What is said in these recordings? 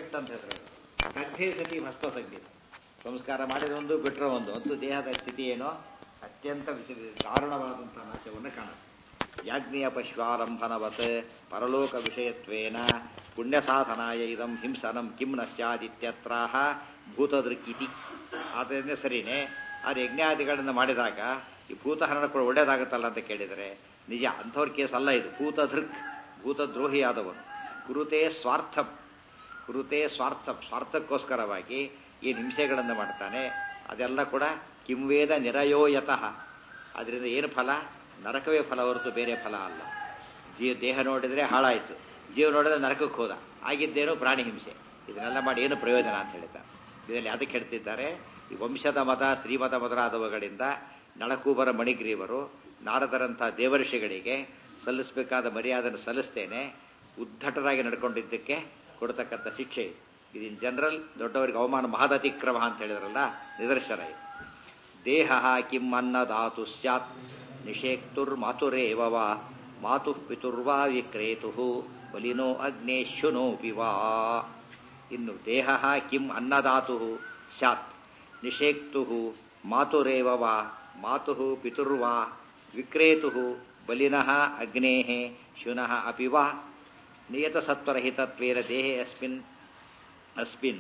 Perfect ಅಂತ ಹೇಳಿದ್ರು ಸಂಖ್ಯೆ ಸತಿ ಭಸ್ಮ ಸಂಖ್ಯೆ ಸಂಸ್ಕಾರ ಮಾಡಿದ ಒಂದು ಬಿಟ್ಟರೆ ಒಂದು ಒಂದು ದೇಹದ ಸ್ಥಿತಿ ಏನೋ ಅತ್ಯಂತ ವಿಶ ದಾರುಣವಾದಂತಹ ನಾಶವನ್ನು ಕಾಣುತ್ತೆ ಯಾಜ್ಞೀಯ ಪಶ್ವಾರಂಭನವತ್ ಪರಲೋಕ ವಿಷಯತ್ವೇನ ಪುಣ್ಯ ಸಾಧನಾಯ ಇದಂ ಹಿಂಸನಂ ಕಿಂ ನ ಸ್ಯಾದಿತ್ಯತ್ರಾಹ ಭೂತದೃಕ್ಕಿತಿ ಆದ್ದರಿಂದ ಸರಿನೇ ಆ ಯಜ್ಞಾದಿಗಳನ್ನು ಮಾಡಿದಾಗ ಈ ಭೂತಹರಣ ಕೂಡ ಒಳ್ಳೇದಾಗುತ್ತಲ್ಲ ಅಂತ ಕೇಳಿದರೆ ನಿಜ ಅಂಥವ್ರ ಕೇಸ್ ಅಲ್ಲ ಇದು ಭೂತಧೃಕ್ ಭೂತದ್ರೋಹಿಯಾದವನು ಕುರುತೆ ಸ್ವಾರ್ಥಂ ಕುರುತೆ ಸ್ವಾರ್ಥ ಸ್ವಾರ್ಥಕ್ಕೋಸ್ಕರವಾಗಿ ಈ ಹಿಂಸೆಗಳನ್ನು ಮಾಡ್ತಾನೆ ಅದೆಲ್ಲ ಕೂಡ ಕಿಂವೇದ ನಿರಯೋಯತಃ ಅದರಿಂದ ಏನು ಫಲ ನರಕವೇ ಫಲ ಹೊರತು ಬೇರೆ ಫಲ ಅಲ್ಲ ಜೀವ ದೇಹ ನೋಡಿದರೆ ಹಾಳಾಯಿತು ಜೀವ ನೋಡಿದ್ರೆ ನರಕಕ್ಕೆ ಹೋದ ಆಗಿದ್ದೇನು ಪ್ರಾಣಿ ಹಿಂಸೆ ಇದನ್ನೆಲ್ಲ ಮಾಡಿ ಏನು ಪ್ರಯೋಜನ ಅಂತ ಹೇಳ್ತಾರೆ ಇದರಲ್ಲಿ ಅದಕ್ಕೆ ಹೇಳ್ತಿದ್ದಾರೆ ಈ ವಂಶದ ಮತ ಶ್ರೀಮತ ಮೊದಲಾದವುಗಳಿಂದ ನಳಕೂಬರ ಮಣಿಗ್ರೀವರು ನಾರದರಂಥ ದೇವರ್ಷಿಗಳಿಗೆ ಸಲ್ಲಿಸಬೇಕಾದ ಮರ್ಯಾದನ್ನು ಸಲ್ಲಿಸ್ತೇನೆ ಉದ್ದಟರಾಗಿ ನಡ್ಕೊಂಡಿದ್ದಕ್ಕೆ ಕೊಡ್ತಕ್ಕಂಥ ಶಿಕ್ಷೆ ಇದು ಇದು ಇನ್ ಜನರಲ್ ದೊಡ್ಡವರಿಗೆ ಅವಮಾನ ಮಹದತಿಕ್ರಮ ಅಂತ ಹೇಳಿದ್ರಲ್ಲ ನಿದರ್ಶನ ಇದು ದೇಹ ಕಿಂ ಅನ್ನದಾತು ಸ್ಯಾತ್ ನಿಷೇಕ್ತುರ್ಮಾತುರೇವ ವಾ ಮಾತು ಪಿತುರ್ವಾ ವಿಕ್ರೇತು ಬಲಿನೋ ಅಗ್ನೇಶುನೋಪಿ ವಾ ಇನ್ನು ದೇಹ ಕಿಂ ಅನ್ನದಾತು ಸ್ಯಾತ್ ನಿಷೇಕ್ತು ಮಾತುರೇವ ವಾ ಮಾತು ಪಿತುರ್ವಾ ವಿಕ್ರೇತು ಬಲಿನಃ ಅಗ್ನೇ ಶುನಃ ಅಪಿ ವಾ ನಿಯತಸತ್ವರಹಿತತ್ವೇನ ದೇಹೆ ಅಸ್ಮಿನ್ ಅಸ್ಮಿನ್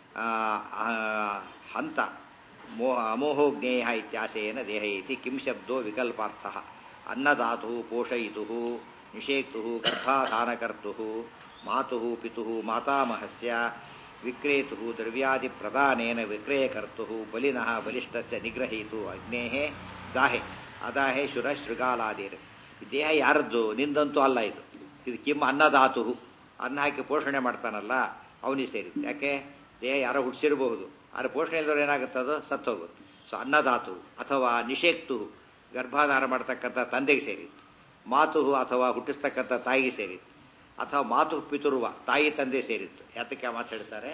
ಹಂತ ಮೋ ಅಮೋಹೋಜ್ಞೇಯ ಇತ್ಯಾಶಯನ ದೇಹ ಇತಿ ಕಿಂ ಶಬ್ದೋ ವಿಕಲ್ಪಾರ್ಥ ಅನ್ನದಾತು ಪೋಷಯಿತು ನಿಷೇಕ್ತು ಗರ್ಭಾಧಾನಕರ್ತು ಮಾತು ಪಿತು ಮಾತಾಮಹಸ್ಯ ವಿಕ್ರೇತು ದ್ರವ್ಯಾದಿ ಪ್ರದಾನೇನ ವಿಕ್ರಯಕರ್ತು ಬಲಿನಃ ಬಲಿಷ್ಠಸ್ಯ ನಿಗ್ರಹೀತು ಅಗ್ನೇ ದಾಹೆ ಅದಾಹೆ ಶುರ ಶೃಗಾಲಾದಿರ್ ಈ ದೇಹ ಯಾರದ್ದು ನಿಂದಂತೂ ಅಲ್ಲ ಇದು ಇದು ಕಿಮ್ ಅನ್ನದಾತು ಅನ್ನ ಹಾಕಿ ಪೋಷಣೆ ಮಾಡ್ತಾನಲ್ಲ ಅವನಿಗೆ ಸೇರಿತ್ತು ಯಾಕೆ ದೇಹ ಯಾರೋ ಹುಟ್ಟಿಸಿರಬಹುದು ಆದ್ರೆ ಪೋಷಣೆ ಇಲ್ಲದವ್ರು ಏನಾಗುತ್ತದು ಸತ್ತೋಗುತ್ತೆ ಸೊ ಅನ್ನದಾತು ಅಥವಾ ನಿಷೇಕ್ತು ಗರ್ಭಾಧಾರ ಮಾಡ್ತಕ್ಕಂಥ ತಂದೆಗೆ ಸೇರಿತ್ತು ಮಾತು ಅಥವಾ ಹುಟ್ಟಿಸ್ತಕ್ಕಂಥ ತಾಯಿಗೆ ಸೇರಿತ್ತು ಅಥವಾ ಮಾತು ಪಿತುರುವ ತಾಯಿ ತಂದೆ ಸೇರಿತ್ತು ಯಾತಕ್ಕೆ ಮಾತಾಡ್ತಾರೆ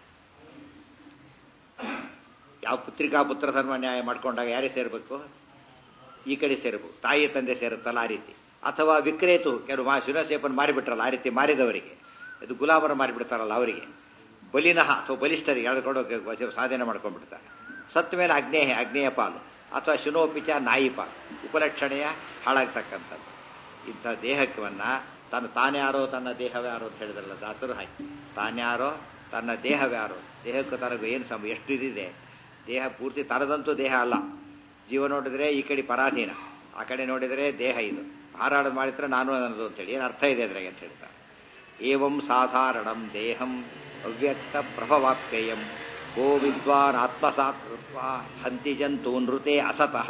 ಯಾವ ಪುತ್ರಿಕಾ ಪುತ್ರ ಧರ್ಮ ನ್ಯಾಯ ಮಾಡ್ಕೊಂಡಾಗ ಯಾರೇ ಸೇರಬೇಕು ಈ ಕಡೆ ಸೇರಬೇಕು ತಾಯಿ ತಂದೆ ಸೇರುತ್ತಲ್ಲ ಆ ರೀತಿ ಅಥವಾ ವಿಕ್ರೇತು ಕೆಲವು ಮಾ ಶಿವಸೇಪನ್ ಮಾರಿಬಿಟ್ರಲ್ಲ ಆ ರೀತಿ ಮಾರಿದವರಿಗೆ ಇದು ಗುಲಾಮರ ಮಾರಿಬಿಡ್ತಾರಲ್ಲ ಅವರಿಗೆ ಬಲಿನಃ ಅಥವಾ ಬಲಿಷ್ಠರಿಗೆ ಎಳೆದುಕೊಂಡು ಸಾಧನೆ ಮಾಡ್ಕೊಂಡ್ಬಿಡ್ತಾರೆ ಸತ್ತ ಮೇಲೆ ಅಗ್ನೇಯ ಅಗ್ನೇಯ ಪಾಲು ಅಥವಾ ಶಿನೋಪಿಚ ನಾಯಿ ಪಾಲು ಉಪಲಕ್ಷಣೆಯ ಹಾಳಾಗ್ತಕ್ಕಂಥದ್ದು ಇಂಥ ದೇಹಕ್ಕವನ್ನ ತನ್ನ ತಾನ್ಯಾರೋ ತನ್ನ ದೇಹವ್ಯಾರೋ ಅಂತ ಹೇಳಿದ್ರಲ್ಲ ದಾಸರು ಹಾಕಿ ತಾನ್ಯಾರೋ ತನ್ನ ದೇಹವ್ಯಾರೋ ದೇಹಕ್ಕೂ ತನಗೂ ಏನು ಸಮ ಎಷ್ಟು ಇದಿದೆ ದೇಹ ಪೂರ್ತಿ ತನದಂತೂ ದೇಹ ಅಲ್ಲ ಜೀವ ನೋಡಿದ್ರೆ ಈ ಕಡೆ ಪರಾಧೀನ ಆ ಕಡೆ ನೋಡಿದರೆ ದೇಹ ಇದು ಹಾರಾಡೋದು ಮಾಡಿದ್ರೆ ನಾನು ಅನ್ನೋದು ಅಂತೇಳಿ ಏನು ಅರ್ಥ ಇದೆ ಅದ್ರಾಗೆ ಅಂತ ಹೇಳ್ತಾರೆ ಏವಂ ಸಾಧಾರಣಂ ದೇಹಂ ಅವ್ಯಕ್ತ ಪ್ರಭವಾಪ್ಯಯಂ ಕೋ ವಿದ್ವಾನ್ ಆತ್ಮಸಾತ್ ಹಂತಿ ಜಂತು ನೃತೆ ಅಸತಃ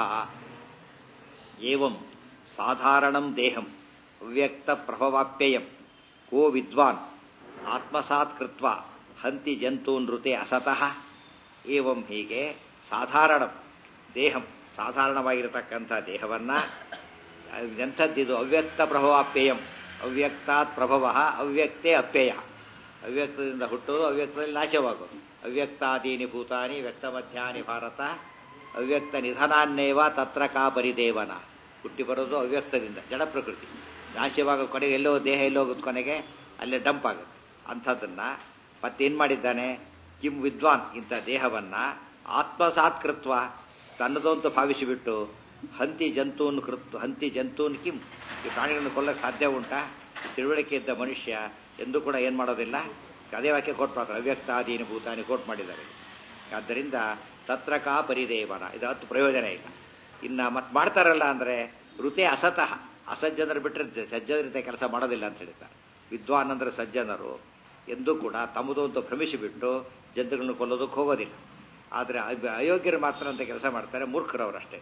ಏವಂ ಸಾಧಾರಣಂ ದೇಹಂ ಅವ್ಯಕ್ತ ಪ್ರಭವಾಪ್ಯಯಂ ಕೋ ವಿದ್ವಾನ್ ಆತ್ಮಸಾತ್ ಕೃತ್ವ ಹಂತಿ ಜಂತು ನೃತೆ ಅಸತಃ ಏವಂ ಹೀಗೆ ಸಾಧಾರಣ ದೇಹಂ ಸಾಧಾರಣವಾಗಿರತಕ್ಕಂಥ ದೇಹವನ್ನ ಎಂಥದ್ದಿದು ಅವ್ಯಕ್ತ ಪ್ರಭವಾಪ್ಯಯಂ ಅವ್ಯಕ್ತಾತ್ ಪ್ರಭವ ಅವ್ಯಕ್ತೇ ಅಪ್ಯಯ ಅವ್ಯಕ್ತದಿಂದ ಹುಟ್ಟೋದು ಅವ್ಯಕ್ತದಲ್ಲಿ ನಾಶವಾಗೋದು ಅವ್ಯಕ್ತಾದೀನಿ ಭೂತಾನಿ ವ್ಯಕ್ತ ಮಧ್ಯಾನಿ ಭಾರತ ಅವ್ಯಕ್ತ ನಿಧನಾನ್ನೇವ ತತ್ರ ಕಾ ಪರಿದೇವನ ಹುಟ್ಟಿ ಬರೋದು ಅವ್ಯಕ್ತದಿಂದ ಜಡ ಪ್ರಕೃತಿ ನಾಶವಾಗ ಕೊನೆಗೆ ಎಲ್ಲೋ ದೇಹ ಎಲ್ಲೋಗೋದು ಕೊನೆಗೆ ಅಲ್ಲೇ ಡಂಪ್ ಆಗುತ್ತೆ ಅಂಥದ್ದನ್ನ ಮತ್ತೇನು ಮಾಡಿದ್ದಾನೆ ಕಿಂ ವಿದ್ವಾನ್ ಇಂಥ ದೇಹವನ್ನ ಆತ್ಮಸಾತ್ಕೃತ್ವ ತನ್ನದಂತೂ ಭಾವಿಸಿಬಿಟ್ಟು ಹಂತಿ ಜಂತೂನ್ ಕೃತ್ ಹಂತಿ ಜಂತೂನ್ ಕಿಂ ಈ ಪ್ರಾಣಿಗಳನ್ನು ಕೊಲ್ಲಕ್ಕೆ ಸಾಧ್ಯ ಉಂಟಾ ತಿಳುವಳಿಕೆ ಇದ್ದ ಮನುಷ್ಯ ಎಂದೂ ಕೂಡ ಏನು ಮಾಡೋದಿಲ್ಲ ಅದೇ ವಾಕ್ಯ ಕೋಟ್ ಮಾಡ್ತಾರೆ ಅವ್ಯಕ್ತಾದೀನಿ ಭೂತಾನಿ ಕೋಟ್ ಮಾಡಿದ್ದಾರೆ ಆದ್ದರಿಂದ ತತ್ರ ಕಾ ಪರಿದೇವನ ಇದು ಹತ್ತು ಪ್ರಯೋಜನ ಇಲ್ಲ ಇನ್ನು ಮತ್ತೆ ಮಾಡ್ತಾರಲ್ಲ ಅಂದರೆ ಋತೆ ಅಸತಃ ಅಸಜ್ಜನರು ಬಿಟ್ಟರೆ ಸಜ್ಜನರಿತ ಕೆಲಸ ಮಾಡೋದಿಲ್ಲ ಅಂತ ಹೇಳ್ತಾರೆ ವಿದ್ವಾನ್ ಅಂದ್ರೆ ಸಜ್ಜನರು ಎಂದೂ ಕೂಡ ತಮ್ಮದು ಅಂತ ಭ್ರಮಿಸಿಬಿಟ್ಟು ಜಂತುಗಳನ್ನು ಕೊಲ್ಲೋದಕ್ಕೆ ಹೋಗೋದಿಲ್ಲ ಆದರೆ ಅಯೋಗ್ಯರು ಮಾತ್ರ ಅಂತ ಕೆಲಸ ಮಾಡ್ತಾರೆ ಮೂರ್ಖರವರಷ್ಟೇ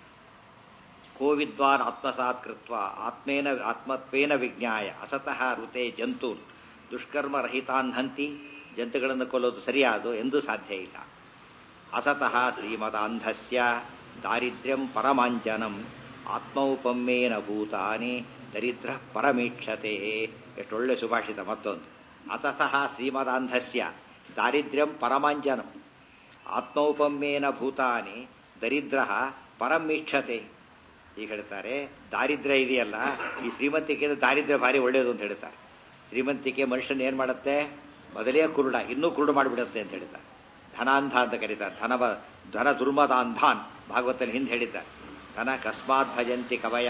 ಕೋ ವಿದ್ವಾನ್ ಆತ್ಮಸಾತ್ ಕೃತ್ವ ಆತ್ಮೇನ ಆತ್ಮತ್ವೇನ ವಿಜ್ಞಾಯ ಅಸತಃ ಋತೆ ಜಂತೂನ್ ದುಷ್ಕರ್ಮ ರಹಿತಾನ್ ಹಂತಿ ಜಂತುಗಳನ್ನು ಕೊಲ್ಲೋದು ಸರಿಯಾದು ಎಂದೂ ಸಾಧ್ಯ ಇಲ್ಲ ಅಸತಃ ಶ್ರೀಮದಾಂಧಸ್ಯ ದಾರಿದ್ರ್ಯಂ ಪರಮಾಂಜನಂ ಆತ್ಮೌಪಮ್ಯೇನ ಭೂತಾನಿ ದರಿದ್ರ ಪರಮೀಕ್ಷತೆ ಎಷ್ಟೊಳ್ಳೆ ಸುಭಾಷಿತ ಮತ್ತೊಂದು ಅತಸಃ ಶ್ರೀಮದಾಂಧಸ್ಯ ದಾರಿದ್ರ್ಯಂ ಪರಮಾಂಜನಂ ಆತ್ಮೌಪಮ್ಯೇನ ಭೂತಾನಿ ದರಿದ್ರ ಪರಮೀಕ್ಷತೆ ಈಗ ಹೇಳ್ತಾರೆ ದಾರಿದ್ರ್ಯ ಇದೆಯಲ್ಲ ಈ ಶ್ರೀಮಂತಿಕೆ ದಾರಿದ್ರ್ಯ ಭಾರಿ ಒಳ್ಳೆಯದು ಅಂತ ಹೇಳ್ತಾರೆ ಶ್ರೀಮಂತಿಕೆ ಮನುಷ್ಯನ ಏನು ಮಾಡುತ್ತೆ ಮೊದಲೇ ಕುರುಡ ಇನ್ನೂ ಕುರುಡು ಮಾಡಿಬಿಡುತ್ತೆ ಅಂತ ಹೇಳಿದ್ದಾರೆ ಧನಾಂಧ ಅಂತ ಕರೀತಾರೆ ಧನವ ಧನ ದುರ್ಮದಾಂಧಾನ್ ಭಾಗವತನ ಹಿಂದೆ ಹೇಳಿದ್ದಾರೆ ಧನ ಕಸ್ಮಾತ್ ಭಜಂತಿ ಕವಯ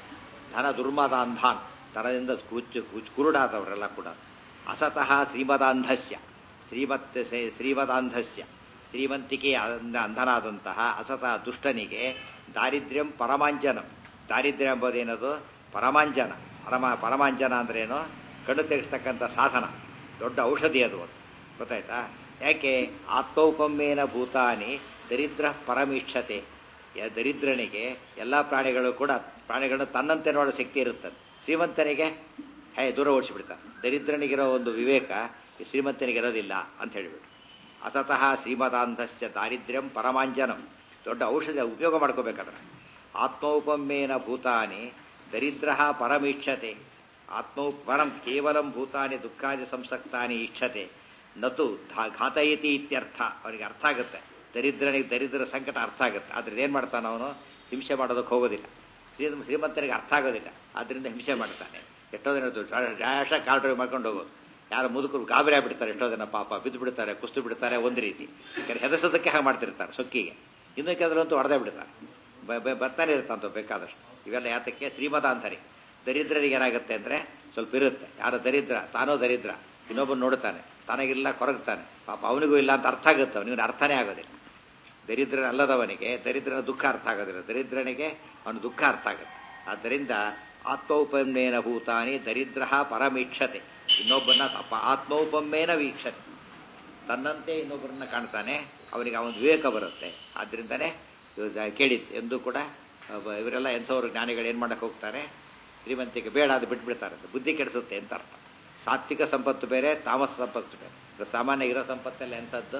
ಧನ ದುರ್ಮದಾಂಧಾನ್ ಧನದಿಂದ ಕೂಚು ಕೂಚು ಕುರುಡಾದವರೆಲ್ಲ ಕೂಡ ಅಸತಃ ಶ್ರೀಮದಾಂಧಸ್ಯ ಶ್ರೀಮತ್ ಶ್ರೀಮದಾಂಧಸ್ಯ ಶ್ರೀಮಂತಿಕೆ ಅಂಧನಾದಂತಹ ಅಸತಃ ದುಷ್ಟನಿಗೆ ದಾರಿದ್ರ್ಯಂ ಪರಮಾಂಜನಂ ದಾರಿದ್ರ್ಯ ಎಂಬುದೇನದು ಪರಮಾಂಜನ ಪರಮ ಪರಮಾಂಜನ ಅಂದ್ರೇನು ಕಣ್ಣು ತೆಗೆಸ್ತಕ್ಕಂಥ ಸಾಧನ ದೊಡ್ಡ ಔಷಧಿ ಅದು ಅದು ಗೊತ್ತಾಯ್ತಾ ಯಾಕೆ ಆತ್ಮೌಪಮ್ಯೇನ ಭೂತಾನಿ ದರಿದ್ರ ಪರಮೀಕ್ಷತೆ ಯ- ದರಿದ್ರನಿಗೆ ಎಲ್ಲ ಪ್ರಾಣಿಗಳು ಕೂಡ ಪ್ರಾಣಿಗಳನ್ನು ತನ್ನಂತೆ ನೋಡೋ ಶಕ್ತಿ ಇರುತ್ತದೆ ಶ್ರೀಮಂತನಿಗೆ ಹೇ ದೂರ ಓಡಿಸಿಬಿಡ್ತಾನೆ ದರಿದ್ರನಿಗಿರೋ ಒಂದು ವಿವೇಕ ಈ ಶ್ರೀಮಂತನಿಗಿರೋದಿಲ್ಲ ಅಂತ ಹೇಳಿಬಿಟ್ಟು ಅಸತಃ ಶ್ರೀಮದಾಂಧಸ್ಯ ದಾರಿದ್ರ್ಯಂ ಪರಮಾಂಜನಂ ದೊಡ್ಡ ಔಷಧ ಉಪಯೋಗ ಮಾಡ್ಕೋಬೇಕಾದ್ರೆ ಆತ್ಮೌಪಮ್ಯೇನ ಭೂತಾನಿ ದರಿದ್ರ ಪರಮೀಕ್ಷತೆ ಆತ್ಮೌ ಪರಂ ಕೇವಲಂ ಭೂತಾನಿ ದುಃಖಾದಿ ಸಂಸಕ್ತಾನಿ ಇಚ್ಛತೆ ನತು ಧಾ- ಘಾತಯತಿ ಇತ್ಯರ್ಥ ಅವನಿಗೆ ಅರ್ಥ ಆಗುತ್ತೆ ದರಿದ್ರನಿಗೆ ದರಿದ್ರ ಸಂಕಟ ಅರ್ಥ ಆಗುತ್ತೆ ಆದ್ರೆ ಏನ್ ಮಾಡ್ತಾನೆ ಅವನು ಹಿಂಸೆ ಮಾಡೋದಕ್ಕೆ ಹೋಗೋದಿಲ್ಲ ಶ್ರೀ ಶ್ರೀಮಂತನಿಗೆ ಅರ್ಥ ಆಗೋದಿಲ್ಲ ಆದ್ರಿಂದ ಹಿಂಸೆ ಮಾಡ್ತಾನೆ ಎಷ್ಟೋ ದಿನ ಡ್ಯಾಶ ಕಾರ್ ಡ್ರೈವ್ ಮಾಡ್ಕೊಂಡು ಹೋಗೋದು ಯಾರು ಮುದುಕರು ಗಾಬರಿ ಆಗ್ಬಿಡ್ತಾರೆ ಎಷ್ಟೋ ದಿನ ಪಾಪ ಬಿದ್ದು ಬಿಡ್ತಾರೆ ಕುಸ್ತು ಬಿಡ್ತಾರೆ ಒಂದು ರೀತಿ ಯಾಕಂದ್ರೆ ಹೆದರ್ಸೋದಕ್ಕೆ ಹಾಗೆ ಮಾಡ್ತಿರ್ತಾರೆ ಸೊಕ್ಕಿಗೆ ಇನ್ನು ಕೆಲವರಂತೂ ಹೊಡೆದೇ ಬಿಡ್ತಾರೆ ಬ- ಬ- ಬರ್ತಾನೆ ಇರ್ತಾನಂತ ಬೇಕಾದಷ್ಟು ಇವೆಲ್ಲ ಯಾತಕ್ಕೆ ಶ್ರೀಮತಾಂತರಿ ದರಿದ್ರರಿಗೆ ಏನಾಗುತ್ತೆ ಅಂದ್ರೆ ಸ್ವಲ್ಪ ಇರುತ್ತೆ ಯಾರೋ ದರಿದ್ರ ತಾನೋ ದರಿದ್ರ ಇನ್ನೊಬ್ಬನು ನೋಡ್ತಾನೆ ತನಗಿಲ್ಲ ಕೊರಗ್ತಾನೆ ಪಾಪ ಅವನಿಗೂ ಇಲ್ಲ ಅಂತ ಅರ್ಥ ಆಗುತ್ತೆ ಅವನಿಗೆ ಅರ್ಥನೇ ಆಗೋದಿಲ್ಲ ದರಿದ್ರ ಅಲ್ಲದವನಿಗೆ ದರಿದ್ರನ ದುಃಖ ಅರ್ಥ ಆಗೋದಿಲ್ಲ ದರಿದ್ರನಿಗೆ ಅವನ ದುಃಖ ಅರ್ಥ ಆಗುತ್ತೆ ಆದ್ದರಿಂದ ಆತ್ಮೌಪಮ್ಯೇನ ಭೂತಾನಿ ದರಿದ್ರ ಪರಮೀಕ್ಷತೆ ಇನ್ನೊಬ್ಬನ ತಪ್ಪ ಆತ್ಮೌಪಮ್ಯೇನ ವೀಕ್ಷತೆ ತನ್ನಂತೆ ಇನ್ನೊಬ್ಬರನ್ನ ಕಾಣ್ತಾನೆ ಅವನಿಗೆ ಅವನ ವಿವೇಕ ಬರುತ್ತೆ ಆದ್ರಿಂದನೇ ಇವ್ರು ಕೇಳಿದ್ದು ಎಂದು ಕೂಡ ಒಬ್ಬ- ಇವರೆಲ್ಲ ಎಂಥವ್ರು ಜ್ಞಾನಿಗಳು ಏನು ಮಾಡಕ್ಕೆ ಹೋಗ್ತಾರೆ ಶ್ರೀಮಂತಿಕೆ ಬೇಡ ಅದು ಬಿಟ್ಬಿಡ್ತಾರೆ ಅಂತ ಬುದ್ಧಿ ಕೆಡಿಸುತ್ತೆ ಅಂತ ಅರ್ಥ ಸಾತ್ವಿಕ ಸಂಪತ್ತು ಬೇರೆ ತಾಮಸ ಸಂಪತ್ತು ಬೇರೆ ಇದು ಸಾಮಾನ್ಯ ಇರೋ ಸಂಪತ್ತೆಲ್ಲ ಎಂಥದ್ದು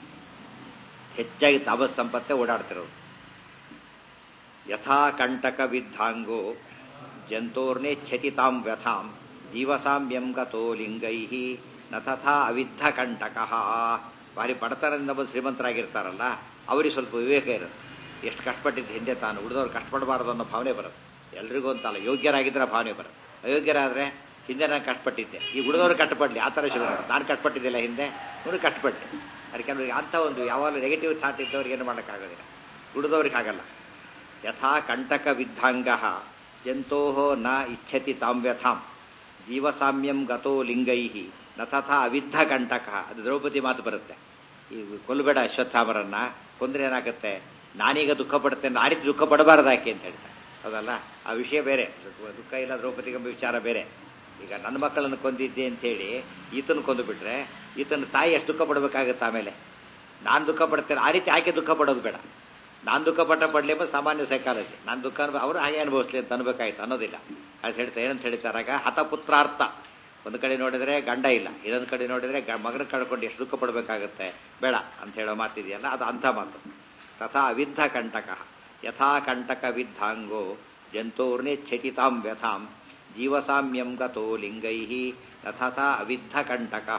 ಹೆಚ್ಚಾಗಿ ತಾಮಸ ಸಂಪತ್ತೇ ಓಡಾಡ್ತಿರೋದು ಯಥಾ ಕಂಟಕ ವಿದ್ಧಾಂಗೋ ಜಂತೋರ್ನೇಚ್ಛತಿ ತಾಂ ವ್ಯಥಾಂ ಜೀವಸಾಮ್ಯಂ ಗತೋ ಲಿಂಗೈ ನ ತಥಾ ಅವಿದ್ಧ ಕಂಟಕಃ ಭಾರಿ ಬಡತನದಿಂದ ಬಂದು ಶ್ರೀಮಂತರಾಗಿರ್ತಾರಲ್ಲ ಅವರಿಗೆ ಸ್ವಲ್ಪ ವಿವೇಕ ಇರುತ್ತೆ ಎಷ್ಟು ಕಷ್ಟಪಟ್ಟಿದ್ದು ಹಿಂದೆ ತಾನು ಉಳಿದವ್ರು ಕಷ್ಟಪಡಬಾರ್ದು ಅನ್ನೋ ಭಾವನೆ ಬರುತ್ತೆ ಎಲ್ರಿಗೂ ಅಂತಲ್ಲ ಯೋಗ್ಯರಾಗಿದ್ರೆ ಆ ಭಾವನೆ ಬರುತ್ತೆ ಅಯೋಗ್ಯರಾದ್ರೆ ಹಿಂದೆ ನಾನು ಕಷ್ಟಪಟ್ಟಿದ್ದೆ ಈ ಉಳಿದವರು ಕಷ್ಟಪಡಲಿ ಆ ಥರ ಶುರು ಮಾಡೋದು. ನಾನು ಕಷ್ಟಪಟ್ಟಿದ್ದಿಲ್ಲ ಹಿಂದೆ ಇವರು ಕಷ್ಟಪಟ್ಟೆ ಅದಕ್ಕೆ ಕೆಲವರಿಗೆ ಅಂಥ ಒಂದು ಯಾವಾಗಲೂ ನೆಗೆಟಿವ್ ಥಾಟ್ ಇದ್ದವ್ರಿಗೆ ಏನು ಮಾಡೋಕ್ಕಾಗೋದಿಲ್ಲ ಉಳಿದವ್ರಿಗೆ ಆಗಲ್ಲ ಯಥಾ ಕಂಟಕ ವಿದ್ಧಾಂಗ ಜಂತೋ ನ ಇಚ್ಛತಿ ತಾಂ ವ್ಯಥಾಂ ಜೀವಸಾಮ್ಯಂ ಗತೋ ಲಿಂಗೈ ನ ತಥಾ ಅವಿದ್ಧ ಕಂಟಕ ಅದು ದ್ರೌಪದಿ ಮಾತು ಬರುತ್ತೆ ಈ ಕೊಲ್ಲಬೇಡ ಅಶ್ವತ್ಥಾಮರನ್ನ ಕೊಂದ್ರೆ ಏನಾಗುತ್ತೆ ನಾನೀಗ ದುಃಖ ಪಡ್ತೇನೆ ಆ ರೀತಿ ದುಃಖ ಪಡಬಾರ್ದು ಯಾಕೆ ಅಂತ ಹೇಳ್ತಾರೆ ಹೌದಲ್ಲ ಆ ವಿಷಯ ಬೇರೆ ದುಃಖ ಇಲ್ಲ ದ್ರೌಪದಿಗೆಂಬ ವಿಚಾರ ಬೇರೆ ಈಗ ನನ್ನ ಮಕ್ಕಳನ್ನು ಕೊಂದಿದ್ದೆ ಅಂತ ಹೇಳಿ ಈತನ ಕೊಂದು ಬಿಟ್ರೆ ಈತನ ತಾಯಿ ಎಷ್ಟು ದುಃಖ ಪಡಬೇಕಾಗತ್ತೆ ಆಮೇಲೆ ನಾನು ದುಃಖ ಪಡ್ತೇನೆ ಆ ರೀತಿ ಆಕೆ ದುಃಖ ಪಡೋದು ಬೇಡ ನಾನು ದುಃಖ ಪಟ್ಟ ಪಡ್ಲಿ ಎಂಬ ಸಾಮಾನ್ಯ ಸೈಕಾಲಜಿ ನಾನು ದುಃಖ ಅನ್ಭವ ಅವರು ಹಾಗೆ ಅನುಭವಿಸ್ಲಿ ಅಂತ ಅನ್ಬೇಕಾಯ್ತು ಅನ್ನೋದಿಲ್ಲ ಅದು ಹೇಳ್ತಾ ಏನಂತ ಹೇಳ್ತಾರಾಗ ಹತಪುತ್ರಾರ್ಥ ಒಂದು ಕಡೆ ನೋಡಿದ್ರೆ ಗಂಡ ಇಲ್ಲ ಇನ್ನೊಂದು ಕಡೆ ನೋಡಿದ್ರೆ ಗ- ಮಗನ ಕಳ್ಕೊಂಡು ಎಷ್ಟು ದುಃಖ ಪಡಬೇಕಾಗತ್ತೆ ಬೇಡ ಅಂತ ಹೇಳೋ ಮಾತಿದೆಯಲ್ಲ ಅದು ಅಂಥ ಮಾತು ತಥಾ ಅವಿದ್ಧ ಕಂಟಕ ಯಥಾ ಕಂಟಕ ವಿದ್ಧಾಂಗೋ ಜಂತೋರ್ನೇಚ್ಛತಿತಾಂ ವ್ಯಥಾಂ ಜೀವಸಾಮ್ಯಂ ಗತೋ ಲಿಂಗೈ ತಥಾ ಅವಿದ್ಧ ಕಂಟಕ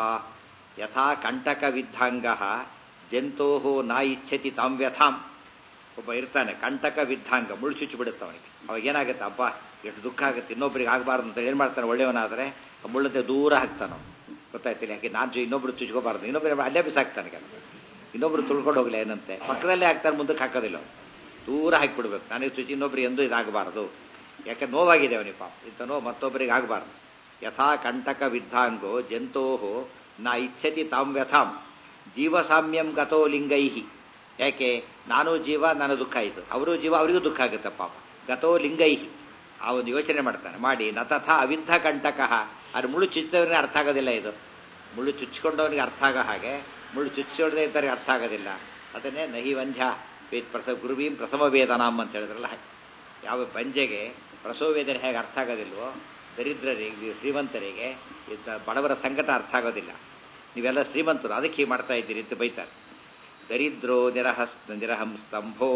ಯಥಾ ಕಂಟಕ ವಿದ್ಧಾಂಗ ಜಂತೋ ನ ಇಚ್ಛತಿ ತಾಂ ವ್ಯಥಾಂ ಒಬ್ಬ ಇರ್ತಾನೆ ಕಂಟಕ ವಿದ್ಧಾಂಗ ಮುಳ್ಳು ಚುಚ್ಚಿ ಬಿಡುತ್ತೆ ಅವನಿಗೆ ಅವಾಗ ಏನಾಗುತ್ತೆ ಅಪ್ಪ ಎಷ್ಟು ದುಃಖ ಆಗುತ್ತೆ ಇನ್ನೊಬ್ರಿಗೆ ಆಗಬಾರ್ದು ಅಂತ ಏನು ಮಾಡ್ತಾನೆ ಒಳ್ಳೆಯವನಾದರೆ ಆ ಮುಳ್ಳಂತೆ ದೂರ ಹಾಕ್ತಾನೆ ಅವನು ಗೊತ್ತಾಯ್ತಿಲ್ಲ ಯಾಕೆ ನಾನು ಚು- ಇನ್ನೊಬ್ರು ಚುಚ್ಕೋಬಾರ್ದು ಇನ್ನೊಬ್ಬರು ಅಲ್ಲೇ ಬಿಸಾಕ್ತಾನೆ ಕೆಲವು ಇನ್ನೊಬ್ರು ತುಳ್ಕೊಂಡು ಹೋಗ್ಲಿ ಏನಂತೆ ಪಕ್ಕದಲ್ಲೇ ಹಾಕ್ತಾನೆ ಮುಂದಕ್ಕೆ ಹಾಕೋದಿಲ್ಲ ಅವನು ದೂರ ಹಾಕಿಬಿಡ್ಬೇಕು ನನಗೆ ಚುಚ್ಚಿ ಇನ್ನೊಬ್ರು ಎಂದೂ ಇದಾಗಬಾರ್ದು ಯಾಕೆ ನೋವಾಗಿದೆ ಅವನಿಗೆ ಪಾಪ ಇಂಥ ನೋವು ಮತ್ತೊಬ್ಬರಿಗೆ ಆಗಬಾರ್ದು ಯಥಾ ಕಂಟಕ ವಿದ್ಧಾಂಗೋ ಜಂತೋಹೋ ನ ಇಚ್ಛತಿ ತಾಂ ವ್ಯಥಾಂ ಜೀವಸಾಮ್ಯಂ ಗತೋ ಲಿಂಗೈಹಿ ಯಾಕೆ ನಾನು ಜೀವ ನಾನು ದುಃಖ ಆಯಿತು ಅವರು ಜೀವ ಅವರಿಗೂ ದುಃಖ ಆಗುತ್ತೆ ಪಾಪ ಗತೋ ಲಿಂಗೈಹಿ ಆ ಒಂದು ಯೋಚನೆ ಮಾಡ್ತಾನೆ ಮಾಡಿ ನ ತಥಾ ಅವಿದ್ಧ ಕಂಟಕ ಅದು ಮುಳ್ಳು ಚುಚ್ಚಿದವನಿಗೆ ಅರ್ಥ ಆಗೋದಿಲ್ಲ ಇದು ಮುಳ್ಳು ಚುಚ್ಚಿಕೊಂಡವನಿಗೆ ಅರ್ಥ ಆಗೋ ಹಾಗೆ ಮುಳ್ಳು ಚುಚ್ಚಿಕೊಳ್ಳದೆ ಇದ್ದವರಿಗೆ ಅರ್ಥ ಆಗೋದಿಲ್ಲ ಅದನ್ನೇ ನಹಿ ವಂಧ್ಯ ವೇದ್ ಪ್ರಸವ ಗುರುವೀಂ ಪ್ರಸವ ವೇದನಾಮ್ ಅಂತ ಹೇಳಿದ್ರಲ್ಲ ಹಾಗೆ ಯಾವ ಬಂಜೆಗೆ ಪ್ರಸವ ವೇದನೆ ಹೇಗೆ ಅರ್ಥ ಆಗೋದಿಲ್ವೋ ದರಿದ್ರರಿಗೆ ಶ್ರೀಮಂತರಿಗೆ ಇದ್ದ ಬಡವರ ಸಂಕಟ ಅರ್ಥ ಆಗೋದಿಲ್ಲ ನೀವೆಲ್ಲ ಶ್ರೀಮಂತರು ಅದಕ್ಕೆ ಹೀಗೆ ಮಾಡ್ತಾ ಇದ್ದೀರಿ ಅಂತ ಬೈತಾರೆ ದರಿದ್ರೋ ನಿರಹ ನಿರಹಂ ಸ್ತಂಭೋ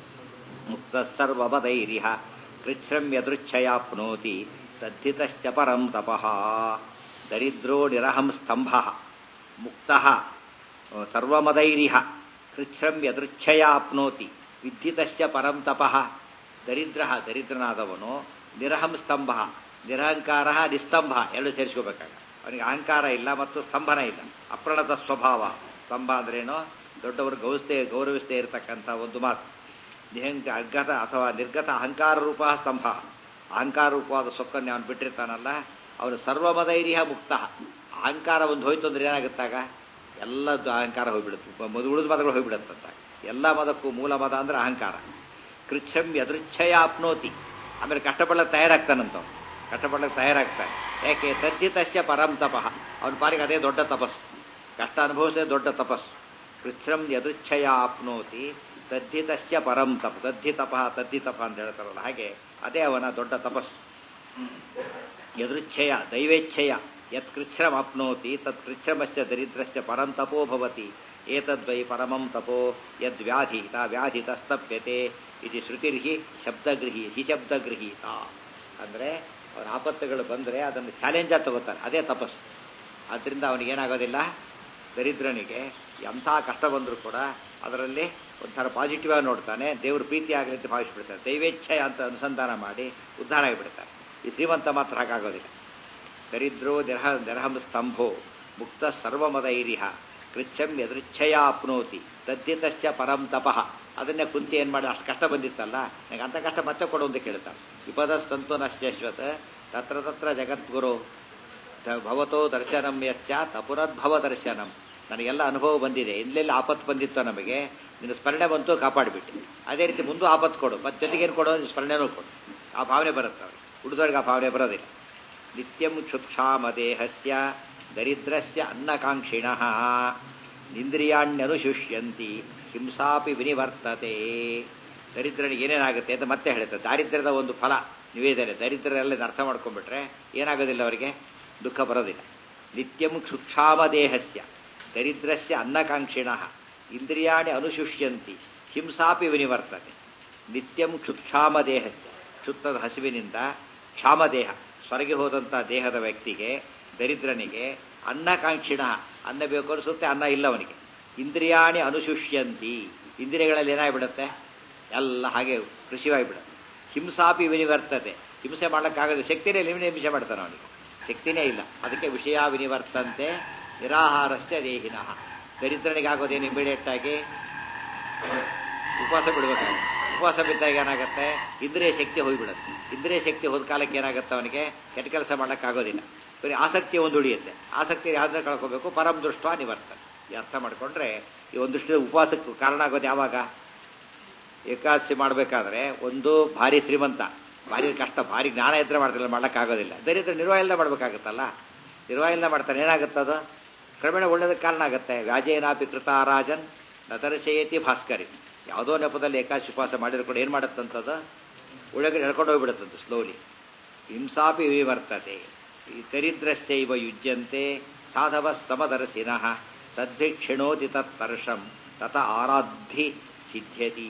ಮುಕ್ತ ಸರ್ವಬದೈರಿಹ ಕೃಚ್ಛ್ರಂ ಯದೃಚ್ಛಯಾಪ್ನೋತಿ ತದ್ಧಿತಶ್ಚ ಪರಂ ತಪಃ ದರಿದ್ರೋ ನಿರಹಂ ಸ್ತಂಭ ಮುಕ್ತ ಸರ್ವಮದೈರಿಹ ಕೃಚ್ಛ್ರಂ ಯದೃಚ್ಛಯಾಪ್ನೋತಿ ವಿದ್ಯುತಶ್ಚ ಪರಂ ತಪಃ ದರಿದ್ರ ದರಿದ್ರನಾದವನು ನಿರಹಂ ಸ್ತಂಭ ನಿರಹಂಕಾರ ನಿಸ್ತಂಭ ಎರಡು ಸೇರಿಸ್ಕೋಬೇಕಾಗ ಅವನಿಗೆ ಅಹಂಕಾರ ಇಲ್ಲ ಮತ್ತು ಸ್ತಂಭನ ಇಲ್ಲ ಅಪ್ರಣತ ಸ್ವಭಾವ ಸ್ತಂಭ ಅಂದ್ರೇನು ದೊಡ್ಡವರು ಗೌಸ್ತೆ ಗೌರವಿಸದೇ ಇರತಕ್ಕಂಥ ಒಂದು ಮಾತು ನಿಹಂಕ ಅಗ್ಗತ ಅಥವಾ ನಿರ್ಗತ ಅಹಂಕಾರ ರೂಪ ಸ್ತಂಭ ಅಹಂಕಾರ ರೂಪವಾದ ಸೊಕ್ಕನ್ನು ಅವನು ಬಿಟ್ಟಿರ್ತಾನಲ್ಲ ಅವನು ಸರ್ವಮದೈರಿಹ ಮುಕ್ತ ಅಹಂಕಾರ ಒಂದು ಹೋಯ್ತು ಅಂದ್ರೆ ಏನಾಗುತ್ತಾಗ ಎಲ್ಲದ್ದು ಅಹಂಕಾರ ಹೋಗ್ಬಿಡುತ್ತೆ ಮದು ಉಳಿದ ಮದಗಳು ಹೋಗ್ಬಿಡುತ್ತಂತ ಎಲ್ಲ ಮದಕ್ಕೂ ಮೂಲ ಮದ ಅಂದ್ರೆ ಅಹಂಕಾರ ಕೃಚ್ಛಂ ಯದೃಚ್ಛಯ ಆಪ್ನೋತಿ ಆಮೇಲೆ ಕಷ್ಟಪಡಕ್ಕೆ ತಯಾರಾಗ್ತಾನಂತವ್ ಕಷ್ಟಪಡಕ್ಕೆ ತಯಾರಾಗ್ತಾನೆ ಯಾಕೆ ತದ್ದಿತಶ್ಯ ಪರಂ ತಪಃ ಅವನ ಪಾರಿಗೆ ಅದೇ ದೊಡ್ಡ ತಪಸ್ಸು ಕಷ್ಟ ಅನುಭವಿಸದೆ ದೊಡ್ಡ ತಪಸ್ಸು ಕೃಚ್ಛ್ರಂ ಯದೃಚ್ಛಯ ಆಪ್ನೋತಿ ತದ್ದಿತಶ್ಯ ಪರಂ ತಪ ತದ್ದಿತಪ ತದ್ದಿತಪ ಅಂತ ಹೇಳ್ತಾರಲ್ಲ ಹಾಗೆ ಅದೇ ಅವನ ದೊಡ್ಡ ತಪಸ್ಸು ಯದೃಚ್ಛಯ ದೈವೇಚ್ಛಯ ಯತ್ ಕೃಚ್ಛ್ರಮ್ ಆಪ್ನೋತಿ ತತ್ ಕೃಚ್ಛ್ರಮಶ್ಚ ದರಿದ್ರಶ್ಚ ಪರಂ ತಪೋ ಭವತಿ ಏತದ್ವೈ ಪರಮಂ ತಪೋ ಯದ್ವ್ಯಾಧಿ ತಾ ವ್ಯಾಧಿ ತಸ್ತಪ್ಯತೆ ಇದು ಶ್ರುತಿರ್ಹಿ ಶಬ್ದಗೃಹಿ ಹಿ ಶಬ್ದಗೃಹೀತ ಅಂದರೆ ಅವನ ಆಪತ್ತುಗಳು ಬಂದರೆ ಅದನ್ನು ಚಾಲೆಂಜ್ ಆಗಿ ತಗೋತಾನೆ ಅದೇ ತಪಸ್ಸು ಆದ್ದರಿಂದ ಅವನಿಗೇನಾಗೋದಿಲ್ಲ ದರಿದ್ರನಿಗೆ ಎಂಥ ಕಷ್ಟ ಬಂದರೂ ಕೂಡ ಅದರಲ್ಲಿ ಒಂಥರ ಪಾಸಿಟಿವ್ ಆಗಿ ನೋಡ್ತಾನೆ ದೇವ್ರ ಪ್ರೀತಿ ಆಗಲಿ ಅಂತ ಭಾವಿಸ್ಬಿಡ್ತಾನೆ ದೈವೇಚ್ಛೆ ಅಂತ ಅನುಸಂಧಾನ ಮಾಡಿ ಉದ್ಧಾರ ಆಗಿಬಿಡ್ತಾನೆ ಈ ಶ್ರೀಮಂತ ಮಾತ್ರ ಹಾಗಾಗೋದಿಲ್ಲ ದರಿದ್ರೋ ನಿರಹ ನಿರಹಂ ಸ್ತಂಭೋ ಮುಕ್ತ ಸರ್ವಮದೈರಿಹ ಕೃಚ್ಛಂ ಯದೃಚ್ಛಯ ಆಪ್ನೋತಿ ತದ್ದಿತಶ್ಯ ಪರಂ ತಪಃ ಅದನ್ನೇ ಕುಂತಿ ಏನು ಮಾಡಿ ಅಷ್ಟು ಕಷ್ಟ ಬಂದಿತ್ತಲ್ಲ ನನಗೆ ಅಂಥ ಕಷ್ಟ ಮತ್ತೆ ಕೊಡು ಅಂತ ಕೇಳ್ತಾನೆ ವಿಪದ ಸಂತು ನಶ್ಯಶ್ವತ್ ತತ್ರ ತತ್ರ ಜಗದ್ಗುರು ತ- ಭವತೋ ದರ್ಶನಂ ಯಚ್ಚ ತಪುರದ್ಭವ ದರ್ಶನಂ ನನಗೆಲ್ಲ ಅನುಭವ ಬಂದಿದೆ ಎಲ್ಲೆಲ್ಲಿ ಆಪತ್ತು ಬಂದಿತ್ತೋ ನಮಗೆ ನಿನ್ನ ಸ್ಮರಣೆ ಬಂತು ಕಾಪಾಡಿಬಿಟ್ಟು ಅದೇ ರೀತಿ ಮುಂದೂ ಆಪತ್ತು ಕೊಡು ಮತ್ತೆ ಜೊತೆಗೇನು ಕೊಡು ನಿನ್ನ ಸ್ಮರಣೆನೂ ಕೊಡು ಆ ಭಾವನೆ ಬರುತ್ತೆ ಅವ್ರಿಗೆ ಹುಡುಗರಿಗೆ ಆ ಭಾವನೆ ಬರೋದಿಲ್ಲ ನಿತ್ಯಂ ಕ್ಷುಕ್ಷಾಮ ದೇಹಸ್ಯ ದರಿದ್ರಸ್ಯ ಅನ್ನಕಾಂಕ್ಷಿಣಃ ಇಂದ್ರಿಯಾಣ್ಯನುಶುಷ್ಯಂತಿ ಹಿಂಸಾಪಿ ವಿನಿವರ್ತತೆ ದರಿದ್ರನಿಗೆ ಏನೇನಾಗುತ್ತೆ ಅಂತ ಮತ್ತೆ ಹೇಳುತ್ತೆ ದಾರಿದ್ರ್ಯದ ಒಂದು ಫಲ ನಿವೇದನೆ ದರಿದ್ರರೆಲ್ಲ ಅರ್ಥ ಮಾಡ್ಕೊಂಡ್ಬಿಟ್ರೆ ಏನಾಗೋದಿಲ್ಲ ಅವರಿಗೆ ದುಃಖ ಬರೋದಿಲ್ಲ ನಿತ್ಯಂ ಕ್ಷುಕ್ಷಾಮ ದೇಹಸ್ಯ ದರಿದ್ರಸ್ಯ ಅನ್ನಕಾಂಕ್ಷಿಣಃ ಇಂದ್ರಿಯಾಣಿ ಅನುಶುಷ್ಯಂತಿ ಹಿಂಸಾಪಿ ವಿನಿವರ್ತತೆ ನಿತ್ಯಂ ಕ್ಷುಕ್ಷಾಮ ದೇಹಸ್ಯ ಕ್ಷುತ್ತದ ಹಸಿವಿನಿಂದ ಕ್ಷಾಮದೇಹ ಸ್ವರ್ಗೆ ಹೋದಂಥ ದೇಹದ ವ್ಯಕ್ತಿಗೆ ದರಿದ್ರನಿಗೆ ಅನ್ನಕಾಂಕ್ಷಿಣ ಅನ್ನ ಬೇಕು ಅನಿಸುತ್ತೆ ಅನ್ನ ಇಲ್ಲ ಅವನಿಗೆ ಇಂದ್ರಿಯಾಣಿ ಅನುಶುಷ್ಯಂತಿ ಇಂದ್ರಿಯಗಳಲ್ಲಿ ಏನಾಗ್ಬಿಡುತ್ತೆ ಎಲ್ಲ ಹಾಗೆ ಕೃಷಿಯಾಗಿಬಿಡುತ್ತೆ ಹಿಂಸಾಪಿ ವಿನಿವರ್ತತೆ ಹಿಂಸೆ ಮಾಡೋಕ್ಕಾಗದೆ ಶಕ್ತಿನೇ ಇಲ್ಲ ಇವನೇ ಹಿಂಸೆ ಮಾಡ್ತಾನೆ ಅವನಿಗೆ ಶಕ್ತಿನೇ ಇಲ್ಲ ಅದಕ್ಕೆ ವಿಷಯ ವಿನಿವರ್ತಂತೆ ನಿರಾಹಾರಸ್ಯ ದೇಹಿನಃ ದರಿದ್ರನಿಗಾಗೋದೇನು ಇಮಿಡಿಯೇಟ್ ಆಗಿ ಉಪವಾಸ ಬಿಡಬೇಕಾಗುತ್ತೆ ಉಪವಾಸ ಬಿದ್ದಾಗ ಏನಾಗುತ್ತೆ ಇಂದ್ರಿಯ ಶಕ್ತಿ ಹೋಗಿಬಿಡುತ್ತೆ ಇಂದ್ರಿಯ ಶಕ್ತಿ ಹೋದ ಕಾಲಕ್ಕೆ ಏನಾಗುತ್ತೆ ಅವನಿಗೆ ಕೆಟ್ಟ ಕೆಲಸ ಮಾಡೋಕ್ಕಾಗೋದಿಲ್ಲ ಬರೀ ಆಸಕ್ತಿ ಒಂದು ಉಳಿಯುತ್ತೆ ಆಸಕ್ತಿ ಯಾವ್ದನ್ನ ಕಳ್ಕೋಬೇಕು ಪರಂ ದೃಷ್ಟ ನಿವರ್ತನೆ ಈ ಅರ್ಥ ಮಾಡ್ಕೊಂಡ್ರೆ ಈ ಒಂದಿಷ್ಟು ಉಪವಾಸಕ್ಕೆ ಕಾರಣ ಆಗೋದು ಯಾವಾಗ ಏಕಾದಶಿ ಮಾಡಬೇಕಾದ್ರೆ ಒಂದು ಭಾರಿ ಶ್ರೀಮಂತ ಭಾರಿ ಕಷ್ಟ ಭಾರಿ ಜ್ಞಾನ ಇದ್ರೆ ಮಾಡ್ತಿಲ್ಲ ಮಾಡೋಕ್ಕಾಗೋದಿಲ್ಲ ದರಿದ್ರ ನಿರ್ವಾಹ ಇಲ್ಲದೆ ಮಾಡಬೇಕಾಗುತ್ತಲ್ಲ ನಿರ್ವಾಹ ಇಲ್ಲದೆ ಮಾಡ್ತಾನೆ ಏನಾಗುತ್ತದು ಕ್ರಮೇಣ ಒಳ್ಳೇದಕ್ಕೆ ಕಾರಣ ಆಗುತ್ತೆ ವ್ಯಾಜೇನಾಪಿ ಕೃತಾರಾಜನ್ ನತರಶಯತಿ ಭಾಸ್ಕರಿ ಯಾವುದೋ ನೆಪದಲ್ಲಿ ಏಕಾದಶಿ ಉಪವಾಸ ಮಾಡಿದ್ರು ಕೂಡ ಏನು ಮಾಡುತ್ತಂಥದ್ದು ಒಳಗಡೆ ಎಳ್ಕೊಂಡು ಹೋಗ್ಬಿಡುತ್ತಂತ ಸ್ಲೋಲಿ ಹಿಂಸಾಪಿ ವಿವರ್ತತೆ ಈ ದರಿದ್ರಶ್ಚೈವ ಯುಜ್ಯಂತೆ ಸಾಧವ ಸಮದರ್ಶಿನಃ ಸದ್ಭಿಕ್ಷಿಣೋತಿ ತತ್ತರ್ಷಂ ತತ ಆರಾಧಿ ಸಿದ್ಧ್ಯತಿ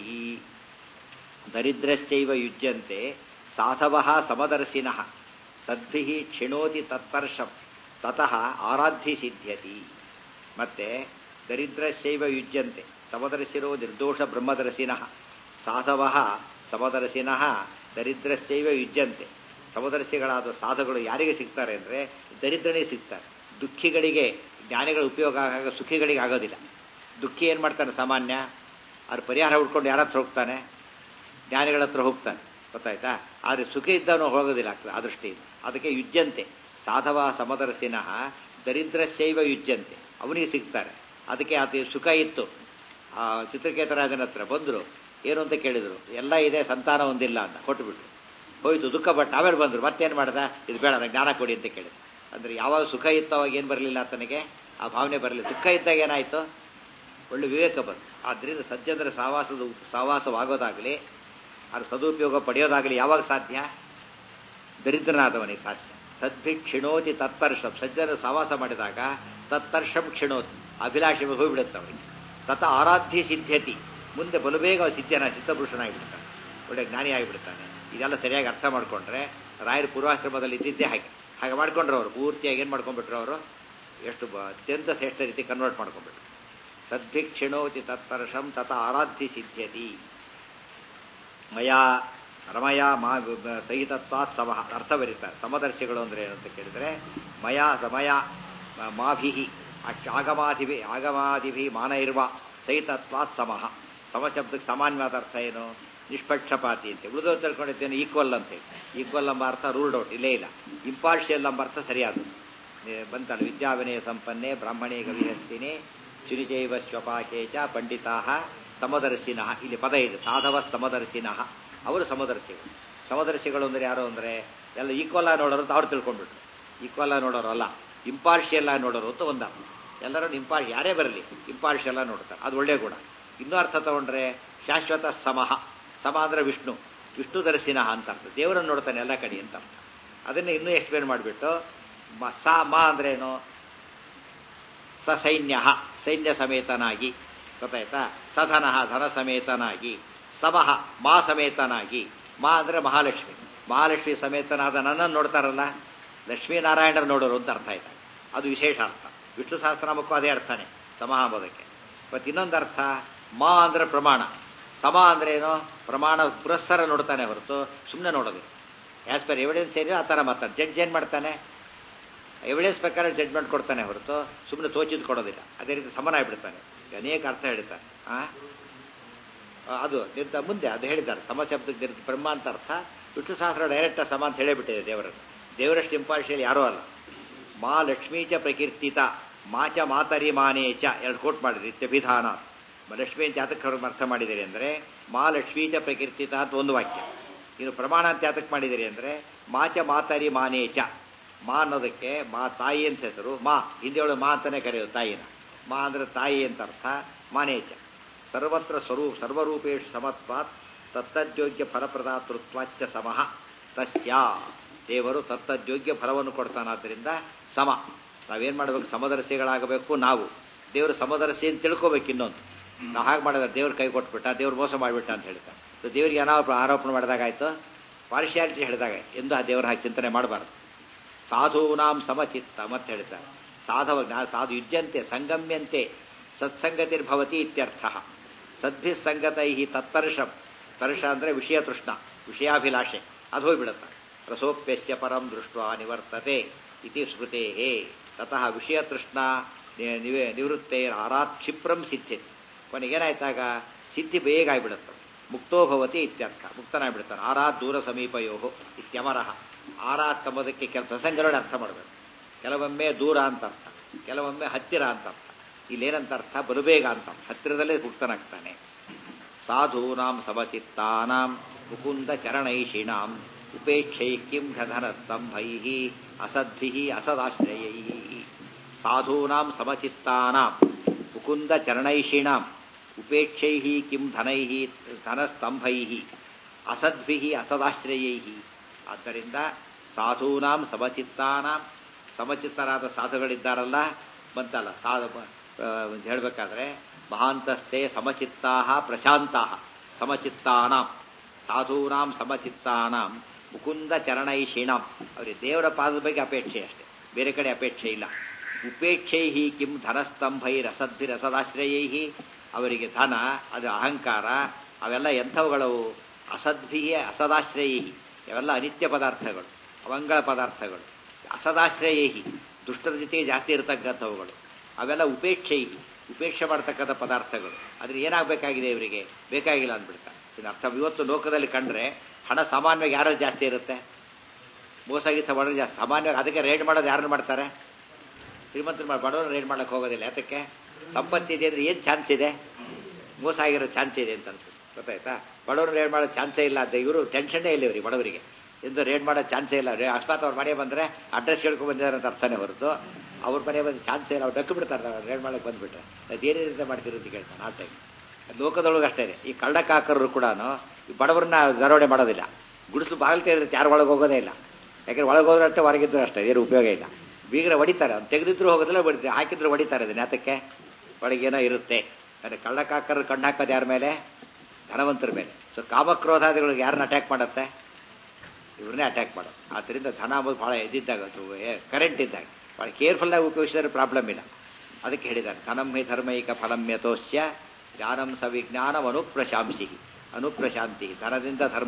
ದರಿದ್ರಶ್ಚೈವ ಯುಜ್ಯಂತೆ ಸಾಧವ ಸಮದರ್ಶಿನಃ ಸದ್ಭಿ ಕ್ಷಿಣೋತಿ ತತ್ತರ್ಷಂ ತತಃ ಆರಾಧಿ ಸಿದ್ಧ್ಯತಿ ಮತ್ತೆ ದರಿದ್ರಶೈವ ಯುಜ್ಯಂತೆ ಸಮದರ್ಶಿರೋ ನಿರ್ದೋಷ ಬ್ರಹ್ಮದರ್ಶಿನಃ ಸಾಧವ ಸಮದರ್ಶಿನಃ ದರಿದ್ರಶೈವ ಯುಜ್ಯಂತೆ ಸಮದರ್ಶಿಗಳಾದ ಸಾಧುಗಳು ಯಾರಿಗೆ ಸಿಗ್ತಾರೆ ಅಂದರೆ ದರಿದ್ರನೇ ಸಿಗ್ತಾರೆ ದುಃಖಿಗಳಿಗೆ ಜ್ಞಾನಿಗಳ ಉಪಯೋಗ ಆಗಾಗ ಸುಖಿಗಳಿಗೆ ಆಗೋದಿಲ್ಲ ದುಃಖಿ ಏನು ಮಾಡ್ತಾನೆ ಸಾಮಾನ್ಯ ಅವ್ರ ಪರಿಹಾರ ಹುಡ್ಕೊಂಡು ಯಾರ ಹತ್ರ ಹೋಗ್ತಾನೆ ಜ್ಞಾನಿಗಳ ಹತ್ರ ಹೋಗ್ತಾನೆ ಗೊತ್ತಾಯ್ತಾ ಆದರೆ ಸುಖ ಇದ್ದವನು ಹೋಗೋದಿಲ್ಲ ಆಗ್ತದೆ ಆ ದೃಷ್ಟಿಯಿಂದ ಅದಕ್ಕೆ ಯುಜ್ಯಂತೆ ಸಾಧವ ಸಮದರ್ಶಿನಃ ದರಿದ್ರಶೈವ ಯುಜ್ಯಂತೆ ಅವನಿಗೆ ಸಿಗ್ತಾರೆ ಅದಕ್ಕೆ ಆತ ಸುಖ ಇತ್ತು ಆ ಚಿತ್ರಕೇತರಾಜನ ಹತ್ರ ಬಂದರು ಏನು ಅಂತ ಕೇಳಿದರು ಎಲ್ಲ ಇದೆ ಸಂತಾನ ಒಂದಿಲ್ಲ ಅಂತ ಕೊಟ್ಟುಬಿಟ್ರು ಹೋಯ್ತು ದುಃಖ ಪಟ್ಟು ಆಮೇಲೆ ಬಂದರು ಮತ್ತೇನು ಮಾಡ್ದ ಇದು ಬೇಡ ನನಗೆ ಜ್ಞಾನ ಕೊಡಿ ಅಂತ ಕೇಳಿದ ಅಂದರೆ ಯಾವಾಗ ಸುಖ ಇತ್ತು ಅವಾಗ ಏನು ಬರಲಿಲ್ಲ ಆತನಿಗೆ ಆ ಭಾವನೆ ಬರಲಿಲ್ಲ ದುಃಖ ಇದ್ದಾಗ ಏನಾಯಿತು ಒಳ್ಳೆ ವಿವೇಕ ಬಂತು ಆದ್ದರಿಂದ ಸಜ್ಜನರ ಸಹವಾಸದ ಸಹವಾಸವಾಗೋದಾಗಲಿ ಅದು ಸದುಪಯೋಗ ಪಡೆಯೋದಾಗಲಿ ಯಾವಾಗ ಸಾಧ್ಯ ದರಿದ್ರನಾದವನಿಗೆ ಸಾಧ್ಯ ಸದ್ಭಿ ಕ್ಷಿಣೋತಿ ತತ್ತರ್ಷಂ ಸಜ್ಜನ ಸಹವಾಸ ಮಾಡಿದಾಗ ತತ್ತರ್ಷಂ ಕ್ಷಿಣೋತಿ ಅಭಿಲಾಷೆ ಹೋಗ್ಬಿಡುತ್ತೆ ಅವನಿಗೆ ತತ ಆರಾಧ್ಯ ಸಿದ್ಧ್ಯತಿ ಮುಂದೆ ಬಲು ಬೇಗ ಅವ ಸಿದ್ಧನ ಸಿದ್ಧಪುರುಷನಾಗಿಬಿಡ್ತಾನೆ ಒಳ್ಳೆ ಜ್ಞಾನಿ ಆಗಿಬಿಡ್ತಾನೆ ಇದೆಲ್ಲ ಸರಿಯಾಗಿ ಅರ್ಥ ಮಾಡ್ಕೊಂಡ್ರೆ ರಾಯರ ಪೂರ್ವಾಶ್ರಮದಲ್ಲಿ ಇದ್ದಿದ್ದೇ ಹಾಗೆ ಹಾಗೆ ಮಾಡ್ಕೊಂಡ್ರು ಅವರು ಪೂರ್ತಿಯಾಗಿ ಏನು ಮಾಡ್ಕೊಂಡ್ಬಿಟ್ರು ಅವರು ಎಷ್ಟು ಬ- ಅತ್ಯಂತ ಶ್ರೇಷ್ಠ ರೀತಿ ಕನ್ವರ್ಟ್ ಮಾಡ್ಕೊಂಡ್ಬಿಟ್ರು ಸದ್ಭಿ ಕ್ಷಿಣೋತಿ ತತ್ತರ್ಷಂ ತತ ಆರಾಧ್ಯ ಸಿದ್ಧ್ಯತಿ ಮಯಾ ರಮಯ ಮಾ ಸಹಿತತ್ವಾತ್ ಸಮಃ ಅರ್ಥ ಬರೀತಾರೆ ಸಮದರ್ಶಿಗಳು ಅಂದ್ರೆ ಏನು ಅಂತ ಕೇಳಿದ್ರೆ ಮಯ ಸಮಯ ಮಾಭಿಹಿ ಆಗಮಾಧಿಭಿ ಆಗಮಾದಿಭಿ ಮಾನ ಇರುವ ಸಹಿತತ್ವಾತ್ ಸಮಃ ಸಮಶಬ್ದಕ್ಕೆ ಸಾಮಾನ್ಯವಾದ ಅರ್ಥ ಏನು ನಿಷ್ಪಕ್ಷಪಾತಿ ಅಂತ ಉಳಿದವ್ರು ತಿಳ್ಕೊಂಡಿದ್ದೇನೆ ಈಕ್ವಲ್ ಅಂತ ಹೇಳಿ ಈಕ್ವಲ್ ಎಂಬ ಅರ್ಥ ರೂಲ್ಡ್ ಔಟ್ ಇಲ್ಲೇ ಇಲ್ಲ ಇಂಪಾರ್ಷಿಯಲ್ ಎಂಬ ಅರ್ಥ ಸರಿಯಾದದ್ದು ಬಂತಲ್ಲ ವಿದ್ಯಾವಿನಯ ಸಂಪನ್ನೆ ಬ್ರಾಹ್ಮಣೇ ಗವಿಹಸ್ತಿನೇ ಶುನಿಚೈವ ಶ್ವಪಾಕೇಚ ಪಂಡಿತಾ ಸಮದರ್ಶಿನಃ ಇಲ್ಲಿ ಪದ ಇದೆ ಸಾಧವ ಸಮದರ್ಶಿನಃ ಅವರು ಸಮದರ್ಶಿಗಳು ಸಮದರ್ಶಿಗಳು ಅಂದ್ರೆ ಯಾರು ಅಂದ್ರೆ ಎಲ್ಲ ಈಕ್ವಲ್ ಆಗಿ ನೋಡೋರು ಅಂತ ಅವ್ರು ತಿಳ್ಕೊಂಡ್ಬಿಟ್ರು ಈಕ್ವಲ್ ಆಗಿ ನೋಡೋರು ಅಲ್ಲ ಇಂಪಾರ್ಷಿಯಲ್ ಆಗಿ ನೋಡೋರು ಅಂತ ಒಂದ ಎಲ್ಲರೂ ಇಂಪಾರ್ ಯಾರೇ ಬರಲಿ ಇಂಪಾರ್ಷಿಯಲ್ ಆಗಿ ನೋಡ್ತಾರೆ ಅದು ಒಳ್ಳೆ ಗುಣ ಇನ್ನೂ ಅರ್ಥ ತಗೊಂಡ್ರೆ ಶಾಶ್ವತ ಸಮಹ ಸಮ ಅಂದ್ರೆ ವಿಷ್ಣು ವಿಷ್ಣು ದರ್ಶಿನಃ ಅಂತ ಅರ್ಥ ದೇವರನ್ನು ನೋಡ್ತಾನೆ ಎಲ್ಲ ಕಡೆ ಅಂತ ಅರ್ಥ ಅದನ್ನ ಇನ್ನೂ ಎಕ್ಸ್ಪ್ಲೇನ್ ಮಾಡಿಬಿಟ್ಟು ಮ ಸ ಮ ಅಂದ್ರೇನು ಸ ಸೈನ್ಯ ಸೈನ್ಯ ಸಮೇತನಾಗಿ ಗೊತ್ತಾಯ್ತಾ ಸಧನ ಧನ ಸಮೇತನಾಗಿ ಸಮಹ ಮಾ ಸಮೇತನಾಗಿ ಮಾ ಅಂದ್ರೆ ಮಹಾಲಕ್ಷ್ಮಿ ಮಹಾಲಕ್ಷ್ಮಿ ಸಮೇತನಾದ ನನ್ನನ್ನು ನೋಡ್ತಾರಲ್ಲ ಲಕ್ಷ್ಮೀನಾರಾಯಣರು ನೋಡೋರು ಅಂತ ಅರ್ಥ ಆಯ್ತಾ ಅದು ವಿಶೇಷ ಅರ್ಥ ವಿಷ್ಣು ಸಹಸ್ರನಾಮಕ್ಕೂ ಅದೇ ಅರ್ಥನೇ ಸಮಹಾಬೋಧಕ್ಕೆ ಮತ್ತು ಇನ್ನೊಂದು ಅರ್ಥ ಮಾ ಅಂದ್ರೆ ಪ್ರಮಾಣ ಸಮ ಅಂದ್ರೆ ಏನು ಪ್ರಮಾಣ ಪುರಸ್ಕಾರ ನೋಡ್ತಾನೆ ಹೊರತು ಸುಮ್ಮನೆ ನೋಡೋದು ಆಸ್ ಪರ್ ಎವಿಡೆನ್ಸ್ ಏನಿದೆ ಆ ಥರ ಮಾತಾಡ್ತಾರೆ ಜಡ್ಜ್ ಏನು ಮಾಡ್ತಾನೆ ಎವಿಡೆನ್ಸ್ ಪ್ರಕಾರ ಜಡ್ಜ್ಮೆಂಟ್ ಕೊಡ್ತಾನೆ ಹೊರತು ಸುಮ್ಮನೆ ತೋಚಿದ್ದು ಕೊಡೋದಿಲ್ಲ ಅದೇ ರೀತಿ ಸಮನಾಗ್ಬಿಡ್ತಾನೆ ಅನೇಕ ಅರ್ಥ ಹೇಳ್ತಾರೆ ಆ ಅದು ನಿರ್ದ ಮುಂದೆ ಅದು ಹೇಳಿದ್ದಾರೆ ಸಮ ಶಬ್ದಕ್ಕೆ ನಿರ್ದ ಬ್ರಹ್ಮ ಅಂತ ಅರ್ಥ ವಿಷ್ಣು ಸಹಸ್ರ ಡೈರೆಕ್ಟ್ ಸಮ ಅಂತ ಹೇಳಿಬಿಟ್ಟಿದೆ ದೇವರನ್ನು ದೇವರಷ್ಟು ಇಂಪಾರ್ಷಿಯಲ್ ಯಾರೂ ಅಲ್ಲ ಮಾ ಲಕ್ಷ್ಮೀ ಚ ಪ್ರಕೀರ್ತಿತ ಮಾಚ ಮಾತರಿ ಮಾನೇ ಚ ಎರಡು ಕೋಟ್ ಮಾಡಿದ್ರಿ ಇತ್ಯಭಿಧಾನ ಲಕ್ಷ್ಮೀ ಅಂತ ಯಾತಕ್ಕೆ ಅವ್ರು ಅರ್ಥ ಮಾಡಿದಿರಿ ಅಂದರೆ ಮಾ ಲಕ್ಷ್ಮೀ ಚ ಪ್ರಕೀರ್ತಿತ ಅಂತ ಒಂದು ವಾಕ್ಯ ಇನ್ನು ಪ್ರಮಾಣ ಅಂತ ಯಾತಕ್ಕೆ ಮಾಡಿದಿರಿ ಅಂದರೆ ಮಾಚ ಮಾತರಿ ಮಾನೇ ಚ ಮಾ ಅನ್ನೋದಕ್ಕೆ ಮಾ ತಾಯಿ ಅಂತ ಹೆಸರು ಮಾ ಹಿಂದಿಯೊಳಗೆ ಮಾ ಅಂತಾನೆ ಕರೆಯೋದು ತಾಯಿನ ಮಾ ಅಂದ್ರೆ ತಾಯಿ ಅಂತ ಅರ್ಥ ಮಾನೇಚ ಸರ್ವತ್ರ ಸ್ವರೂಪ ಸರ್ವರೂಪೇಶು ಸಮತ್ವಾತ್ ತತ್ತದ್ಯೋಗ್ಯ ಫಲಪ್ರದಾತೃತ್ವಾಚ್ಯ ಸಮಃ ತಸ್ಯ ದೇವರು ತತ್ತದ್ಯೋಗ್ಯ ಫಲವನ್ನು ಕೊಡ್ತಾನಾದ್ರಿಂದ ಸಮ ನಾವೇನ್ ಮಾಡಬೇಕು ಸಮದರ್ಶಿಗಳಾಗಬೇಕು ನಾವು ದೇವರು ಸಮದರ್ಶಿ ಅಂತ ತಿಳ್ಕೋಬೇಕು ಇನ್ನೊಂದು ನಾವು ಹಾಗೆ ಮಾಡಿದ್ರೆ ದೇವ್ರ ಕೈ ಕೊಟ್ಬಿಟ್ಟ ದೇವ್ರು ಮೋಸ ಮಾಡಿಬಿಟ್ಟ ಅಂತ ಹೇಳ್ತಾರೆ ದೇವರಿಗೆ ಏನಾದ್ರು ಆರೋಪಣೆ ಮಾಡಿದಾಗಾಯ್ತು ಪಾರ್ಶಿಯಾಲಿಟಿ ಹೇಳಿದಾಗ ಎಂದು ಆ ದೇವರ ಹಾಗೆ ಚಿಂತನೆ ಮಾಡಬಾರ್ದು ಸಾಧೂನಾಂ ಸಮಚಿತ್ತ ಮತ್ತೆ ಹೇಳ್ತಾರೆ ಸಾಧವ ಸಾಧು ಯುಜ್ಯಂತೆ ಸಂಗಮ್ಯಂತೆ ಸತ್ಸಂಗತಿರ್ಭವತಿ ಇತ್ಯರ್ಥ ಸದ್ಭಿ ಸಂಗತೈ ತತ್ತರ್ಷಂ ತರ್ಷ ಅಂದರೆ ವಿಷಯ ತೃಷ್ಣ ವಿಷಯಾಭಿಲಾಷೆ ಅದು ಹೋಗ್ಬಿಡುತ್ತೆ ರಸೋಪ್ಯಸ್ಯ ಪರಂ ದೃಷ್ಟ ನಿವರ್ತತೆ ಇತಿ ಸ್ಮೃತೇ ತತಃ ವಿಷಯ ತೃಷ್ಣ ನಿವೇ ನಿವೃತ್ತೇ ಆರಾತ್ ಕ್ಷಿಪ್ರಂ ಸಿದ್ಧಿ ಕೊನೆಗೇನಾಯ್ತಾಗ ಸಿದ್ಧಿ ಬೇಗ ಆಗಿಬಿಡುತ್ತೆ ಮುಕ್ತೋ ಭವತಿ ಇತ್ಯರ್ಥ ಮುಕ್ತನಾಗ್ಬಿಡ್ತಾನೆ ಆರಾತ್ ದೂರ ಸಮೀಪಯೋ ಇತ್ಯಮರಃ ಆರಾತ್ ಎಂಬುದಕ್ಕೆ ಕೆಲ ಪ್ರಸಂಗಗಳನ್ನ ಅರ್ಥ ಮಾಡಬೇಕು ಕೆಲವೊಮ್ಮೆ ದೂರ ಅಂತ ಅರ್ಥ ಕೆಲವೊಮ್ಮೆ ಹತ್ತಿರ ಅಂತ ಅರ್ಥ ಇಲ್ಲೇನಂತ ಅರ್ಥ ಬಲುಬೇಗ ಅಂತ ಹತ್ತಿರದಲ್ಲೇ ಮುಕ್ತನಾಗ್ತಾನೆ ಸಾಧೂನಾಂ ಸಮಚಿತ್ತಾನಾಂ ಮುಕುಂದ ಚರಣೈಷಿಣಾಂ ಉಪೇಕ್ಷೈ ಕಿಂ ಘನಸ್ತಂಭೈ ಅಸದ್ಭಿ ಅಸದಾಶ್ರಯೈ ಸಾಧೂನಾಂ ಸಮಚಿತ್ತಾನಾಂ ಮುಕುಂದ ಚರಣೈಷಿಣಾಂ ಉಪೇಕ್ಷೈ ಕಿಂ ಧನೈ ಧನಸ್ತಂಭೈ ಅಸದ್ಭಿ ಅಸದಾಶ್ರಯೈ ಆದ್ದರಿಂದ ಸಾಧೂನಾಂ ಸಮಚಿತ್ತಾನಾಂ ಸಮಚಿತ್ತರಾದ ಸಾಧುಗಳಿದ್ದಾರಲ್ಲ ಬಂತಲ್ಲ ಸಾಧು ಹೇಳಬೇಕಾದ್ರೆ ಮಹಾಂತಸ್ಥೆ ಸಮಚಿತ್ತಾ ಪ್ರಶಾಂತಾ ಸಮಚಿತ್ತಾನಾಂ ಸಾಧೂನಾಂ ಸಮಚಿತ್ತಾನಾಂ ಮುಕುಂದ ಚರಣೈಷಿಣಾಂ ಅವರಿಗೆ ದೇವರ ಪಾದದ ಬಗ್ಗೆ ಅಪೇಕ್ಷೆ ಅಷ್ಟೇ ಬೇರೆ ಕಡೆ ಅಪೇಕ್ಷೆ ಇಲ್ಲ ಉಪೇಕ್ಷೈ ಕಿಂ ಧನಸ್ತಂಭೈ ರಸದ್ಭಿ ರಸದಾಶ್ರಯೈ ಅವರಿಗೆ ಧನ ಅದು ಅಹಂಕಾರ ಅವೆಲ್ಲ ಎಂಥವುಗಳವು ಅಸದ್ಭಿ ಅಸದಾಶ್ರಯೈ ಅವೆಲ್ಲ ಅನಿತ್ಯ ಪದಾರ್ಥಗಳು ಅವಂಗಳ ಪದಾರ್ಥಗಳು ಅಸದಾಶ್ರಯೈ ದುಷ್ಟರ ಜೊತೆ ಜಾಸ್ತಿ ಇರತಕ್ಕಂಥವುಗಳು ಅವೆಲ್ಲ ಉಪೇಕ್ಷೈ ಉಪೇಕ್ಷೆ ಮಾಡ್ತಕ್ಕಂಥ ಪದಾರ್ಥಗಳು ಆದ್ರೆ ಏನಾಗಬೇಕಾಗಿದೆ ಇವರಿಗೆ ಬೇಕಾಗಿಲ್ಲ ಅಂದ್ಬಿಡ್ತಾರೆ ಇನ್ನು ಅರ್ಥ ಇವತ್ತು ಲೋಕದಲ್ಲಿ ಕಂಡ್ರೆ ಹಣ ಸಾಮಾನ್ಯವಾಗಿ ಯಾರು ಜಾಸ್ತಿ ಇರುತ್ತೆ ಮೋಸ ಗೀಸ ಮಾಡೋದು ಜಾಸ್ತಿ ಸಾಮಾನ್ಯವಾಗಿ ಅದಕ್ಕೆ ರೇಡ್ ಮಾಡೋದು ಯಾರನ್ನು ಮಾಡ್ತಾರೆ ಶ್ರೀಮಂತರು ಮಾಡಿ ಬಡವರು ರೇಡ್ ಮಾಡಕ್ಕೆ ಹೋಗೋದಿಲ್ಲ ಯಾತಕ್ಕೆ ಸಂಪತ್ತಿದೆ ಅಂದ್ರೆ ಏನು ಚಾನ್ಸ್ ಇದೆ ಮೋಸ ಆಗಿರೋ ಚಾನ್ಸ್ ಇದೆ ಅಂತ ಅನ್ಸುತ್ತೆ ಗೊತ್ತಾಯ್ತಾ ಬಡವರು ರೇಡ್ ಮಾಡೋ ಚಾನ್ಸೇ ಇಲ್ಲ ಅಂತ ಇವರು ಟೆನ್ಷನ್ನೇ ಇಲ್ಲ ಇವ್ರಿಗೆ ಬಡವರಿಗೆ ಎಂದು ರೇಡ್ ಮಾಡೋ ಚಾನ್ಸೇ ಇಲ್ಲ ಅಕಸ್ಮಾತ್ ಅವ್ರ ಮನೆ ಬಂದರೆ ಅಡ್ರೆಸ್ ಕೇಳ್ಕೊಂಡು ಬಂದಿದ್ದಾರೆ ಅಂತ ಅರ್ಥನೇ ಹೊರತು ಅವ್ರ ಮನೆ ಬಂದು ಚಾನ್ಸೇ ಇಲ್ಲ ಅವ್ರು ಡಕ್ಕು ಬಿಡ್ತಾರೆ ರೇಡ್ ಮಾಡಕ್ಕೆ ಬಂದುಬಿಟ್ರೆ ಅದೇನೇ ರೀತಿ ಮಾಡ್ತೀರಿ ಅಂತ ಕೇಳ್ತಾನೆ ಆ ಟೈಮ್ ಲೋಕದೊಳಗೆ ಅಷ್ಟೇ ಇದೆ ಈ ಕಳ್ಳಕಾಕರು ಕೂಡ ಈ ಬಡವರನ್ನ ದರೋಡೆ ಮಾಡೋದಿಲ್ಲ ಗುಡಿಸಲು ಬಾಗಿಲು ತೆಗೆದ್ರೆ ಯಾರು ಒಳಗೆ ಹೋಗೋದೇ ಇಲ್ಲ ಯಾಕಂದ್ರೆ ಒಳಗೆ ಹೋದ್ರೆ ಅಷ್ಟೇ ಹೊರಗಿದ್ರು ಅಷ್ಟೇ ಏನು ಉಪಯೋಗ ಇಲ್ಲ ಬೀಗರ ಹೊಡಿತಾರೆ ಅವ್ನು ತೆಗೆದಿದ್ರು ಹೋಗೋದಿಲ್ಲ ಹೊಡಿತಾರೆ ಹಾಕಿದ್ರು ಹೊಡಿತಾರೆ ಅದನ್ನ ಯಾತಕ್ಕೆ ಒಳಗೇನೋ ಇರುತ್ತೆ ಅಂದರೆ ಕಳ್ಳಕಾಕರು ಕಣ್ಣು ಹಾಕೋದು ಯಾರ ಮೇಲೆ ಧನವಂತರ ಮೇಲೆ ಸೊ ಕಾಮಕ್ರೋಧಾದಿಗಳಿಗೆ ಯಾರನ್ನ ಅಟ್ಯಾಕ್ ಮಾಡುತ್ತೆ ಇವ್ರನ್ನೇ ಅಟ್ಯಾಕ್ ಮಾಡೋದು ಆದ್ದರಿಂದ ಧನ ಅಂಬೋದು ಭಾಳ ಇದ್ದಿದ್ದಾಗ ಕರೆಂಟ್ ಇದ್ದಾಗ ಭಾಳ ಕೇರ್ಫುಲ್ಲಾಗಿ ಉಪಯೋಗಿಸಿದ್ರೆ ಪ್ರಾಬ್ಲಮ್ ಇಲ್ಲ ಅದಕ್ಕೆ ಹೇಳಿದ್ದಾರೆ ಧನಂ ಹಿ ಧರ್ಮೈಕ ಫಲಂ ಯಥೋಶ್ಯ ಜ್ಞಾನಂ ಸವಿಜ್ಞಾನಂ ಅನುಪ್ರಶಾಂಸಿ ಅನುಪ್ರಶಾಂತಿ ಧನದಿಂದ ಧರ್ಮ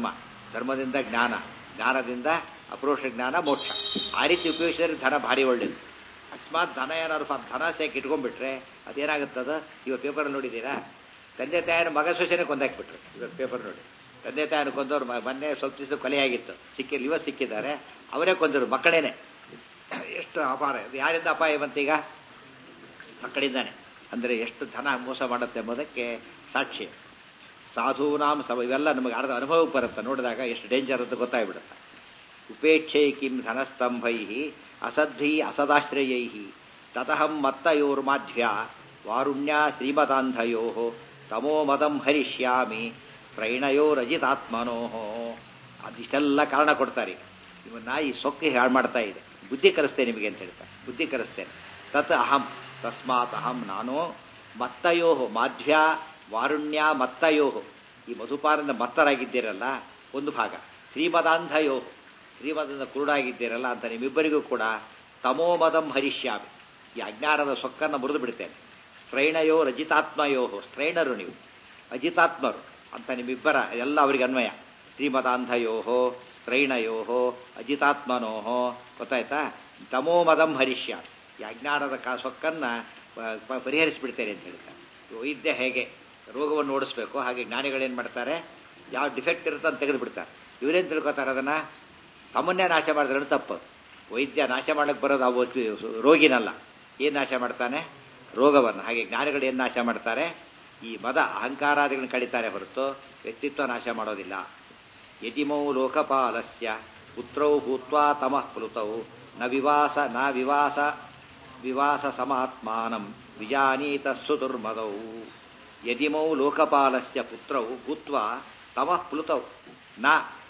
ಧರ್ಮದಿಂದ ಜ್ಞಾನ ಜ್ಞಾನದಿಂದ ಅಪರೋಕ್ಷ ಜ್ಞಾನ ಮೋಕ್ಷ ಆ ರೀತಿ ಉಪಯೋಗಿಸಿದ್ರೆ ಧನ ಭಾರಿ ಒಳ್ಳೇದು ಅಕಸ್ಮಾತ್ ಧನ ಏನಾದ್ರು ಸ್ವಲ್ಪ ಧನ ಸೇಕ್ ಇಟ್ಕೊಂಡ್ಬಿಟ್ರೆ ಅದೇನಾಗುತ್ತದ ಇವತ್ತು ಪೇಪರಲ್ಲಿ ನೋಡಿದ್ದೀರಾ ತಂದೆ ತಾಯಿನ ಮಗ ಸೊಸೆನೇ ಕೊಂದಾಕ್ಬಿಟ್ರು ಇವತ್ತು ಪೇಪರ್ ನೋಡಿ ತಂದೆ ತಾಯಿನ ಕೊಂದವ್ರು ಮ- ಮೊನ್ನೆ ಸ್ವಲ್ಪ ದಿವಸ ಕೊಲೆಯಾಗಿತ್ತು ಸಿಕ್ಕಿಲ್ಲ ಇವತ್ತು ಸಿಕ್ಕಿದ್ದಾರೆ ಅವರೇ ಕೊಂದರು ಮಕ್ಕಳೇನೆ ಎಷ್ಟು ಅಪಾರ ಇದು ಯಾರಿಂದ ಅಪಾಯ ಬಂತೀಗ ಮಕ್ಕಳಿಂದಾನೆ ಅಂದರೆ ಎಷ್ಟು ಧನ ಮೋಸ ಮಾಡುತ್ತೆ ಎಂಬುದಕ್ಕೆ ಸಾಕ್ಷಿ ಸಾಧೂನಾಂ ಸಮ ಇವೆಲ್ಲ ನಮಗೆ ಅರ್ಧ ಅನುಭವಕ್ಕೆ ಬರುತ್ತೆ ನೋಡಿದಾಗ ಎಷ್ಟು ಡೇಂಜರ್ ಅಂತ ಗೊತ್ತಾಗ್ಬಿಡುತ್ತೆ ಉಪೇಕ್ಷೆ ಕಿಂ ಧನಸ್ತಂಭೈ ಅಸದ್ಭಿ ಅಸದಾಶ್ರಯೈ ತತಹಂ ಮತ್ತಯೋರ್ಮಾಧ್ಯ ವಾರುಣ್ಯ ಶ್ರೀಮತಾಂಧಯೋ ತಮೋ ಮದಂ ಹರಿಷ್ಯಾಮಿ ಸ್ತ್ರೈಣಯೋರಜಿತಾತ್ಮನೋ ಅದಿಷ್ಟೆಲ್ಲ ಕಾರಣ ಕೊಡ್ತಾರೆ ಇವನ್ನ ಈ ಸೊಕ್ಕೆ ಹಾಳು ಮಾಡ್ತಾ ಇದೆ ಬುದ್ಧಿ ಕಲಿಸ್ತೇನೆ ನಿಮಗೆ ಅಂತ ಹೇಳ್ತಾರೆ ಬುದ್ಧಿ ಕಲಿಸ್ತೇನೆ ತತ್ ಅಹಂ ತಸ್ಮಾತ್ ಅಹಂ ನಾನು ಮತ್ತಯೋ ಮಾಧ್ಯ ವಾರುಣ್ಯ ಮತ್ತಯೋ ಈ ಮಧುಪಾರದಿಂದ ಮತ್ತರಾಗಿದ್ದೀರಲ್ಲ ಒಂದು ಭಾಗ ಶ್ರೀಮದಾಂಧಯೋ ಶ್ರೀಮದದಿಂದ ಕುರುಡಾಗಿದ್ದೀರಲ್ಲ ಅಂತ ನಿಮ್ಮಿಬ್ಬರಿಗೂ ಕೂಡ ತಮೋಮದಂ ಹರಿಷ್ಯಾಮಿ ಈ ಅಜ್ಞಾನದ ಸೊಕ್ಕನ್ನು ಮುರಿದು ಬಿಡ್ತೇನೆ ಸ್ತ್ರೈಣಯೋ ರಜಿತಾತ್ಮಯೋ ಸ್ತ್ರೈಣರು ನೀವು ಅಜಿತಾತ್ಮರು ಅಂತ ನಿಮ್ಮಿಬ್ಬರ ಎಲ್ಲ ಅವರಿಗೆ ಅನ್ವಯ ಶ್ರೀಮದಾಂಧಯೋ ಸ್ತ್ರೈಣಯೋ ಅಜಿತಾತ್ಮನೋ ಗೊತ್ತಾಯ್ತಾ ತಮೋಮದಂ ಹರಿಷ್ಯ ಈ ಅಜ್ಞಾನದ ಕಾ ಸೊಕ್ಕನ್ನ ಪ- ಪ- ಪರಿಹರಿಸಿಬಿಡ್ತೇನೆ ಅಂತ ಹೇಳ್ತಾರೆ ವೈದ್ಯ ಹೇಗೆ ರೋಗವನ್ನು ಓಡಿಸ್ಬೇಕು ಹಾಗೆ ಜ್ಞಾನಿಗಳೇನು ಮಾಡ್ತಾರೆ ಯಾವ ಡಿಫೆಕ್ಟ್ ಇರುತ್ತೆ ಅಂತ ತೆಗೆದು ಬಿಡ್ತಾರೆ ಇವರೇನು ತಿಳ್ಕೊತಾರೆ ಅದನ್ನ ತಮ್ಮನ್ನೇ ನಾಶ ಮಾಡಿದ್ರೆ ತಪ್ಪು ವೈದ್ಯ ನಾಶ ಮಾಡಕ್ಕೆ ಬರೋದು ಅವು ರೋಗಿನಲ್ಲ ಏನು ನಾಶ ಮಾಡ್ತಾನೆ ರೋಗವನ್ನು ಹಾಗೆ ಜ್ಞಾನಿಗಳು ಏನು ನಾಶ ಮಾಡ್ತಾರೆ ಈ ಮದ ಅಹಂಕಾರಾದಿಗಳನ್ನು ಕಡಿತಾರೆ ಹೊರತು ವ್ಯಕ್ತಿತ್ವ ನಾಶ ಮಾಡೋದಿಲ್ಲ ಯತಿಮೌ ಲೋಕಪಾಲಸ್ಯ ಪುತ್ರೌ ಭೂತ್ವಾ ತಮಃ ಪ್ಲುತೌ ನ ವಿವಾಸ ನ ವಿವಾಸ ವಿವಾಸ ಸಮಾತ್ಮಾನಂ ವಿಜಾನೀತ ಸುದುರ್ಮದೌ ಯದಿಮೌ ಲೋಕಪಾಲಸ್ಯ ಪುತ್ರೌ ಭೂತ್ವಾ ತಮಃ ಪ್ಲುತೌ ನ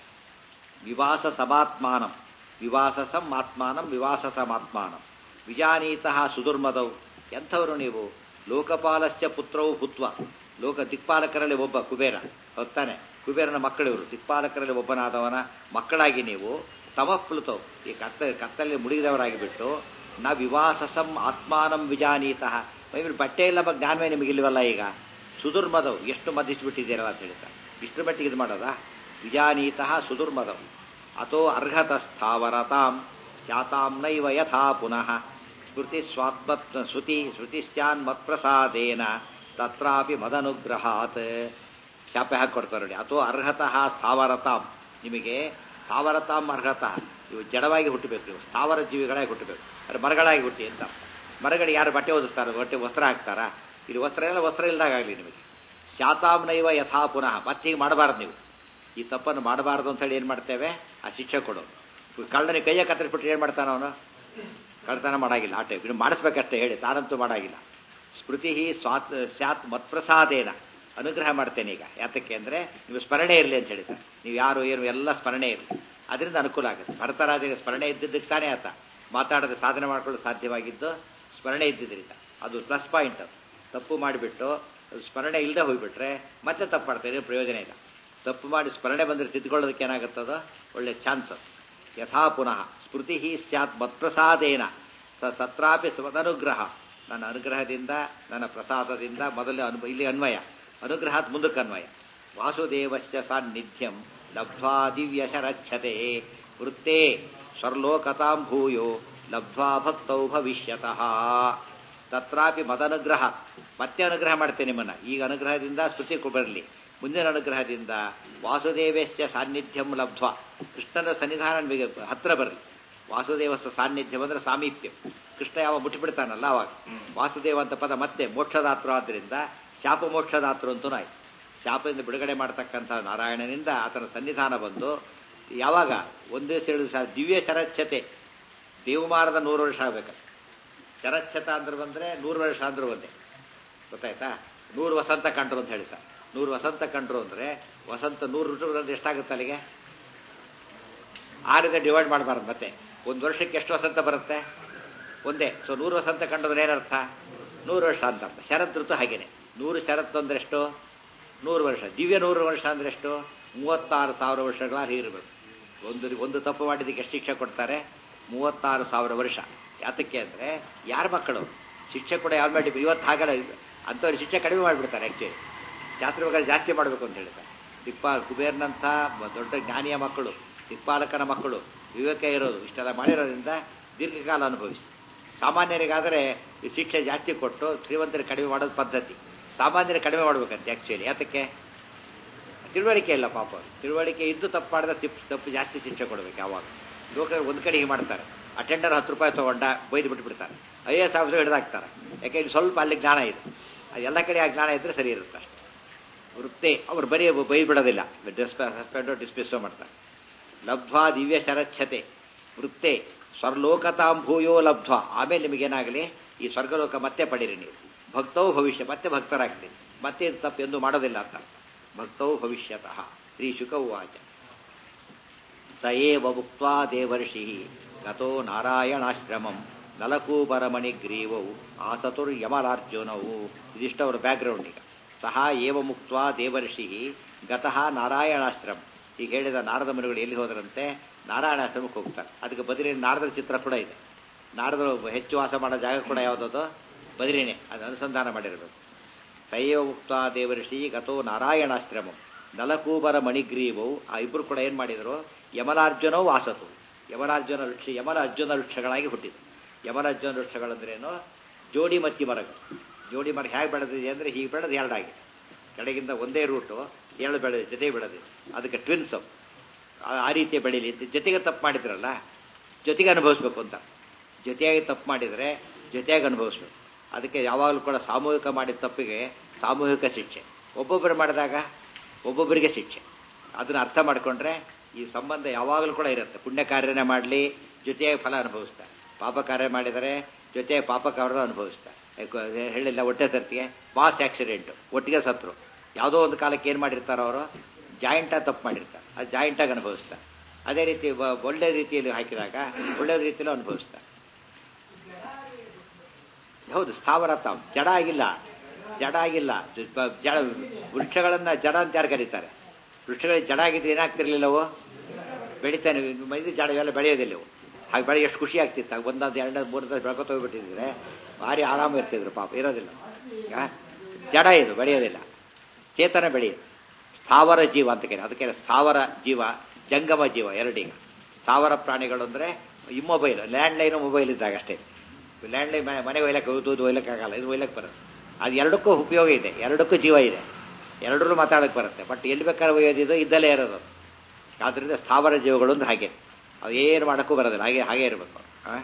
ವಿವಾಸ ಸಮಾತ್ಮಾನಂ ವಿವಾಸಸಂ ಆತ್ಮಾನಂ ವಿವಾಸಸಮಾತ್ಮಾನಂ ವಿಜಾನೀತಃ ಸುದುರ್ಮದೌ ಎಂಥವರು ನೀವು ಲೋಕಪಾಲಸ್ಯ ಪುತ್ರವು ಹುತ್ವ ಲೋಕ ದಿಕ್ಪಾಲಕರಲ್ಲಿ ಒಬ್ಬ ಕುಬೇರ ಹೊತ್ತಾನೆ ಕುಬೇರನ ಮಕ್ಕಳಿವರು ದಿಕ್ಪಾಲಕರಲ್ಲಿ ಒಬ್ಬನಾದವನ ಮಕ್ಕಳಾಗಿ ನೀವು ತಮಪ್ಲುತವು ಈ ಕತ್ತ ಕತ್ತಲ್ಲಿ ಮುಳುಗಿದವರಾಗಿ ಬಿಟ್ಟು ನ ವಿವಾಸಸಂ ಆತ್ಮಾನಂ ವಿಜಾನೀತಃ ಮೈಮೇಲೆ ಬಟ್ಟೆ ಇಲ್ಲ ಬ ಜ್ಞಾನವೇ ನಿಮಗಿಲ್ವಲ್ಲ ಈಗ ಸುದುರ್ಮದವು ಎಷ್ಟು ಮದ್ದಿಸ್ಬಿಟ್ಟಿದ್ದೀರಲ್ಲ ಅಂತ ಹೇಳ್ತಾರೆ ಇಷ್ಟು ಮಟ್ಟಿಗೆ ಇದು ಮಾಡೋದಾ ವಿಜಾನೀತಃ ಸುದುರ್ಮದವು ಅಥೋ ಅರ್ಹತಸ್ಥಾವರತಾಂ ಸ್ಯಾತಾಂನೈವ ಯಥಾ ಪುನಃ ಸ್ಮೃತಿ ಸ್ವಾತ್ಮತ್ ಶ್ರುತಿ ಶ್ರುತಿಸ್ಯಾನ್ ಮತ್ಪ್ರಸಾದೇನ ತತ್ರಾಪಿ ಮದನುಗ್ರಹಾತ್ ಶಾಪೆ ಹಾಕೊಡ್ತಾರೆ ನೋಡಿ ಅಥೋ ಅರ್ಹತಃ ಸ್ಥಾವರತಾಂ ನಿಮಗೆ ಸ್ಥಾವರತಾಂ ಅರ್ಹತಃ ಇವು ಜಡವಾಗಿ ಹುಟ್ಟಬೇಕು ನೀವು ಸ್ಥಾವರ ಜೀವಿಗಳಾಗಿ ಹುಟ್ಟಬೇಕು ಅಂದ್ರೆ ಮರಗಳಾಗಿ ಹುಟ್ಟಿ ಅಂತ ಮರಗಳಿಗೆ ಯಾರು ಬಟ್ಟೆ ಓದಿಸ್ತಾರೆ ಬಟ್ಟೆ ವಸ್ತ್ರ ಹಾಕ್ತಾರಾ ಇಲ್ಲಿ ವಸ್ತ್ರ ಎಲ್ಲ ವಸ್ತ್ರ ಇಲ್ದಾಗಲಿ ನಿಮಗೆ ಶಾತಾಂನೈವ ಯಥಾ ಪುನಃ ಮತ್ತೆ ಹೀಗೆ ಮಾಡಬಾರ್ದು ನೀವು ಈ ತಪ್ಪನ್ನು ಮಾಡಬಾರ್ದು ಅಂತ ಹೇಳಿ ಏನು ಮಾಡ್ತೇವೆ ಆ ಶಿಕ್ಷೆ ಕೊಡೋದು ಕಳ್ಳನಿಗೆ ಕೈಯ ಕತ್ತರಿಸ್ಬಿಟ್ರೆ ಏನು ಮಾಡ್ತಾನ ಅವನು ಕಳ್ತನ ಮಾಡಾಗಿಲ್ಲ ಆಟೆ ಇನ್ನು ಮಾಡಿಸ್ಬೇಕಷ್ಟೇ ಹೇಳಿ ತಾನಂತೂ ಮಾಡಾಗಿಲ್ಲ ಸ್ಮೃತಿ ಸ್ವಾತ್ ಸ್ಯಾತ್ ಮತ್ಪ್ರಸಾದೇನ ಅನುಗ್ರಹ ಮಾಡ್ತೇನೆ ಈಗ ಯಾತಕ್ಕೆ ಅಂದರೆ ನೀವು ಸ್ಮರಣೆ ಇರಲಿ ಅಂತ ಹೇಳಿದ್ದಾರೆ ನೀವು ಯಾರು ಏನು ಎಲ್ಲ ಸ್ಮರಣೆ ಇರಲಿ ಅದರಿಂದ ಅನುಕೂಲ ಆಗುತ್ತೆ ಭರತರಾಜರಿಗೆ ಸ್ಮರಣೆ ಇದ್ದಿದ್ದಕ್ಕೆ ತಾನೇ ಆತ ಮಾತಾಡದೆ ಸಾಧನೆ ಮಾಡ್ಕೊಳ್ಳಲು ಸಾಧ್ಯವಾಗಿದ್ದು ಸ್ಮರಣೆ ಇದ್ದಿದ್ದರಿಂದ ಅದು ಪ್ಲಸ್ ಪಾಯಿಂಟ್ ಅದು ತಪ್ಪು ಮಾಡಿಬಿಟ್ಟು ಅದು ಸ್ಮರಣೆ ಇಲ್ಲದೆ ಹೋಗ್ಬಿಟ್ರೆ ಮತ್ತೆ ತಪ್ಪು ಮಾಡ್ತಾರೆ ಪ್ರಯೋಜನ ಇಲ್ಲ ತಪ್ಪು ಮಾಡಿ ಸ್ಮರಣೆ ಬಂದರೆ ತಿದ್ದುಕೊಳ್ಳೋದಕ್ಕೆ ಏನಾಗುತ್ತದೋ ಒಳ್ಳೆ ಚಾನ್ಸ್ ಅದು ಯಥಾ ಪುನಃ ಸ್ಮೃತಿ ಸ್ಯಾತ್ ಮತ್ಪ್ರಸಾದೇನ ಸ ಸತ್ರಾಪಿ ಸ್ವದನುಗ್ರಹ ನನ್ನ ಅನುಗ್ರಹದಿಂದ ನನ್ನ ಪ್ರಸಾದದಿಂದ ಮೊದಲೇ ಅನು ಇಲ್ಲಿ ಅನ್ವಯ ಅನುಗ್ರಹಾತ್ ಮುಂದಕ್ಕೆ ಅನ್ವಯ ವಾಸುದೇವಸ್ಯ ಸಾನ್ನಿಧ್ಯಂ ಲಬ್ಧ್ವಾ ದಿವ್ಯ ಶರಚ್ಛತೆ ವೃತ್ತೇ ಸ್ವರ್ಲೋಕತಾಂ ಭೂಯೋ ಲಬ್ಧ್ವಾ ಭಕ್ತೌ ಭವಿಷ್ಯತಃ ತತ್ರಾಪಿ ಮದನುಗ್ರಹ ಮತ್ತೆ ಅನುಗ್ರಹ ಮಾಡ್ತೇನೆ ನಿಮ್ಮನ್ನ ಈಗ ಅನುಗ್ರಹದಿಂದ ಸ್ತುತಿ ಬರಲಿ ಮುಂದಿನ ಅನುಗ್ರಹದಿಂದ ವಾಸುದೇವಸ್ಯ ಸಾನ್ನಿಧ್ಯಂ ಲಬ್ಧ್ವ ಕೃಷ್ಣನ ಸನ್ನಿಧಾನ ನಿಮಗೆ ಹತ್ರ ಬರಲಿ ವಾಸುದೇವಸ್ಯ ಸಾನ್ನಿಧ್ಯಂ ಅಂದ್ರೆ ಸಾಮೀಪ್ಯ ಕೃಷ್ಣ ಯಾವ ಮುಟ್ಟಿಬಿಡ್ತಾನಲ್ಲ ಅವಾಗ ವಾಸುದೇವ ಅಂತ ಪದ ಮತ್ತೆ ಮೋಕ್ಷದಾತೃ ಆದ್ದರಿಂದ ಶಾಪ ಮೋಕ್ಷದಾತೃ ಅಂತೂ ಆಯ್ತು ಶಾಪದಿಂದ ಬಿಡುಗಡೆ ಮಾಡ್ತಕ್ಕಂಥ ನಾರಾಯಣನಿಂದ ಆತನ ಸನ್ನಿಧಾನ ಬಂದು ಯಾವಾಗ ಒಂದೇ ಸೇಳು ಸಹ ದಿವ್ಯ ಶರಚ್ಛತೆ ದೇವಮಾರದ ನೂರು ವರ್ಷ ಆಗ್ಬೇಕು ಶರಚ್ಛತ ಅಂದ್ರೆ ಬಂದ್ರೆ ನೂರು ವರ್ಷ ಅಂದ್ರೆ ಒಂದೇ ಗೊತ್ತಾಯ್ತಾ ನೂರು ವಸಂತ ಕಂಡ್ರು ಅಂತ ಹೇಳ್ತಾರೆ ನೂರು ವಸಂತ ಕಂಡ್ರು ಅಂದ್ರೆ ವಸಂತ ನೂರು ಋತುಗಳು ಅಂದ್ರೆ ಎಷ್ಟಾಗುತ್ತೆ ಅಲ್ಲಿಗೆ ಆರಿಂದ ಡಿವೈಡ್ ಮಾಡಬಾರ್ದು ಮತ್ತೆ ಒಂದು ವರ್ಷಕ್ಕೆ ಎಷ್ಟು ವಸಂತ ಬರುತ್ತೆ ಒಂದೇ ಸೊ ನೂರು ವಸಂತ ಕಂಡ್ರೆ ಏನರ್ಥ ನೂರು ವರ್ಷ ಅಂತ ಅರ್ಥ ಶರತ್ ಋತು ಹಾಗೇನೆ ನೂರು ಶರತ್ ಅಂದ್ರೆ ಎಷ್ಟು ನೂರು ವರ್ಷ ದಿವ್ಯ ನೂರು ವರ್ಷ ಅಂದ್ರೆ ಎಷ್ಟು ಮೂವತ್ತಾರು ಸಾವಿರ ವರ್ಷಗಳ ಇರಬೇಕು ಒಂದು ಒಂದು ತಪ್ಪು ಮಾಡಿದ್ದಕ್ಕೆ ಎಷ್ಟು ಶಿಕ್ಷೆ ಕೊಡ್ತಾರೆ ಮೂವತ್ತಾರು ಸಾವಿರ ವರ್ಷ ಯಾತಕ್ಕೆ ಅಂದರೆ ಯಾರ ಮಕ್ಕಳು ಶಿಕ್ಷೆ ಕೂಡ ಯಾರು ಮಾಡಿ ಇವತ್ತು ಹಾಗಲ್ಲ ಅಂಥವ್ರು ಶಿಕ್ಷೆ ಕಡಿಮೆ ಮಾಡಿಬಿಡ್ತಾರೆ ಆ್ಯಕ್ಚುಲಿ ಶಾಸ್ತ್ರ ಪ್ರಕಾರ ಜಾಸ್ತಿ ಮಾಡಬೇಕು ಅಂತ ಹೇಳ್ತಾರೆ ದಿಕ್ಪಾಲ ಕುಬೇರ್ನಂಥ ದೊಡ್ಡ ಜ್ಞಾನಿಯ ಮಕ್ಕಳು ದಿಕ್ಪಾಲಕನ ಮಕ್ಕಳು ವಿವೇಕ ಇರೋದು ಇಷ್ಟೆಲ್ಲ ಮಾಡಿರೋದ್ರಿಂದ ದೀರ್ಘಕಾಲ ಅನುಭವಿಸಿ ಸಾಮಾನ್ಯರಿಗಾದರೆ ಈ ಶಿಕ್ಷೆ ಜಾಸ್ತಿ ಕೊಟ್ಟು ಶ್ರೀಮಂತರಿಗೆ ಕಡಿಮೆ ಮಾಡೋದು ಪದ್ಧತಿ ಸಾಮಾನ್ಯರಿಗೆ ಕಡಿಮೆ ಮಾಡ್ಬೇಕಂತೆ ಆ್ಯಕ್ಚುಲಿ ಯಾತಕ್ಕೆ ತಿಳುವಳಿಕೆ ಇಲ್ಲ ಪಾಪ ಅವ್ರು. ತಿಳುವಳಿಕೆ ಇದ್ದು ತಪ್ಪು ಮಾಡಿದ್ರೆ ತಿಪ್ಪು ತಪ್ಪು ಜಾಸ್ತಿ ಶಿಕ್ಷೆ ಕೊಡ್ಬೇಕು ಯಾವಾಗ ಲೋಕ ಒಂದು ಕಡೆ ಹೀಗೆ ಮಾಡ್ತಾರೆ ಅಟೆಂಡರ್ ಹತ್ತು ರೂಪಾಯಿ ತೊಗೊಂಡ ಬೈದು ಬಿಟ್ಬಿಡ್ತಾರೆ ಐ ಎಸ್ ಆಫೀಸರ್ ಹಿಡ್ದಾಕ್ತಾರೆ ಯಾಕೆ ಇಲ್ಲಿ ಸ್ವಲ್ಪ ಅಲ್ಲಿ ಜ್ಞಾನ ಇದೆ ಅದು ಎಲ್ಲ ಕಡೆ ಆ ಜ್ಞಾನ ಇದ್ದರೆ ಸರಿ ಇರುತ್ತೆ ಅಷ್ಟೇ ವೃತ್ತಿ ಅವ್ರು ಬರೀ ಬೈ ಬಿಡೋದಿಲ್ಲ ಡಿಸ್ಪ ಸಸ್ಪೆಂಡೋ ಡಿಸ್ಮಿಸ್ಸೋ ಮಾಡ್ತಾರೆ ಲಬ್ಧ್ವಾ ದಿವ್ಯ ಶರಚ್ಛತೆ ವೃತ್ತೆ ಸ್ವರ್ಲೋಕತಾಂ ಭೂಯೋ ಲಬ್ಧ್ವಾ ಆಮೇಲೆ ನಿಮಗೇನಾಗಲಿ ಈ ಸ್ವರ್ಗಲೋಕ ಮತ್ತೆ ಪಡೀರಿ ನೀವು ಭಕ್ತೌ ಭವಿಷ್ಯ ಮತ್ತೆ ಭಕ್ತರಾಗ್ತೀರಿ ಮತ್ತೆ ಇದು ತಪ್ಪು ಎಂದು ಮಾಡೋದಿಲ್ಲ ಅಂತ ಭಕ್ತೌ ಭವಿಷ್ಯತಃ ಶ್ರೀ ಶುಕ ಉವಾಚ ಸ ಏವ ಮುಕ್ತ್ವಾ ದೇವರ್ಷಿ ಗತೋ ನಾರಾಯಣಾಶ್ರಮಂ ನಲಕೂಪರಮಣಿಗ್ರೀವೌ ಆಸತುರ್ಯಮಲಾರ್ಜುನವು ಇದಿಷ್ಟು ಅವರ ಬ್ಯಾಕ್ಗ್ರೌಂಡ್ ಈಗ ಸಹ ಏವ ಮುಕ್ತ್ವಾ ದೇವರ್ಷಿ ಗತಃ ನಾರಾಯಣಾಶ್ರಮ ಈಗ ಹೇಳಿದ ನಾರದ ಮುನಿಗಳು ಎಲ್ಲಿ ಹೋದರಂತೆ ನಾರಾಯಣಾಶ್ರಮಕ್ಕೆ ಹೋಗ್ತಾರೆ ಅದಕ್ಕೆ ಬದಲಿನ ನಾರದರ ಚಿತ್ರ ಕೂಡ ಇದೆ ನಾರದರು ಹೆಚ್ಚು ವಾಸ ಮಾಡೋ ಜಾಗ ಕೂಡ ಯಾವುದದು ಬದಲಿನೇ ಅದು ಅನುಸಂಧಾನ ಮಾಡಿರಬೇಕು ಸೈವ ಮುಕ್ತ ದೇವರ್ಷಿ ಗತೋ ನಾರಾಯಣಾಶ್ರಮಂ ನಲಕೂಬರ ಮಣಿಗ್ರೀವವು ಆ ಇಬ್ಬರು ಕೂಡ ಏನು ಮಾಡಿದರು ಯಮಲಾರ್ಜುನವು ವಾಸತು ಯಮಲಾರ್ಜುನ ವೃಕ್ಷ ಯಮಲ ಅರ್ಜುನ ವೃಕ್ಷಗಳಾಗಿ ಹುಟ್ಟಿತು ಯಮಲಾರ್ಜುನ ವೃಕ್ಷಗಳಂದ್ರೇನು ಜೋಡಿ ಮತ್ತಿ ಮರಗಳು ಜೋಡಿ ಮರ ಹೇಗೆ ಬೆಳೆದಿದೆ ಅಂದರೆ ಹೀಗೆ ಬೆಳೆದು ಎರಡಾಗಿದೆ ಕೆಳಗಿಂದ ಒಂದೇ ರೂಟು ಎರಡು ಬೆಳೆದಿದೆ ಜೊತೆ ಬೆಳೆದಿದೆ ಅದಕ್ಕೆ ಟ್ವಿನ್ಸ್ ಅವು ಆ- ಆ ರೀತಿ ಬೆಳೀಲಿ ಅಂತ ಜೊತೆಗೆ ತಪ್ಪು ಮಾಡಿದ್ರಲ್ಲ ಜೊತೆಗೆ ಅನುಭವಿಸ್ಬೇಕು ಅಂತ ಜೊತೆಯಾಗಿ ತಪ್ಪು ಮಾಡಿದರೆ ಜೊತೆಯಾಗಿ ಅನುಭವಿಸ್ಬೇಕು ಅದಕ್ಕೆ ಯಾವಾಗಲೂ ಕೂಡ ಸಾಮೂಹಿಕ ಮಾಡಿದ ತಪ್ಪಿಗೆ ಸಾಮೂಹಿಕ ಶಿಕ್ಷೆ ಒಬ್ಬೊಬ್ಬರು ಮಾಡಿದಾಗ ಒಬ್ಬೊಬ್ಬರಿಗೆ ಶಿಕ್ಷೆ ಅದನ್ನು ಅರ್ಥ ಮಾಡಿಕೊಂಡ್ರೆ ಈ ಸಂಬಂಧ ಯಾವಾಗಲೂ ಕೂಡ ಇರುತ್ತೆ ಪುಣ್ಯ ಕಾರ್ಯನೇ ಮಾಡಲಿ ಜೊತೆಯಾಗಿ ಫಲ ಅನುಭವಿಸ್ತಾರೆ ಪಾಪ ಕಾರ್ಯ ಮಾಡಿದರೆ ಜೊತೆಯಾಗಿ ಪಾಪ ಕಾರ್ಯ ಅನುಭವಿಸ್ತಾರೆ ಯಾಕೋ- ಹೇಳಿಲ್ಲ ಹೊಟ್ಟೆ ಸರ್ತಿಗೆ ಬಾಸ್ ಆಕ್ಸಿಡೆಂಟು ಒಟ್ಟಿಗೆ ಸತ್ರು ಯಾವುದೋ ಒಂದು ಕಾಲಕ್ಕೆ ಏನು ಮಾಡಿರ್ತಾರೋ ಅವರು ಜಾಯಿಂಟಾಗಿ ತಪ್ಪು ಮಾಡಿರ್ತಾರೆ ಅದು ಜಾಯಿಂಟಾಗಿ ಅನುಭವಿಸ್ತಾರೆ ಅದೇ ರೀತಿ ಒ- ಒಳ್ಳೆ ರೀತಿಯಲ್ಲಿ ಹಾಕಿದಾಗ ಒಳ್ಳೆ ರೀತಿಯಲ್ಲೂ ಅನುಭವಿಸ್ತಾರೆ ಹೌದು ಸ್ಥಾವರ ತಾವು ಜಡ ಆಗಿಲ್ಲ ಜಡ ಆಗಿಲ್ಲ ಜ- ಬ- ಜಡ ವೃಕ್ಷಗಳನ್ನ ಜಡ ಅಂತ ಯಾರು ಕರೀತಾರೆ ವೃಕ್ಷಗಳಿಗೆ ಜಡ ಆಗಿದ್ರೆ ಏನಾಗ್ತಿರ್ಲಿಲ್ಲ ಅವು ಬೆಳಿತಾನೆ ಇದು ಜಡ ಇವೆಲ್ಲ ಬೆಳೆಯೋದಿಲ್ಲ ಅವು ಹಾಗೆ ಬೆಳೆ ಎಷ್ಟು ಖುಷಿ ಆಗ್ತಿತ್ತು ಆಗ ಒಂದಾದ ಎರಡನೇ ಮೂರನೇ ಬೆಳ್ಕೊತ ಹೋಗ್ಬಿಟ್ಟಿದ್ರೆ ಭಾರಿ ಆರಾಮ ಇರ್ತಿದ್ರು ಪಾಪ ಇರೋದಿಲ್ಲ ಆ? ಜಡ ಇದು ಬೆಳೆಯೋದಿಲ್ಲ ಚೇತನ ಬೆಳೆಯುದು ಸ್ಥಾವರ ಜೀವ ಅಂತ ಕರೀತಾರೆ ಅದಕ್ಕೆ ಸ್ಥಾವರ ಜೀವ ಜಂಗಮ ಜೀವ ಎರಡೀಗ ಸ್ಥಾವರ ಪ್ರಾಣಿಗಳು ಅಂದರೆ ಇಮ್ಮೊಬೈಲ್ ಲ್ಯಾಂಡ್ ಲೈನು ಮೊಬೈಲ್ ಇದ್ದಾಗ ಅಷ್ಟೇ ಲ್ಯಾಂಡ್ ಲೈನ್ ಮನೆಗೆ ಒಯ್ಲಕ್ಕೆ ದೂದು ಒಯ್ಲಕ್ಕಾಗಲ್ಲ ಇದು ಒಯ್ಲಕ್ಕೆ ಬರುತ್ತೆ ಅದು ಎರಡಕ್ಕೂ ಉಪಯೋಗ ಇದೆ ಎರಡಕ್ಕೂ ಜೀವ ಇದೆ ಎರಡರಲ್ಲೂ ಮಾತಾಡಕ್ಕೆ ಬರುತ್ತೆ ಬಟ್ ಎಲ್ಲಿ ಬೇಕಾದ್ರೆ ಒಯ್ಯೋದಿದು ಇದ್ದಲ್ಲೇ ಇರೋದು ಆದ್ದರಿಂದ ಸ್ಥಾವರ ಜೀವಗಳು ಅಂದ್ರೆ ಹಾಗೆ ಅವು ಏನು ಮಾಡೋಕ್ಕೂ ಬರೋದಿಲ್ಲ ಹಾಗೆ ಹಾಗೆ ಇರಬೇಕು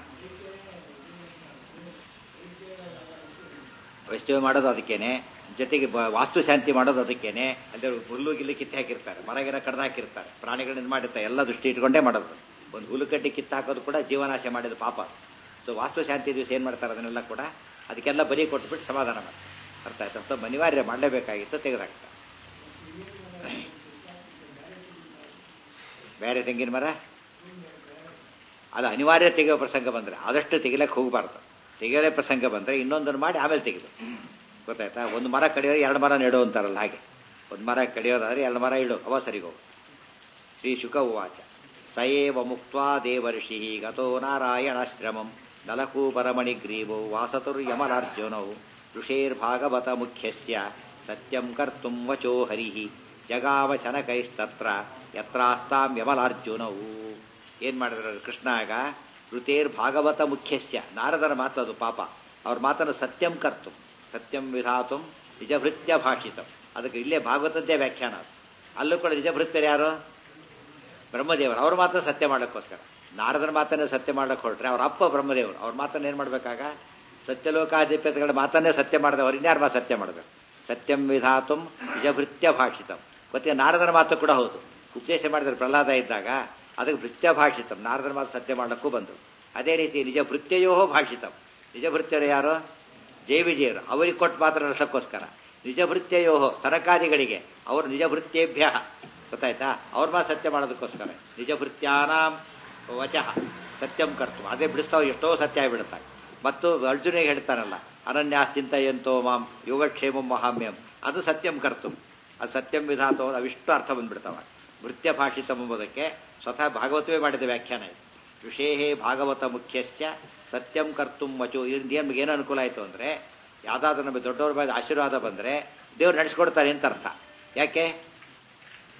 ವೈಷ್ಣವ ಮಾಡೋದು ಅದಕ್ಕೇನೆ ಜೊತೆಗೆ ಬ- ವಾಸ್ತು ಶಾಂತಿ ಮಾಡೋದು ಅದಕ್ಕೇನೆ ಅಂದರೆ ಹುಲ್ಲು ಗಿಲ್ಲು ಕಿತ್ತು ಹಾಕಿರ್ತಾರೆ ಮರಗಿರ ಕಡ್ದು ಹಾಕಿರ್ತಾರೆ ಪ್ರಾಣಿಗಳನ್ನ ಮಾಡಿರ್ತಾರೆ ಎಲ್ಲ ದೃಷ್ಟಿ ಇಟ್ಕೊಂಡೇ ಮಾಡೋದು ಒಂದು ಹುಲ್ಲುಕಡ್ಡಿ ಕಿತ್ತು ಹಾಕೋದು ಕೂಡ ಜೀವನಾಶ ಮಾಡಿದ ಪಾಪ ಸೊ ವಾಸ್ತು ಶಾಂತಿ ದಿವಸ ಏನು ಮಾಡ್ತಾರೆ ಅದನ್ನೆಲ್ಲ ಕೂಡ ಅದಕ್ಕೆಲ್ಲ ಬಲಿ ಕೊಟ್ಬಿಟ್ಟು ಸಮಾಧಾನ ಮಾಡ್ತಾರೆ ಅರ್ಥ ಆಯ್ತು ಅಂತ ಅನಿವಾರ್ಯ ಮಾಡಲೇಬೇಕಾಗಿತ್ತು ತೆಗೆದಾಕ್ತಾರೆ ಬೇರೆ ತೆಂಗಿನ ಮರ ಅದು ಅನಿವಾರ್ಯ ತೆಗೆಯೋ ಪ್ರಸಂಗ ಬಂದರೆ ಆದಷ್ಟು ತೆಗಿಲಕ್ಕೆ ಹೋಗಬಾರ್ದು ತೆಗೆಯಲೇ ಪ್ರಸಂಗ ಬಂದರೆ ಇನ್ನೊಂದನ್ನು ಮಾಡಿ ಆಮೇಲೆ ತೆಗೆದು ಗೊತ್ತಾಯ್ತಾ ಒಂದು ಮರ ಕಡಿಯೋದು ಎರಡು ಮರ ನೆಡು ಅಂತಾರಲ್ಲ ಹಾಗೆ ಒಂದು ಮರ ಕಡಿಯೋದಾದ್ರೆ ಎರಡು ಮರ ಇಡು ಅವ ಸರಿಗೋ ಶ್ರೀ ಶುಕ ಉವಾಚ ಸಯೇವ ಮುಕ್ತ್ವಾ ದೇವರ್ಷಿ ಗತೋ ನಾರಾಯಣಾಶ್ರಮಂ ನಲಕೂಪರಮಣಿಗ್ರೀವೋ ವಾಸತುರ್ಯಮಲಾರ್ಜುನೌ ಋಷೇರ್ಭಾಗವತ ಮುಖ್ಯಸ್ಯ ಸತ್ಯಂ ಕರ್ತುಂ ವಚೋ ಹರಿ ಜಗಾವ ಶನಕೈಸ್ತತ್ರ ಯತ್ರಾಸ್ತಾಂ ಯಮಲಾರ್ಜುನವು ಏನು ಮಾಡಿದ್ರು ಕೃಷ್ಣ ಆಗ ಋತೇರ್ ಭಾಗವತ ಮುಖ್ಯಸ್ಯ ನಾರದರ ಮಾತು ಅದು ಪಾಪ ಅವ್ರ ಮಾತನ್ನು ಸತ್ಯಂ ಕರ್ತು ಸತ್ಯಂ ವಿಧಾತು ನಿಜಭೃತ್ಯ ಭಾಷಿತಂ ಅದಕ್ಕೆ ಇಲ್ಲೇ ಭಾಗವತದ್ದೇ ವ್ಯಾಖ್ಯಾನ ಅದು ಅಲ್ಲೂ ಕೂಡ ನಿಜಭೃತ್ಯರು ಯಾರು ಬ್ರಹ್ಮದೇವರು ಅವ್ರ ಮಾತ್ರ ಸತ್ಯ ಮಾಡೋಕ್ಕೋಸ್ಕರ ನಾರದರ ಮಾತನ್ನೇ ಸತ್ಯ ಮಾಡಕ್ಕೆ ಹೊರಟ್ರೆ ಅವ್ರ ಅಪ್ಪ ಬ್ರಹ್ಮದೇವರು ಅವ್ರ ಮಾತನ್ನ ಏನು ಮಾಡಬೇಕಾಗ ಸತ್ಯಲೋಕಾಧಿಪತಿಗಳ ಮಾತನ್ನೇ ಸತ್ಯ ಮಾಡಿದೆ ಅವ್ರು ಇನ್ಯಾರ ಮಾತು ಸತ್ಯ ಮಾಡಬೇಕು ಸತ್ಯಂ ವಿಧಾತುಂ ನಿಜಭೃತ್ಯ ಭಾಷಿತಂ ಮತ್ತೆ ನಾರದರ ಮಾತು ಕೂಡ ಹೌದು ಉಪದೇಶ ಮಾಡಿದ್ರೆ ಪ್ರಹ್ಲಾದ ಇದ್ದಾಗ ಅದಕ್ಕೆ ಭೃತ್ಯ ಭಾಷಿತಂ ನಾರದರ ಮಾತು ಸತ್ಯ ಮಾಡಕ್ಕೂ ಬಂದರು ಅದೇ ರೀತಿ ನಿಜ ಭೃತ್ಯಯೋ ಭಾಷಿತಂ ನಿಜ ಭೃತ್ಯರು ಯಾರು ಜೈ ವಿಜಯರು ಅವರಿಗೆ ಕೊಟ್ಟು ಮಾತ್ರ ರಸಕ್ಕೋಸ್ಕರ ನಿಜ ಭೃತ್ಯಯೋ ಸರಕಾರಿಗಳಿಗೆ ಅವರು ನಿಜ ಭೃತ್ಯೇಭ್ಯ ಗೊತ್ತಾಯ್ತಾ ಅವ್ರ ಮಾತು ಸತ್ಯ ಮಾಡೋದಕ್ಕೋಸ್ಕರ ನಿಜ ಭೃತ್ಯಾನಾಂ ವಚಃ ಸತ್ಯಂ ಕರ್ತು ಅದೇ ಬಿಡಿಸ್ತಾವ ಎಷ್ಟೋ ಸತ್ಯ ಆಗಿಬಿಡುತ್ತಾರೆ ಮತ್ತು ಅರ್ಜುನಿಗೆ ಹೇಳ್ತಾನಲ್ಲ ಅನನ್ಯಾಸ್ತಿಂತಯಂತೋ ಮಾಂ ಯೋಗಕ್ಷೇಮಂ ಮಹಾಮ್ಯಂ ಅದು ಸತ್ಯಂ ಕರ್ತು ಅದು ಸತ್ಯಂ ವಿಧಾತೋ ಅವಿಷ್ಟು ಅರ್ಥ ಬಂದ್ಬಿಡ್ತಾವ ಭೃತ್ಯ ಭಾಷಿತಂ ಎಂಬುದಕ್ಕೆ ಸ್ವತಃ ಭಾಗವತವೇ ಮಾಡಿದ ವ್ಯಾಖ್ಯಾನ ಇದು ಋಷೇಹೇ ಭಾಗವತ ಮುಖ್ಯಸ್ಯ ಸತ್ಯಂ ಕರ್ತುಂ ವಚೋ ಇದರಿಂದ ಏನು ಏನು ಅನುಕೂಲ ಆಯಿತು ಅಂದರೆ ಯಾವುದಾದ್ರೂ ನಮಗೆ ದೊಡ್ಡವ್ರ ಮೇಲೆ ಆಶೀರ್ವಾದ ಬಂದರೆ ದೇವ್ರು ನಡೆಸ್ಕೊಡ್ತಾರೆ ಅಂತ ಅರ್ಥ ಯಾಕೆ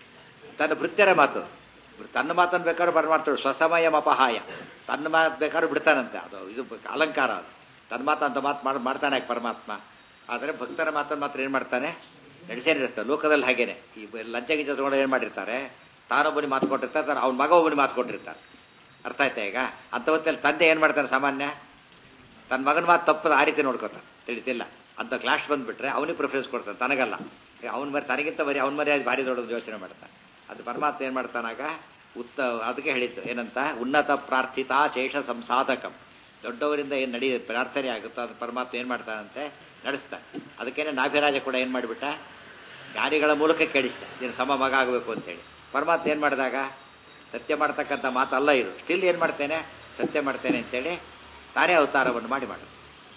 ತನ್ನ ಭೃತ್ಯರ ಮಾತು ತನ್ನ ಮಾತನ್ನು ಬೇಕಾದ್ರೂ ಬರಮಾಡ್ತಾడు ಸ್ವಸಮಯ ಅಪಹಾಯ ತನ್ನ ಮಾತು ಬೇಕಾದ್ರೂ ಬಿಡ್ತಾನಂತೆ ಅದು ಇದು ಅಲಂಕಾರ ಅದು ತನ್ನ ಮಾತು ಅಂತ ಮಾತು ಮಾಡಿ ಮಾಡ್ತಾನೆ ಯಾಕೆ ಪರಮಾತ್ಮ ಆದರೆ ಭಕ್ತರ ಮಾತನ್ನು ಮಾತ್ರ ಏನು ಮಾಡ್ತಾನೆ ನಡೆಸೇ ನಡೆಸ್ತಾರೆ ಲೋಕದಲ್ಲಿ ಹಾಗೇನೆ ಈ ಲಂಚ ಗಿಂಚ ತಗೊಂಡು ಏನು ಮಾಡಿರ್ತಾರೆ ತಾನೊಬ್ಬನಿಗೆ ಮಾತು ಕೊಟ್ಟಿರ್ತಾರೆ ಅವ್ನ ಮಗ ಒಬ್ಬನಿಗೆ ಮಾತು ಕೊಟ್ಟಿರ್ತಾರೆ ಅರ್ಥ ಆಯ್ತಾ ಈಗ ಅಂತ ಹೊತ್ತಲ್ಲಿ ತಂದೆ ಏನು ಮಾಡ್ತಾನೆ ಸಾಮಾನ್ಯ ತನ್ನ ಮಗನ ಮಾತು ತಪ್ಪದ ಆ ರೀತಿ ನೋಡ್ಕೊತಾನೆ ತಿಳಿತಿಲ್ಲ ಅಂತ ಕ್ಲಾಸ್ ಬಂದ್ಬಿಟ್ರೆ ಅವನಿಗೆ ಪ್ರಿಫರೆನ್ಸ್ ಕೊಡ್ತಾನೆ ತನಗಲ್ಲ ಅವನ ಮರಿ ತನಗಿಂತ ಬರೀ ಅವನ ಮರಿ ಭಾರಿ ದೊಡ್ಡದು ಯೋಚನೆ ಮಾಡ್ತಾನೆ ಅದು ಪರಮಾತ್ಮ ಏನು ಮಾಡ್ತಾನಾಗ ಉತ್ತ ಅದಕ್ಕೆ ಹೇಳಿತ್ತು ಏನಂತ ಉನ್ನತ ಪ್ರಾರ್ಥಿತ ಶೇಷ ಸಂಸಾಧಕಂ ದೊಡ್ಡವರಿಂದ ಏನು ನಡಿ ಪ್ರಾರ್ಥನೆ ಆಗುತ್ತೋ ಅದು ಪರಮಾತ್ಮ ಏನು ಮಾಡ್ತಾನಂತೆ ನಡೆಸ್ತಾನೆ ಅದಕ್ಕೇನೆ ನಾಭಿರಾಜ ಕೂಡ ಏನು ಮಾಡಿಬಿಟ್ಟ ಜ್ಞಾನಿಗಳ ಮೂಲಕ ಕೇಳಿಸ್ತ ನೀನು ಸಮ ಮಗ ಆಗಬೇಕು ಅಂತೇಳಿ ಪರಮಾತ್ಮ ಏನು ಮಾಡಿದಾಗ ಸತ್ಯ ಮಾಡ್ತಕ್ಕಂಥ ಮಾತಲ್ಲ ಇದು ಸ್ಟಿಲ್ ಏನು ಮಾಡ್ತೇನೆ ಸತ್ಯ ಮಾಡ್ತೇನೆ ಅಂತೇಳಿ ತಾನೇ ಅವತಾರವನ್ನು ಮಾಡಿ ಮಾಡು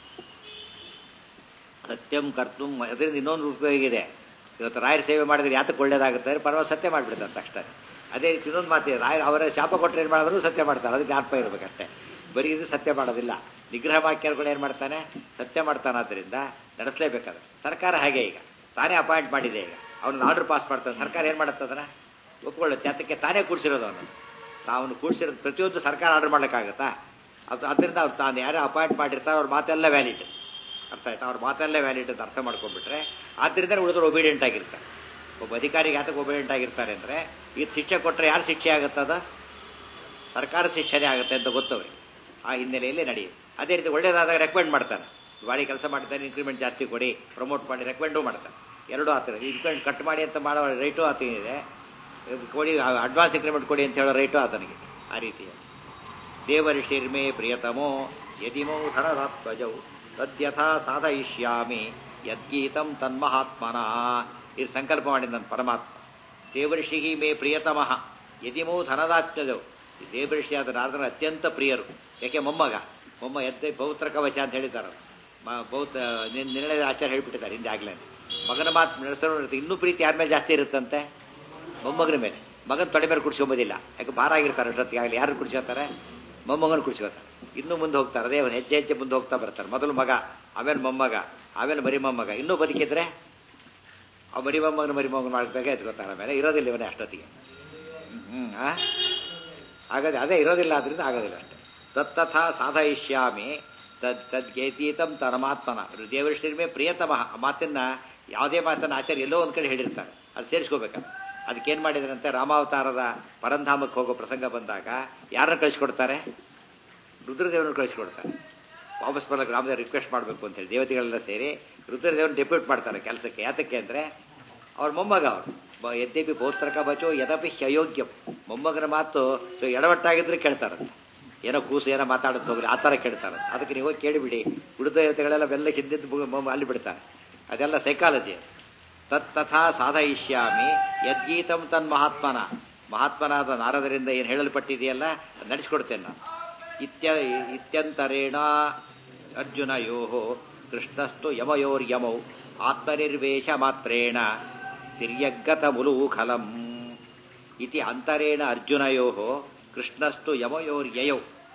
ಸತ್ಯಂ ಕರ್ತು ಅದರಿಂದ ಇನ್ನೊಂದು ಉಪಯೋಗ ಇದೆ ಇವತ್ತು ರಾಯರ ಸೇವೆ ಮಾಡಿದ್ರೆ ಯಾತಕ್ಕೆ ಒಳ್ಳೇದಾಗುತ್ತೆ ಅಂದ್ರೆ ಪರವಾಗಿ ಸತ್ಯ ಮಾಡಿಬಿಡ್ತಾರೆ ತಕ್ಷಣ ಅದೇ ರೀತಿ ಇನ್ನೊಂದು ಮಾತಿದೆ ರಾಯರ್ ಅವರ ಶಾಪ ಕೊಟ್ಟರೆ ಏನು ಮಾಡಿದ್ರು ಸತ್ಯ ಮಾಡ್ತಾರೆ ಅದಕ್ಕೆ ಜ್ಞಾಪಕ ಇರಬೇಕಷ್ಟೇ ಬರೀ ಇದು ಸತ್ಯ ಮಾಡೋದಿಲ್ಲ ನಿಗ್ರಹ ವಾಕ್ಯಗಳು ಏನು ಮಾಡ್ತಾನೆ ಸತ್ಯ ಮಾಡ್ತಾನಾದ್ರಿಂದ ನಡೆಸಲೇಬೇಕಾದ್ರೆ ಸರ್ಕಾರ ಹಾಗೆ ಈಗ ತಾನೇ ಅಪಾಯಿಂಟ್ ಮಾಡಿದೆ ಈಗ ಅವನು ಆರ್ಡರ್ ಪಾಸ್ ಮಾಡ್ತಾನೆ ಸರ್ಕಾರ ಏನು ಮಾಡುತ್ತೆ ಅದನ್ನ ಒಪ್ಕೊಳ್ಳುತ್ತೆ ಅದಕ್ಕೆ ತಾನೇ ಕೂಡಿಸಿರೋದು ಅವನು ತಾವನು ಕೂಡಿಸಿರೋದು ಪ್ರತಿಯೊಂದು ಸರ್ಕಾರ ಆರ್ಡರ್ ಮಾಡ್ಲಿಕ್ಕಾಗತ್ತಾ ಅದು ಅದರಿಂದ ಅವ್ರು ತಾನು ಯಾರು ಅಪಾಯಿಂಟ್ ಮಾಡಿರ್ತಾರೆ ಅವ್ರ ಮಾತೆಲ್ಲ ವ್ಯಾಲಿಡ್ ಅರ್ಥ ಆಯ್ತಾ ಅವ್ರ ಮಾತೆಲ್ಲ ವ್ಯಾಲಿಡ್ ಅಂತ ಅರ್ಥ ಮಾಡ್ಕೊಂಡ್ಬಿಟ್ರೆ ಆದ್ದರಿಂದ ಉಳಿದ್ರು ಒಬಿಡಿಯಂಟ್ ಆಗಿರ್ತಾರೆ ಒಬ್ಬ ಅಧಿಕಾರಿಗೆ ಯಾತಕ್ಕೆ ಒಬಿಡಿಯಂಟ್ ಆಗಿರ್ತಾರೆ ಅಂದರೆ ಈ ಶಿಕ್ಷೆ ಕೊಟ್ಟರೆ ಯಾರು ಶಿಕ್ಷೆ ಆಗುತ್ತದ ಸರ್ಕಾರ ಶಿಕ್ಷೆನೇ ಆಗುತ್ತೆ ಅಂತ ಗೊತ್ತವ್ರಿಗೆ ಆ ಹಿನ್ನೆಲೆಯಲ್ಲಿ ನಡೆಯುತ್ತೆ ಅದೇ ರೀತಿ ಒಳ್ಳೇದಾದಾಗ ರೆಕಮೆಂಡ್ ಮಾಡ್ತಾನೆ ಬಾಡಿ ಕೆಲಸ ಮಾಡ್ತಾನೆ ಇನ್ಕ್ರಿಮೆಂಟ್ ಜಾಸ್ತಿ ಕೊಡಿ ಪ್ರಮೋಟ್ ಮಾಡಿ ರೆಕಮೆಂಡು ಮಾಡ್ತಾನೆ ಎರಡೂ ಆತರ ಇನ್ಕ್ರಿಮೆಂಟ್ ಕಟ್ ಮಾಡಿ ಅಂತ ಮಾಡೋ ರೈಟು ಆತನಿದೆ ಕೊಡಿ ಅಡ್ವಾನ್ಸ್ ಇನ್ಕ್ರಿಮೆಂಟ್ ಕೊಡಿ ಅಂತ ಹೇಳೋ ರೈಟು ಆತನಿಗೆ ಆ ರೀತಿ ದೇವರಿಷಿರ್ಮೇ ಪ್ರಿಯತಮೋ ಯದಿಮೋ ಧನರಾತ್ಮಜೌ ತದ್ಯಥಾ ಸಾಧಯಿಷ್ಯಾಮಿ ಯದ್ಗೀತಂ ತನ್ಮಹಾತ್ಮನ ಇದು ಸಂಕಲ್ಪ ಮಾಡಿದ ನನ್ನ ಪರಮಾತ್ಮ ದೇವರ್ಷಿಹಿ ಮೇ ಪ್ರಿಯತಮಃ ಯದಿಮೋ ಧನದಾತ್ಮಜೌ ದೇವರ್ಷಿಯಾದ ನಾರದನ ಅತ್ಯಂತ ಪ್ರಿಯರು ಯಾಕೆ ಮೊಮ್ಮಗ ಮೊಮ್ಮ ಎದ್ದೆ ಪೌತ್ರ ಕವಚ ಅಂತ ಹೇಳಿದ್ದಾರೆ ಬೌದ್ಧ ನಿರ್ಣಯದ ಆಚಾರ ಹೇಳ್ಬಿಟ್ಟಿದ್ದಾರೆ ಹಿಂದೆ ಆಗ್ಲೇ ಮಗನ ಮಾತು ನಡೆಸೋರು ಇನ್ನೂ ಪ್ರೀತಿ ಯಾರ ಮೇಲೆ ಜಾಸ್ತಿ ಇರುತ್ತಂತೆ ಮೊಮ್ಮಗನ ಮೇಲೆ ಮಗನ ತೊಡೆ ಮೇಲೆ ಕುಡ್ಸ್ಕೊಂಬೋದಿಲ್ಲ ಯಾಕೆ ಭಾರ ಆಗಿರ್ತಾರೆ ಅಷ್ಟೊತ್ತಿಗಾಗಲಿ ಯಾರು ಕುಡ್ಸ್ಕೊತಾರೆ ಮೊಮ್ಮಗನ ಕುಡ್ಸ್ಕೊತಾರೆ ಇನ್ನೂ ಮುಂದೆ ಹೋಗ್ತಾರೆ ಅದೇ ಒಂದು ಹೆಜ್ಜೆ ಹೆಜ್ಜೆ ಮುಂದೆ ಹೋಗ್ತಾ ಬರ್ತಾರೆ ಮೊದಲು ಮಗ ಆಮೇಲೆ ಮೊಮ್ಮಗ ಆಮೇಲೆ ಮರಿ ಮೊಮ್ಮಗ ಇನ್ನೂ ಬದುಕಿದ್ರೆ ಆ ಮರಿ ಮೊಮ್ಮಗನ ಮರಿ ಮೊಮ್ಮಗನ ಮಾಡ್ಬೇಕಾಗೆ ಎತ್ಕೋತಾರೆ ಆಮೇಲೆ ಇರೋದಿಲ್ಲ ಇವನೇ ಅಷ್ಟೊತ್ತಿಗೆ ಹ್ಞೂ ಆ ಆಗದೆ ಅದೇ ಇರೋದಿಲ್ಲ ಆದ್ರಿಂದ ಆಗೋದಿಲ್ಲ ಅಷ್ಟೇ ತತ್ತಥಾ ಸಾಧಯಿಷ್ಯಾಮಿ ತದ್ ತದ್ಗೇತೀತಂ ಪರಮಾತ್ಮನ ದೇವಶ್ರೀಮೆ ಪ್ರಿಯತಮಃ ಮಾತನ್ನ ಯಾವುದೇ ಮಾತನ್ನ ಆಚಾರ್ಯ ಎಲ್ಲೋ ಒಂದು ಕಡೆ ಹೇಳಿರ್ತಾರೆ ಅದು ಸೇರಿಸ್ಕೋಬೇಕಂತ ಅದಕ್ಕೇನು ಮಾಡಿದ್ರಂತೆ ರಾಮಾವತಾರದ ಪರಂಧಾಮಕ್ಕೆ ಹೋಗೋ ಪ್ರಸಂಗ ಬಂದಾಗ ಯಾರನ್ನ ಕಳಿಸ್ಕೊಡ್ತಾರೆ ರುದ್ರದೇವರನ್ನು ಕಳಿಸ್ಕೊಡ್ತಾರೆ ವಾಪಸ್ ಬರಕ್ಕೆ ರಾಮದೇವ್ ರಿಕ್ವೆಸ್ಟ್ ಮಾಡಬೇಕು ಅಂತ ಹೇಳಿ ದೇವತೆಗಳೆಲ್ಲ ಸೇರಿ ರುದ್ರದೇವರನ್ನ ಡೆಪ್ಯೂಟ್ ಮಾಡ್ತಾರೆ ಕೆಲಸಕ್ಕೆ ಯಾತಕ್ಕೆ ಅಂದರೆ ಅವ್ರ ಮೊಮ್ಮಗ ಅವರು ಯದ್ಯಪಿ ಪೌತ್ರಕ ಬಚೋ ಯದಪಿ ಅಯೋಗ್ಯಂ ಮೊಮ್ಮಗನ ಮಾತು ಸೊ ಎಡವಟ್ಟಾಗಿದ್ರೆ ಕೇಳ್ತಾರಂತೆ ಏನೋ ಕೂಸು ಏನೋ ಮಾತಾಡುತ್ತೆ ಹೋಗ್ಲಿ ಆ ಥರ ಕೇಳ್ತಾರಂತೆ ಅದಕ್ಕೆ ನೀವು ಕೇಳಿಬಿಡಿ ಉಳಿದ ದೇವತೆಗಳೆಲ್ಲ ಬೆಲ್ಲ ಹಿಂದಿದ್ದು ಅಲ್ಲಿ ಬಿಡ್ತಾರೆ ಅದೆಲ್ಲ ಸೈಕಾಲಜಿ ತತ್ ತಥಾ ಸಾಧಯಿಷ್ಯಾಮಿ ಯದ್ಗೀತಂ ತನ್ ಮಹಾತ್ಮನ ಮಹಾತ್ಮನಾದ ನಾರದರಿಂದ ಏನು ಹೇಳಲ್ಪಟ್ಟಿದೆಯಲ್ಲ ನಡೆಸ್ಕೊಡ್ತೇನೆ ನಾನು ಇತ್ಯ ಇತ್ಯಂತರೇಣ ಅರ್ಜುನಯೋ ಕೃಷ್ಣಸ್ತು ಯಮಯೋರ್ಯಮೌ ಆತ್ಮನಿರ್ವೇಶ ಮಾತ್ರೇಣ ತಿರ್ಯಗತ ಮುಲೂಖಲಂ ಇತಿ ಅಂತರೇಣ ಅರ್ಜುನಯೋ ಕೃಷ್ಣಸ್ತು ಯಮಯೋರ್ಯಯೌ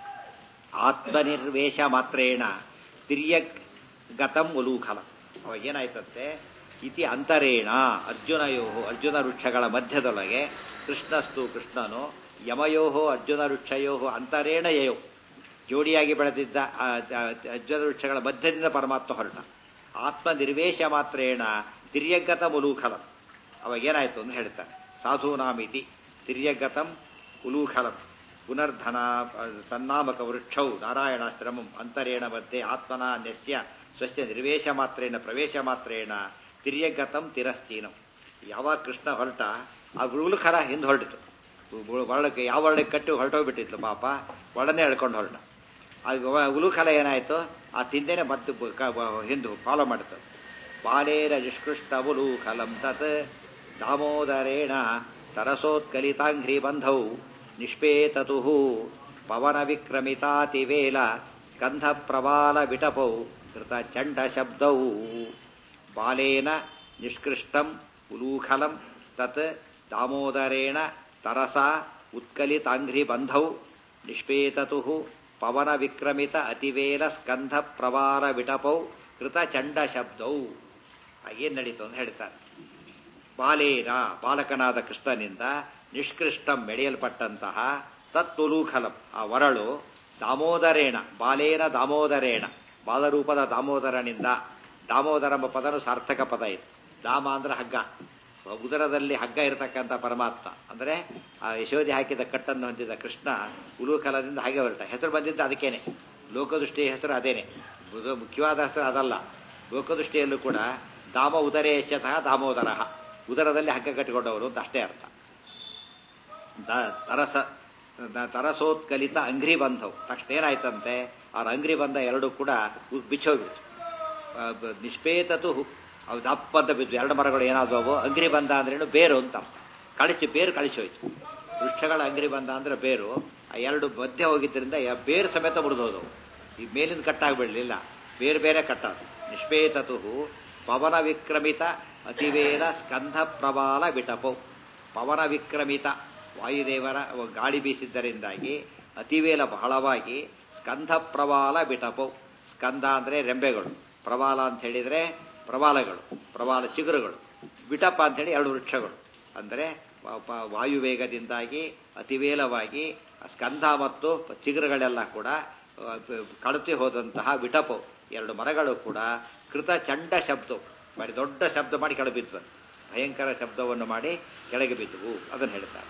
ಆತ್ಮನಿರ್ವೇಶ ಮಾತ್ರೇಣ ತಿರ್ಯಗತಂ ಮುಲೂಖಲಂ ಅವಾಗ ಏನಾಯ್ತಂತೆ ಇತಿ ಅಂತರೇಣ ಅರ್ಜುನಯೋ ಅರ್ಜುನ ವೃಕ್ಷಗಳ ಮಧ್ಯದೊಳಗೆ ಕೃಷ್ಣಸ್ತು ಕೃಷ್ಣನು ಯಮಯೋಹೋ ಅರ್ಜುನ ವೃಕ್ಷಯೋ ಅಂತರೇಣ ಯಯೋ ಜೋಡಿಯಾಗಿ ಬೆಳೆದಿದ್ದ ಅರ್ಜುನ ವೃಕ್ಷಗಳ ಮಧ್ಯದಿಂದ ಪರಮಾತ್ಮ ಹೊರಟ ಆತ್ಮ ನಿರ್ವೇಶ ಮಾತ್ರೇಣ ತಿರ್ಯಗತ ಮುಲೂಖಲಂ ಅವಾಗ ಏನಾಯ್ತು ಅಂತ ಹೇಳ್ತಾರೆ ಸಾಧೂನಾಮಿತಿ ತಿರ್ಯಗತಂ ಉಲೂಖಲಂ ಪುನರ್ಧನ ತನ್ನಾಮಕ ವೃಕ್ಷೌ ನಾರಾಯಣಾಶ್ರಮಂ ಅಂತರೇಣ ಮಧ್ಯೆ ಆತ್ಮನ ನೆಸ್ಯ ಸ್ವಸ್ಯ ನಿರ್ವೇಶ ಮಾತ್ರೇಣ ಪ್ರವೇಶ ಮಾತ್ರೇಣ ತಿರ್ಯಗತಂ ತಿರಸ್ತೀನಂ ಯಾವಾಗ ಕೃಷ್ಣ ಹೊರಟ ಆ ಉಳುಖರ ಹಿಂದೆ ಹೊರಟಿತು ಒಳಕ್ಕೆ ಯಾವ ಒಳಗೆ ಕಟ್ಟಿ ಹೊರಟೋಗ್ಬಿಟ್ಟಿತ್ತು ಪಾಪ ಒಳನೆ ಎಳ್ಕೊಂಡು ಹೊರಟ ಅದು ಉಲುಖಲ ಏನಾಯ್ತು ಆ ತಿಂದೇನೆ ಮತ್ತೆ ಹಿಂದೆ ಫಾಲೋ ಮಾಡಿತು ಬಾಲೇರ ನಿಷ್ಕೃಷ್ಟ ಉಲೂಖಲಂ ತತ್ ದಾಮೋದರೇಣ ತರಸೋತ್ಕಲಿತಾಂಘ್ರಿ ಬಂಧೌ ನಿಷ್ಪೇತತು ಪವನ ವಿಕ್ರಮಿತಾತಿವೇಲ ಸ್ಕಂಧ ಪ್ರವಾಲ ವಿಟಪೌ ಕೃತ ಚಂಡ ಶಬ್ದೌ ಬಾಲೇನ ನಿಷ್ಕೃಷ್ಟಂ ಉಲೂಖಲಂ ತತ್ ದಾಮೋದರೇಣ ತರಸ ಉತ್ಕಲಿತಾಂಘ್ರಿ ಬಂಧೌ ನಿಷ್ಪೇತತು ಪವನ ವಿಕ್ರಮಿತ ಅತಿವೇಲ ಸ್ಕಂಧ ಪ್ರವಾಲ ವಿಟಪೌ ಕೃತ ಚಂಡ ಶಬ್ದೌ ಏನ್ ನಡೀತು ಅಂತ ಹೇಳ್ತಾರೆ ಬಾಲೇನ ಬಾಲಕನಾದ ಕೃಷ್ಣನಿಂದ ನಿಷ್ಕೃಷ್ಟಂ ಮೆಳೆಯಲ್ಪಟ್ಟಂತಹ ತತ್ತುಲೂಖಲಂ ಆ ವರಳು ದಾಮೋದರೇಣ ಬಾಲೇನ ದಾಮೋದರೇಣ ಬಾಲರೂಪದ ದಾಮೋದರನಿಂದ ದಾಮೋದರ ಎಂಬ ಪದನು ಸಾರ್ಥಕ ಪದ ಇದು ದಾಮ ಅಂದ್ರೆ ಹಗ್ಗ ಉದರದಲ್ಲಿ ಹಗ್ಗ ಇರತಕ್ಕಂಥ ಪರಮಾತ್ಮ ಅಂದರೆ ಆ ಯಶೋಧಿ ಹಾಕಿದ ಕಟ್ಟನ್ನು ಹೊಂದಿದ ಕೃಷ್ಣ ಉಲೂಕಲದಿಂದ ಹಾಗೆ ಹೊರಟ ಹೆಸರು ಬಂದಿದ್ದು ಅದಕ್ಕೇನೆ ಲೋಕದೃಷ್ಟಿಯ ಹೆಸರು ಅದೇನೆ ಮುದ- ಮುಖ್ಯವಾದ ಹೆಸರು ಅದಲ್ಲ ಲೋಕದೃಷ್ಟಿಯಲ್ಲೂ ಕೂಡ ದಾಮ ಉದರೇಶತಃ ದಾಮೋದರ ಉದರದಲ್ಲಿ ಹಗ್ಗ ಕಟ್ಟಿಕೊಂಡವರು ಅಂತ ಅಷ್ಟೇ ಅರ್ಥ ದ- ತರಸ ದ- ತರಸೋತ್ಕಲಿತ ಅಂಗ್ರಿ ಬಂಧವು ತಕ್ಷಣ ಏನಾಯ್ತಂತೆ ಅವ್ರ ಅಂಗ್ರಿ ಬಂಧ ಎರಡು ಕೂಡ ಉ- ಬಿಚ್ಚೋಗ್ಬಿಡ್ತು ಆ, ಬ- ನಿಷ್ಪೇತತು ಅವು ದಪ್ಪ ಅಂತ ಬಿದ್ದು ಎರಡು ಮರಗಳು ಏನಾದವು ಅಂಗ್ರಿ ಬಂಧ ಅಂದ್ರೇನು ಬೇರು ಅಂತ ಅರ್ಥ ಕಳಿಸಿ ಬೇರು ಕಳಿಸೋಯ್ತು ವೃಕ್ಷಗಳ ಅಂಗ್ರಿ ಬಂಧ ಅಂದ್ರೆ ಬೇರು ಆ ಎರಡು ಮಧ್ಯೆ ಹೋಗಿದ್ದರಿಂದ ಯ- ಬೇರು ಸಮೇತ ಮುರಿದೋದವು ಈ ಮೇಲಿಂದ ಕಟ್ಟಾಗ್ಬಿಡ್ಲಿಲ್ಲ ಬೇರೆ ಬೇರೆ ಕಟ್ಟೋದು ನಿಷ್ಪೇತತು ಪವನ ವಿಕ್ರಮಿತ ಅತಿವೇದ ಸ್ಕಂಧ ಪ್ರಬಾಲ ವಿಟಪೌ ಪವನ ವಿಕ್ರಮಿತ ವಾಯುದೇವರ ಗಾಳಿ ಬೀಸಿದ್ದರಿಂದಾಗಿ ಅತಿವೇಲ ಬಹಳವಾಗಿ ಸ್ಕಂಧ ಪ್ರವಾಲ ಬಿಟಪೌ ಸ್ಕಂದ ಅಂದರೆ ರೆಂಬೆಗಳು ಪ್ರವಾಲ ಅಂತ ಹೇಳಿದರೆ ಪ್ರವಾಲಗಳು ಪ್ರವಾಲ ಚಿಗುರುಗಳು ಬಿಟಪ ಅಂತ ಹೇಳಿ ಎರಡು ವೃಕ್ಷಗಳು ಅಂದರೆ ಪ- ಪ- ವಾಯುವೇಗದಿಂದಾಗಿ ಅತಿವೇಲವಾಗಿ ಸ್ಕಂಧ ಮತ್ತು ಚಿಗುರುಗಳೆಲ್ಲ ಕೂಡ ಆ, ಪ- ಕಳತಿ ಹೋದಂತಹ ವಿಟಪು ಎರಡು ಮರಗಳು ಕೂಡ ಕೃತ ಚಂಡ ಶಬ್ದ ಬರೀ ದೊಡ್ಡ ಶಬ್ದ ಮಾಡಿ ಕೆಳಗೆ ಬಿದ್ವು ಭಯಂಕರ ಶಬ್ದವನ್ನು ಮಾಡಿ ಕೆಳಗೆ ಬಿದ್ದುವು ಅದನ್ನು ಹೇಳ್ತಾರೆ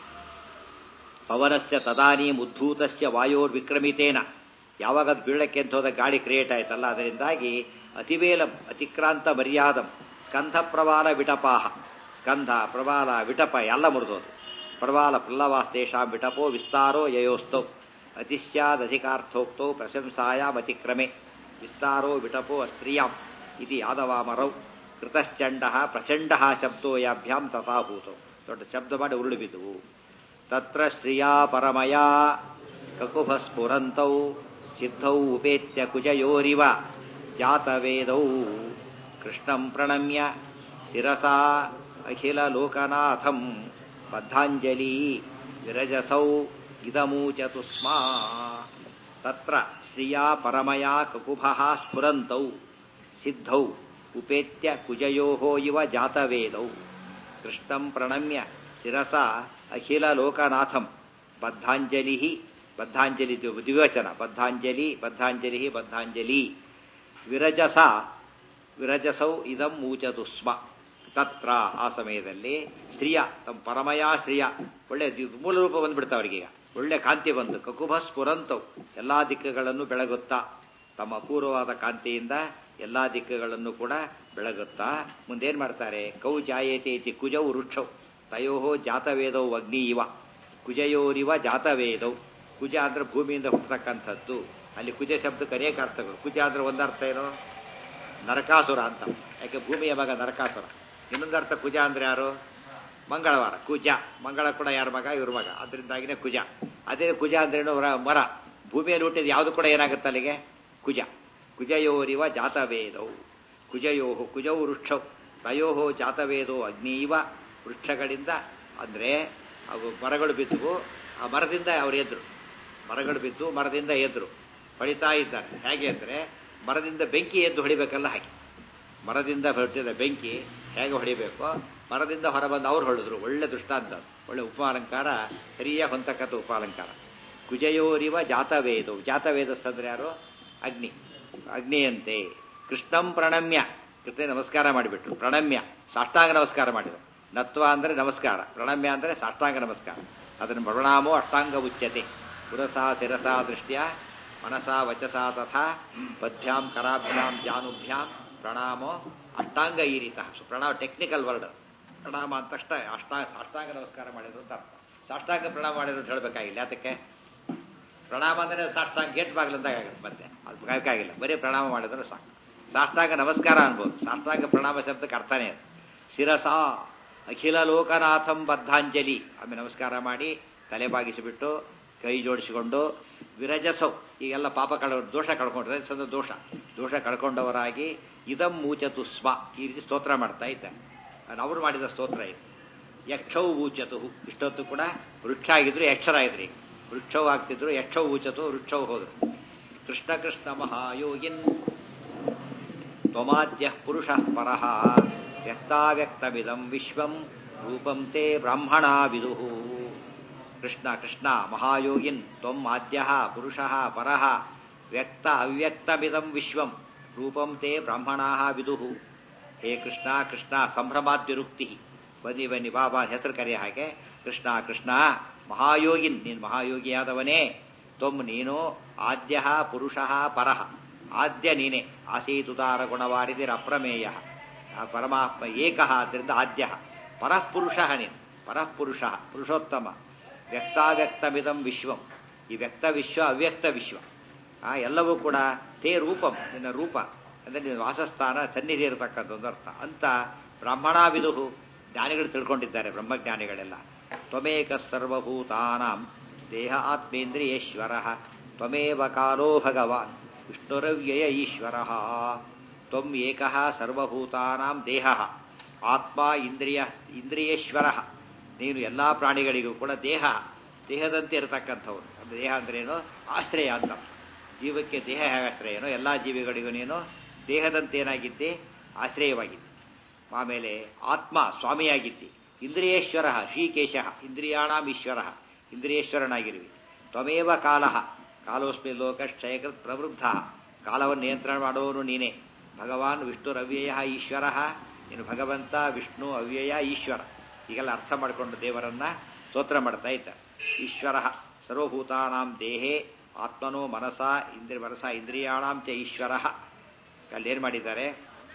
ಪವನಸ್ಯ ತದಾನೀಂ ಉದ್ಭೂತಸ್ಯ ವಾಯೋರ್ ವಿಕ್ರಮಿತೇನ ಯಾವಾಗ ಅದು ಬೀಳಕ್ಕೆ ಅಂತ ಹೋದ ಗಾಳಿ ಕ್ರಿಯೇಟ್ ಆಯ್ತಲ್ಲ ಅದರಿಂದಾಗಿ ಅತಿವೇಲಂ ಅತಿಕ್ರಾಂತ ಮರ್ಯಾದಂ ಸ್ಕಂಧ ಪ್ರವಾಲ ವಿಟಪಾಹ ಸ್ಕಂಧ ಪ್ರವಾಲ ವಿಟಪ ಎಲ್ಲ ಮುರಿದೋದು ಪ್ರವಾಲ ಪ್ಲವಾಸ್ತೇಷಾಂ ವಿಟಪೋ ವಿಸ್ತಾರೋ ಯಯೋಸ್ತೌ ಅತಿಸ್ಯಾದಧಿಕಾರ್ಥೋಕ್ತೌ ಪ್ರಶಂಸಾಯಾಮ್ ಅತಿಕ್ರಮೆ ವಿಸ್ತಾರೋ ವಿಟಪೋ ಅಸ್ತ್ರಿಯಾಂ ಇತಿ ಯಾದವಾಮರೌ ಕೃತಶ್ಚಂಡ ಪ್ರಚಂಡ ಶಬ್ದೋ ಯಾಭ್ಯಾಂ ತಥಾಭೂತೌ ದೊಡ್ಡ ಶಬ್ದ ಮಾಡಿ ಉರುಳು ಬಿದ್ದುವು ತತ್ರ ಶ್ರಿಯಾ ಪರಮಯಾ ಕಕುಭ ಸ್ಫುರಂತೌ ಸಿದ್ಧೌ ಉಪೇತ್ಯ ಕುಜಯೋರಿವ ಜಾತವೇದೌ ಕೃಷ್ಣಂ ಪ್ರಣಮ್ಯ ಶಿರಸಾ ಅಖಿಲ ಲೋಕನಾಥಂ ಬದ್ಧಾಂಜಲಿ ವಿರಜಸೌ ಇದಮೂಚತು ಸ್ಮ ತತ್ರ ಶ್ರಿಯಾ ಪರಮಯಾ ಕಕುಭ ಸ್ಫುರಂತೌ ಸಿದ್ಧೌ ಉಪೇತ್ಯ ಕುಜಯೋ ಇವ ಜಾತವೇದೌ ಕೃಷ್ಣಂ ಪ್ರಣಮ್ಯ ಶಿರಸ ಅಖಿಲ ಲೋಕನಾಥಂ ಬದ್ಧಾಂಜಲಿ ಬದ್ಧಾಂಜಲಿ ಇದು ದ್ವಿವಚನ ಬದ್ಧಾಂಜಲಿ ಬದ್ಧಾಂಜಲಿ ಬದ್ಧಾಂಜಲಿ ವಿರಜಸ ವಿರಜಸೌ ಇದಂ ಮೂಚತು ಸ್ಮ ತತ್ರ ಆ ಸಮಯದಲ್ಲಿ ಶ್ರೀಯ ತಮ್ಮ ಪರಮಯ ಶ್ರೀಯ ಒಳ್ಳೆ ದಿ- ಮೂಲ ರೂಪ ಬಂದ್ಬಿಡ್ತಾ ಅವರಿಗೀಗ ಒಳ್ಳೆ ಕಾಂತಿ ಬಂತು ಕಕುಭ ಸ್ಫುರಂತವು ಎಲ್ಲಾ ದಿಕ್ಕುಗಳನ್ನು ಬೆಳಗುತ್ತಾ ತಮ್ಮ ಅಪೂರ್ವವಾದ ಕಾಂತಿಯಿಂದ ಎಲ್ಲಾ ದಿಕ್ಕುಗಳನ್ನು ಕೂಡ ಬೆಳಗುತ್ತಾ ಮುಂದೇನ್ ಮಾಡ್ತಾರೆ ಕೌ ಜಾಯೇತಿ ಇತಿ ಕುಜೌ ವೃಕ್ಷೌ ತಯೋ ಜಾತವೇದೌ ಅಗ್ನಿ ಇವ ಕುಜಯೋರಿವ ಜಾತವೇದೌ ಕುಜ ಅಂದ್ರೆ ಭೂಮಿಯಿಂದ ಹುಟ್ಟತಕ್ಕಂಥದ್ದು ಅಲ್ಲಿ ಕುಜ ಶಬ್ದಕ್ಕೆ ಅನೇಕ ಅರ್ಥಗಳು ಕುಜ ಅಂದ್ರೆ ಒಂದರ್ಥ ಏನು ನರಕಾಸುರ ಅಂತ ಯಾಕೆ ಭೂಮಿಯ ಮಗ ನರಕಾಸುರ ಇನ್ನೊಂದು ಅರ್ಥ ಕುಜ ಅಂದ್ರೆ ಯಾರು ಮಂಗಳವಾರ ಕುಜ ಮಂಗಳ ಕೂಡ ಯಾರ ಮಗ ಇವ್ರ ಮಗ ಅದರಿಂದಾಗಿನೇ ಕುಜ ಅದೇ ಕುಜ ಅಂದ್ರೇನು ರ- ಮರ ಭೂಮಿಯಲ್ಲಿ ಹುಟ್ಟಿದ ಯಾವುದು ಕೂಡ ಏನಾಗುತ್ತೆ ಅಲ್ಲಿಗೆ ಕುಜ ಕುಜಯೋರಿವ ಜಾತವೇದವು ಕುಜಯೋ ಕುಜೌ ವೃಕ್ಷೌ ತಯೋ ಜಾತವೇದೋ ಅಗ್ನಿವ ವೃಕ್ಷಗಳಿಂದ ಅಂದ್ರೆ ಅವು ಮರಗಳು ಬಿದ್ದವು ಆ ಮರದಿಂದ ಅವ್ರು ಎದ್ರು ಮರಗಳು ಬಿದ್ದು ಮರದಿಂದ ಎದ್ರು ಹೊಳಿತಾ ಇದ್ದಾರೆ ಹೇಗೆ ಅಂದ್ರೆ ಮರದಿಂದ ಬೆಂಕಿ ಎದ್ದು ಹೊಡಿಬೇಕಲ್ಲ ಹಾಗೆ ಮರದಿಂದ ಹೊರಟಿದ ಬೆಂಕಿ ಹೇಗೆ ಹೊಡಿಬೇಕು ಮರದಿಂದ ಹೊರಬಂದು ಅವ್ರು ಹೊಡೆದ್ರು ಒಳ್ಳೆ ದೃಷ್ಟಾಂತ ಅದು. ಒಳ್ಳೆ ಉಪಾಲಂಕಾರ ಸರಿಯಾಗಿ ಹೊಂತಕ್ಕಂಥ ಉಪಾಲಂಕಾರ ಕುಜಯೋರಿವ ಜಾತವೇದು ಜಾತವೇದಸ್ ಅಂದ್ರೆ ಯಾರು ಅಗ್ನಿ ಅಗ್ನಿಯಂತೆ ಕೃಷ್ಣಂ ಪ್ರಣಮ್ಯ ಕೃಷ್ಣ ನಮಸ್ಕಾರ ಮಾಡಿಬಿಟ್ರು ಪ್ರಣಮ್ಯ ಸಾಷ್ಟಾಂಗ ನಮಸ್ಕಾರ ಮಾಡಿದರು ನತ್ವ ಅಂದ್ರೆ ನಮಸ್ಕಾರ ಪ್ರಣಮ್ಯ ಅಂದ್ರೆ ಸಾಷ್ಟಾಂಗ ನಮಸ್ಕಾರ ಅದನ್ನು ಪ್ರಣಾಮೋ ಅಷ್ಟಾಂಗ ಉಚ್ಯತೆ ಪುರಸಾ ಶಿರಸಾ ದೃಷ್ಟ್ಯ ಮನಸಾ ವಚಸಾ ತಥಾ ಪದ್ಭ್ಯಾಂ ಕರಾಭ್ಯಾಂ ಜಾನುಭ್ಯಾಂ ಪ್ರಣಾಮೋ ಅಷ್ಟಾಂಗ ಈ ರೀತ ಪ್ರಣಾಮ ಟೆಕ್ನಿಕಲ್ ವರ್ಡ್ ಪ್ರಣಾಮ ಅಂತ ತಕ್ಷಣ ಅಷ್ಟಾ ಸಾಷ್ಟಾಂಗ ನಮಸ್ಕಾರ ಮಾಡಿದ್ರು ಅಂತ ಅರ್ಥ ಸಾಷ್ಟಾಂಗ ಪ್ರಣಾಮ ಮಾಡಿದ್ರು ಅಂತ ಹೇಳಬೇಕಾಗಿಲ್ಲ ಯಾತಕ್ಕೆ ಪ್ರಣಾಮ ಅಂದ್ರೆ ಸಾಷ್ಟಾಂಗ ಗೇಟ್ ಬಾಗಿಲಂದಾಗ ಆಗುತ್ತೆ ಮತ್ತೆ ಅದು ಬೇಕಾಗಿಲ್ಲ ಬರೀ ಪ್ರಣಾಮ ಮಾಡಿದ್ರೆ ಸಾಕು ಸಾಷ್ಟಾಂಗ ನಮಸ್ಕಾರ ಅನ್ಬೋದು ಸಾಷ್ಟಾಂಗ ಪ್ರಣಾಮ ಶಬ್ದಕ್ಕೆ ಅರ್ಥನೇ ಅದು ಶಿರಸಾ ಅಖಿಲ ಲೋಕನಾಥಂ ಬದ್ಧಾಂಜಲಿ ಆಮೇಲೆ ನಮಸ್ಕಾರ ಮಾಡಿ ತಲೆ ಬಾಗಿಸಿಬಿಟ್ಟು ಕೈ ಜೋಡಿಸಿಕೊಂಡು ವಿರಜಸೌ ಈಗೆಲ್ಲ ಪಾಪ ಕಳ ದೋಷ ಕಳ್ಕೊಂಡ್ರೆ ಸಂದ ದೋಷ ದೋಷ ಕಳ್ಕೊಂಡವರಾಗಿ ಇದಂ ಮೂಚತು ಸ್ವ ಈ ರೀತಿ ಸ್ತೋತ್ರ ಮಾಡ್ತಾ ಇದ್ದಾರೆ ಅದು ಅವರು ಮಾಡಿದ ಸ್ತೋತ್ರ ಇದು ಯಕ್ಷೌ ಊಚತು ಇಷ್ಟೊತ್ತು ಕೂಡ ವೃಕ್ಷ ಆಗಿದ್ರು ಯಕ್ಷರಾಗಿದ್ರು ಈಗ ವೃಕ್ಷವು ಆಗ್ತಿದ್ರು ಯಕ್ಷೌ ಊಚತು ವೃಕ್ಷವು ಹೋದ್ರು ಕೃಷ್ಣ ಕೃಷ್ಣ ಮಹಾಯೋಗಿನ್ ತ್ವಮಾದ್ಯ ಪುರುಷ ಪರಃ ವ್ಯಕ್ತಾವ್ಯಕ್ತಮಿದಂ ವಿಶ್ವಂ ರೂಪಂ ತೇ ಬ್ರಾಹ್ಮಣ ವಿದು ಕೃಷ್ಣ ಕೃಷ್ಣ ಮಹಾಯೋಗಿನ್ ತ್ವಂ ಆದ್ಯ ಪುರುಷ ಪರಃ ವ್ಯಕ್ತ ಅವ್ಯಕ್ತಮಿದಂ ವಿಶ್ವಂ ರೂಪಂ ತೇ ಬ್ರಾಹ್ಮಣಾ ವಿದು ಹೇ ಕೃಷ್ಣ ಕೃಷ್ಣ ಸಂಭ್ರಮಾದ್ಯುರುಕ್ತಿ ಬನ್ನಿ ಬನ್ನಿ ಬಾಬಾ ಹೆಸರು ಕರೆಯ ಹಾಗೆ ಕೃಷ್ಣ ಕೃಷ್ಣ ಮಹಾಯೋಗಿನ್ ನೀನು ಮಹಾಯೋಗಿಯಾದವನೇ ತ್ವಂ ನೀನು ಆದ್ಯ ಪುರುಷ ಪರಃ ಆದ್ಯ ನೀನೆ ಆಸೀತುತಾರ ಗುಣವಾರಿದಿರ ಅಪ್ರಮೇಯ ಆ ಪರಮಾತ್ಮ ಏಕಃ ಆದ್ದರಿಂದ ಆದ್ಯ ಪರಃ ಪುರುಷ ನೀನು ಪರಃ ಪುರುಷ ಪುರುಷೋತ್ತಮ ವ್ಯಕ್ತಾವ್ಯಕ್ತಮಿದಂ ವಿಶ್ವಂ ಈ ವ್ಯಕ್ತ ವಿಶ್ವ ಅವ್ಯಕ್ತ ವಿಶ್ವ ಆ ಎಲ್ಲವೂ ಕೂಡ ತೇ ರೂಪಂ ನಿನ್ನ ರೂಪ ಅಂದರೆ ನಿನ್ನ ವಾಸಸ್ಥಾನ ಸನ್ನಿಧಿ ಇರತಕ್ಕಂಥ ಒಂದು ಅರ್ಥ ಅಂತ ಬ್ರಾಹ್ಮಣಾವಿದು ಜ್ಞಾನಿಗಳು ತಿಳ್ಕೊಂಡಿದ್ದಾರೆ ಬ್ರಹ್ಮಜ್ಞಾನಿಗಳೆಲ್ಲ ತ್ವಮೇಕ ಸರ್ವಭೂತಾನಾಂ ದೇಹ ಆತ್ಮೇಂದ್ರಿಯೇಶ್ವರ ತ್ವಮೇವ ಕಾಲೋ ಭಗವಾನ್ ವಿಷ್ಣುರವ್ಯಯ ಈಶ್ವರ ತ್ವಂ ಏಕಃ ಸರ್ವಭೂತಾನಾಂ ದೇಹ ಆತ್ಮ ಇಂದ್ರಿಯ ಇಂದ್ರಿಯೇಶ್ವರ ನೀನು ಎಲ್ಲ ಪ್ರಾಣಿಗಳಿಗೂ ಕೂಡ ದೇಹ ದೇಹದಂತೆ ಇರತಕ್ಕಂಥವ್ರು ಅಂದ್ರೆ ದೇಹ ಅಂದ್ರೇನು ಆಶ್ರಯ ಅಂತ ಜೀವಕ್ಕೆ ದೇಹ ಹೇಗೆ ಆಶ್ರಯನೋ ಎಲ್ಲ ಜೀವಿಗಳಿಗೂ ನೀನು ದೇಹದಂತೆ ಏನಾಗಿದ್ದೆ ಆಶ್ರಯವಾಗಿದ್ದೆ ಆಮೇಲೆ ಆತ್ಮ ಸ್ವಾಮಿಯಾಗಿದ್ದಿ ಇಂದ್ರಿಯೇಶ್ವರ ಶ್ರೀಕೇಶ ಇಂದ್ರಿಯಾಣಾಂ ಈಶ್ವರ ಇಂದ್ರಿಯೇಶ್ವರನಾಗಿರುವಿ ತ್ವಮೇವ ಕಾಲ ಕಾಲೋಸ್ಮಿ ಲೋಕಕ್ಷಯಕೃತ್ ಪ್ರವೃದ್ಧ ಕಾಲವನ್ನು ನಿಯಂತ್ರಣ ಮಾಡುವವನು ನೀನೇ ಭಗವಾನ್ ವಿಷ್ಣುರವ್ಯಯ ಈಶ್ವರ ನೀನು ಭಗವಂತ ವಿಷ್ಣು ಅವ್ಯಯ ಈಶ್ವರ ಈಗೆಲ್ಲ ಅರ್ಥ ಮಾಡಿಕೊಂಡು ದೇವರನ್ನ ಸ್ತೋತ್ರ ಮಾಡ್ತಾ ಇದ್ದ ಈಶ್ವರ ಸರ್ವಭೂತಾನಾಂ ದೇಹೇ ಆತ್ಮನೋ ಮನಸ ಇಂದ್ರಿಯ ಮನಸ ಇಂದ್ರಿಯಾಣಾಂ ಚ ಈಶ್ವರ ಅಲ್ಲಿ ಏನು ಮಾಡಿದ್ದಾರೆ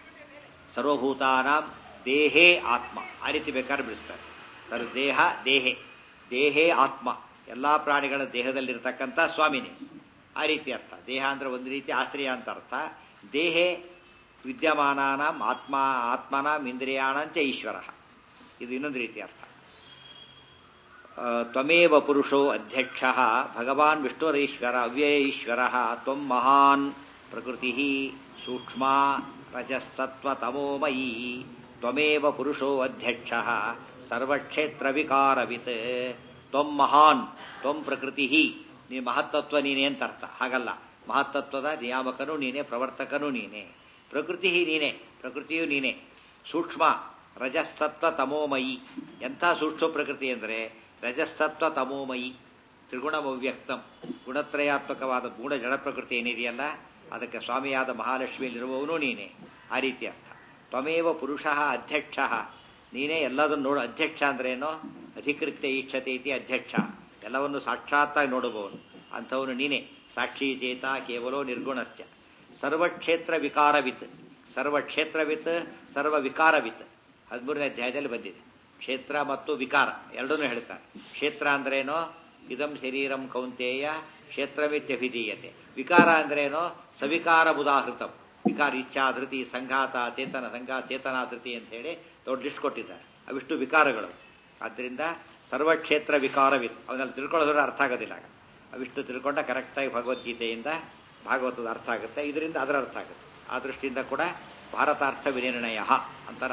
ಸರ್ವಭೂತಾನಾಂ ದೇಹೇ ಆತ್ಮ ಆ ರೀತಿ ಬೇಕಾದ್ರೆ ಬಿಡಿಸ್ತಾರೆ ಸರ್ ದೇಹ ದೇಹೆ ದೇಹೇ ಆತ್ಮ ಎಲ್ಲಾ ಪ್ರಾಣಿಗಳ ದೇಹದಲ್ಲಿರ್ತಕ್ಕಂಥ ಸ್ವಾಮಿನೇ ಆ ರೀತಿ ಅರ್ಥ ದೇಹ ಅಂದ್ರೆ ಒಂದು ರೀತಿ ಆಶ್ರಯ ಅಂತ ಅರ್ಥ ದೇಹೇ ವಿದ್ಯಮಾನಾನಾಂ ಆತ್ಮ ಆತ್ಮನಾಂ ಇಂದ್ರಿಯಾಣಂಚ ಈಶ್ವರ ಇದು ಇನ್ನೊಂದು ರೀತಿ ಅರ್ಥ ತ್ವಮೇವ ಪುರುಷೋ ಅಧ್ಯಕ್ಷ ಭಗವಾನ್ ವಿಷ್ಣುರೀಶ್ವರ ಅವ್ಯಯ ಈಶ್ವರ ತ್ವಂ ಮಹಾನ್ ಪ್ರಕೃತಿ ಸೂಕ್ಷ್ಮ ರಜಸತ್ವತಮೋಮಯೀ ತ್ವಮೇವ ಪುರುಷೋ ಅಧ್ಯಕ್ಷ ಸರ್ವಕ್ಷೇತ್ರ ವಿಕಾರವಿತ್ ತ್ವಂ ಮಹಾನ್ ತ್ವಂ ಪ್ರಕೃತಿ ನೀ ಮಹತ್ತತ್ವ ನೀನೇ ಅಂತ ಅರ್ಥ ಹಾಗಲ್ಲ ಮಹತ್ತತ್ವದ ನಿಯಾಮಕನು ನೀನೆ ಪ್ರವರ್ತಕನು ನೀನೆ ಪ್ರಕೃತಿ ನೀನೆ ಪ್ರಕೃತಿಯು ನೀನೆ ಸೂಕ್ಷ್ಮ ರಜಸತ್ವ ತಮೋಮಯಿ ಎಂಥ ಸೂಕ್ಷ್ಮ ಪ್ರಕೃತಿ ಅಂದರೆ ರಜಸತ್ವ ತಮೋಮಯಿ ತ್ರಿಗುಣಮವ್ಯಕ್ತಂ ಗುಣತ್ರಯಾತ್ಮಕವಾದ ಗುಣ ಜಡ ಪ್ರಕೃತಿ ಏನಿದೆಯಲ್ಲ ಅದಕ್ಕೆ ಸ್ವಾಮಿಯಾದ ಮಹಾಲಕ್ಷ್ಮಿಯಲ್ಲಿರುವವನು ನೀನೆ ಆ ರೀತಿ ಅರ್ಥ ತ್ವಮೇವ ಪುರುಷ ಅಧ್ಯಕ್ಷ ನೀನೇ ಎಲ್ಲದನ್ನು ನೋಡು ಅಧ್ಯಕ್ಷ ಅಂದ್ರೇನೋ ಅಧಿಕೃತ್ಯ ಈಕ್ಷತೆ ಇತಿ ಅಧ್ಯಕ್ಷ ಎಲ್ಲವನ್ನು ಸಾಕ್ಷಾತ್ತಾಗಿ ನೋಡುವವನು ಅಂಥವನು ನೀನೇ ಸಾಕ್ಷಿ ಚೇತ ಕೇವಲೋ ನಿರ್ಗುಣಶ್ಚ ಸರ್ವಕ್ಷೇತ್ರ ವಿಕಾರವಿತ್ ಸರ್ವಕ್ಷೇತ್ರವಿತ್ ಸರ್ವ ವಿಕಾರವಿತ್ ಹದಿಮೂರನೇ ಅಧ್ಯಾಯದಲ್ಲಿ ಬಂದಿದೆ ಕ್ಷೇತ್ರ ಮತ್ತು ವಿಕಾರ ಎರಡನ್ನೂ ಹೇಳ್ತಾರೆ ಕ್ಷೇತ್ರ ಅಂದ್ರೇನೋ ಇದಂ ಶರೀರಂ ಕೌಂತೇಯ ಕ್ಷೇತ್ರಮಿತ್ಯಭಿಧೀಯತೆ ವಿಕಾರ ಅಂದ್ರೇನೋ ಸವಿಕಾರ ಬುಧಾಹೃತಂ ವಿಕಾರ ಇಚ್ಛಾ ಧೃತಿ ಸಂಘಾತ ಚೇತನ ಸಂಘಾತ ಚೇತನಾ ಧೃತಿ ಅಂತ ಹೇಳಿ ದೊಡ್ಡ ಲಿಸ್ಟ್ ಕೊಟ್ಟಿದ್ದಾರೆ ಅವಿಷ್ಟು ವಿಕಾರಗಳು ಆದ್ದರಿಂದ ಸರ್ವಕ್ಷೇತ್ರ ವಿಕಾರವಿತ್ತು ಅವನ್ನೆಲ್ಲ ತಿಳ್ಕೊಳ್ಳೋದ್ರೆ ಅರ್ಥ ಆಗೋದಿಲ್ಲ ಆಗ ಅವಿಷ್ಟು ತಿಳ್ಕೊಂಡ ಕರೆಕ್ಟಾಗಿ ಭಗವದ್ಗೀತೆಯಿಂದ ಭಾಗವತದ ಅರ್ಥ ಆಗುತ್ತೆ ಇದರಿಂದ ಅದರ ಅರ್ಥ ಆಗುತ್ತೆ ಆ ದೃಷ್ಟಿಯಿಂದ ಕೂಡ ಭಾರತಾರ್ಥ ವಿನಿರ್ಣಯ ಅಂತಾರ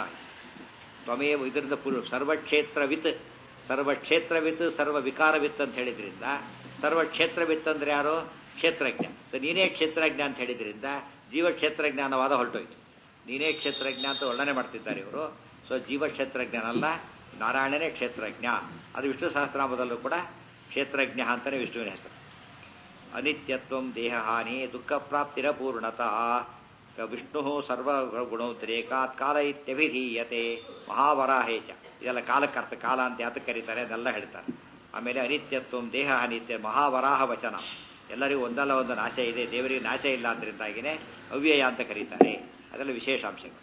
ತ್ವಮೇವ ಇದರಿಂದ ಪುರು ಸರ್ವಕ್ಷೇತ್ರವಿತ್ ಸರ್ವಕ್ಷೇತ್ರವಿತ್ ಸರ್ವ ವಿಕಾರವಿತ್ ಅಂತ ಹೇಳಿದ್ರಿಂದ ಸರ್ವಕ್ಷೇತ್ರವಿತ್ ಅಂದ್ರೆ ಯಾರು ಕ್ಷೇತ್ರಜ್ಞ ಸೊ ನೀನೇ ಕ್ಷೇತ್ರಜ್ಞ ಅಂತ ಹೇಳಿದ್ರಿಂದ ಜೀವಕ್ಷೇತ್ರಜ್ಞಾನವಾದ ಹೊರಟೋಯ್ತು ನೀನೇ ಕ್ಷೇತ್ರಜ್ಞ ಅಂತ ವರ್ಣನೆ ಮಾಡ್ತಿದ್ದಾರೆ ಇವರು ಸೊ ಜೀವಕ್ಷೇತ್ರಜ್ಞಾನ ಅಲ್ಲ ನಾರಾಯಣನೇ ಕ್ಷೇತ್ರಜ್ಞ ಅದು ವಿಷ್ಣು ಸಹಸ್ರನಾಮದಲ್ಲೂ ಕೂಡ ಕ್ಷೇತ್ರಜ್ಞ ಅಂತಾನೆ ವಿಷ್ಣುವಿನ ಹೆಸರು ಅನಿತ್ಯತ್ವ ದೇಹಹಾನಿ ದುಃಖ ಪ್ರಾಪ್ತಿರ ಪೂರ್ಣತಾ ವಿಷ್ಣು ಸರ್ವ ಗುಣೋದ್ರೇಕಾತ್ ಕಾಲ ಇತ್ಯಭಿಧೀಯತೆ ಮಹಾವರಾಹೇಚ ಇದೆಲ್ಲ ಕಾಲಕ್ಕೆ ಅರ್ಥ ಕಾಲ ಅಂತ ಯಾತಕ್ಕೆ ಕರೀತಾರೆ ಅದೆಲ್ಲ ಹೇಳ್ತಾರೆ ಆಮೇಲೆ ಅನಿತ್ಯತ್ವ ದೇಹ ಅನಿತ್ಯ ಮಹಾವರಾಹ ವಚನ ಎಲ್ಲರಿಗೂ ಒಂದಲ್ಲ ಒಂದು ನಾಶ ಇದೆ ದೇವರಿಗೆ ನಾಶ ಇಲ್ಲ ಅಂದ್ರಿಂದಾಗಿನೇ ಅವ್ಯಯ ಅಂತ ಕರೀತಾರೆ ಅದೆಲ್ಲ ವಿಶೇಷ ಅಂಶಗಳು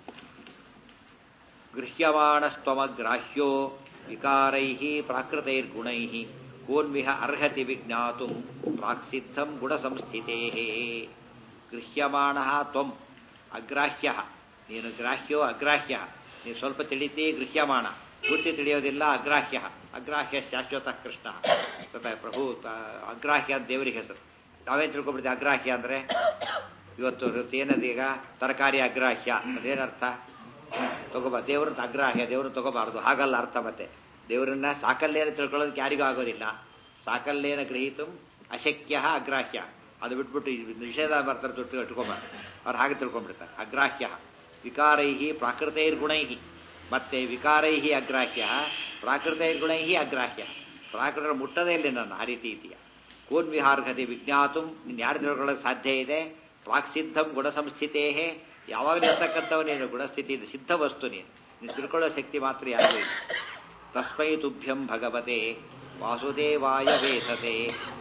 ಗೃಹ್ಯಮಾಣಸ್ತ್ವಮಗ್ರಾಹ್ಯೋ ವಿಕಾರೈ ಪ್ರಾಕೃತೈರ್ಗುಣೈ ಕೋನ್ವಿಹ ಅರ್ಹತಿ ವಿಜ್ಞಾತು ಪ್ರಾಕ್ಸಿದ್ಧಂ ಗುಣಸಂಸ್ಥಿತೇ ಗೃಹ್ಯಮಾಣ ತ್ವಂ ಅಗ್ರಾಹ್ಯ ನೀನು ಗ್ರಾಹ್ಯೋ ಅಗ್ರಾಹ್ಯ ನೀನು ಸ್ವಲ್ಪ ತಿಳಿತಿ ಗೃಹ್ಯಮಾಣ ಪೂರ್ತಿ ತಿಳಿಯೋದಿಲ್ಲ ಅಗ್ರಾಹ್ಯ ಅಗ್ರಾಹ್ಯ ಶಾಶ್ವತ ಕೃಷ್ಣ ಪ್ರಭು ಅಗ್ರಾಹ್ಯ ಅಂತ ದೇವರಿಗೆ ಹೆಸರು ನಾವೇನು ತಿಳ್ಕೊಂಡ್ಬಿಡ್ತೀವಿ ಅಗ್ರಾಹ್ಯ ಅಂದ್ರೆ ಇವತ್ತು ಏನದೀಗ ತರಕಾರಿ ಅಗ್ರಾಹ್ಯ ಅದೇನರ್ಥ ತಗೋಬ ದೇವ್ರನ್ನ ಅಗ್ರಾಹ್ಯ ದೇವ್ರನ್ನ ತಗೋಬಾರ್ದು ಹಾಗಲ್ಲ ಅರ್ಥ ಮತ್ತೆ ದೇವರನ್ನ ಸಾಕಲ್ಲೇನ ತಿಳ್ಕೊಳ್ಳೋದಕ್ಕೆ ಯಾರಿಗೂ ಆಗೋದಿಲ್ಲ ಸಾಕಲ್ಲೇನ ಗ್ರಹೀತು ಅಶಕ್ಯ ಅಗ್ರಾಹ್ಯ ಅದು ಬಿಟ್ಬಿಟ್ಟು ನಿಷೇಧ ಬರ್ತಾರೆ ದುಡ್ಡು ಇಟ್ಕೊಂಬಾರ್ದು ಅವ್ರು ಹಾಗೆ ತಿಳ್ಕೊಂಡ್ಬಿಡ್ತಾರೆ ಅಗ್ರಾಹ್ಯ ವಿಕಾರೈ ಪ್ರಾಕೃತೈರ್ ಗುಣೈ ಮತ್ತೆ ವಿಕಾರೈ ಅಗ್ರಾಹ್ಯ ಪ್ರಾಕೃತ ಗುಣೈ ಅಗ್ರಾಹ್ಯ ಪ್ರಾಕೃತ ಮುಟ್ಟದೇ ಇಲ್ಲ ನನ್ನ ಆ ರೀತಿ ಇದೆಯಾ ಕೋನ್ ವಿಹಾರ್ಹತೆ ವಿಜ್ಞಾತು ನಿನ್ನ ಯಾರು ತಿಳ್ಕೊಳ್ಳೋಕೆ ಸಾಧ್ಯ ಇದೆ ಪ್ರಾಕ್ಸಿದ್ಧಂ ಗುಣ ಸಂಸ್ಥಿತೇ ಯಾವಾಗಲೂ ಇರ್ತಕ್ಕಂಥವ ನೀನು ಗುಣಸ್ಥಿತಿ ಇದೆ ಸಿದ್ಧ ವಸ್ತು ನೀನು ನೀನು ತಿಳ್ಕೊಳ್ಳೋ ಶಕ್ತಿ ಮಾತ್ರ ಯಾರಿಗೂ ಇಲ್ಲ ತಸ್ಮೈ ತುಭ್ಯಂ ಭಗವತೆ ವಾಸುದೇವಾಯ ವೇಸತೆ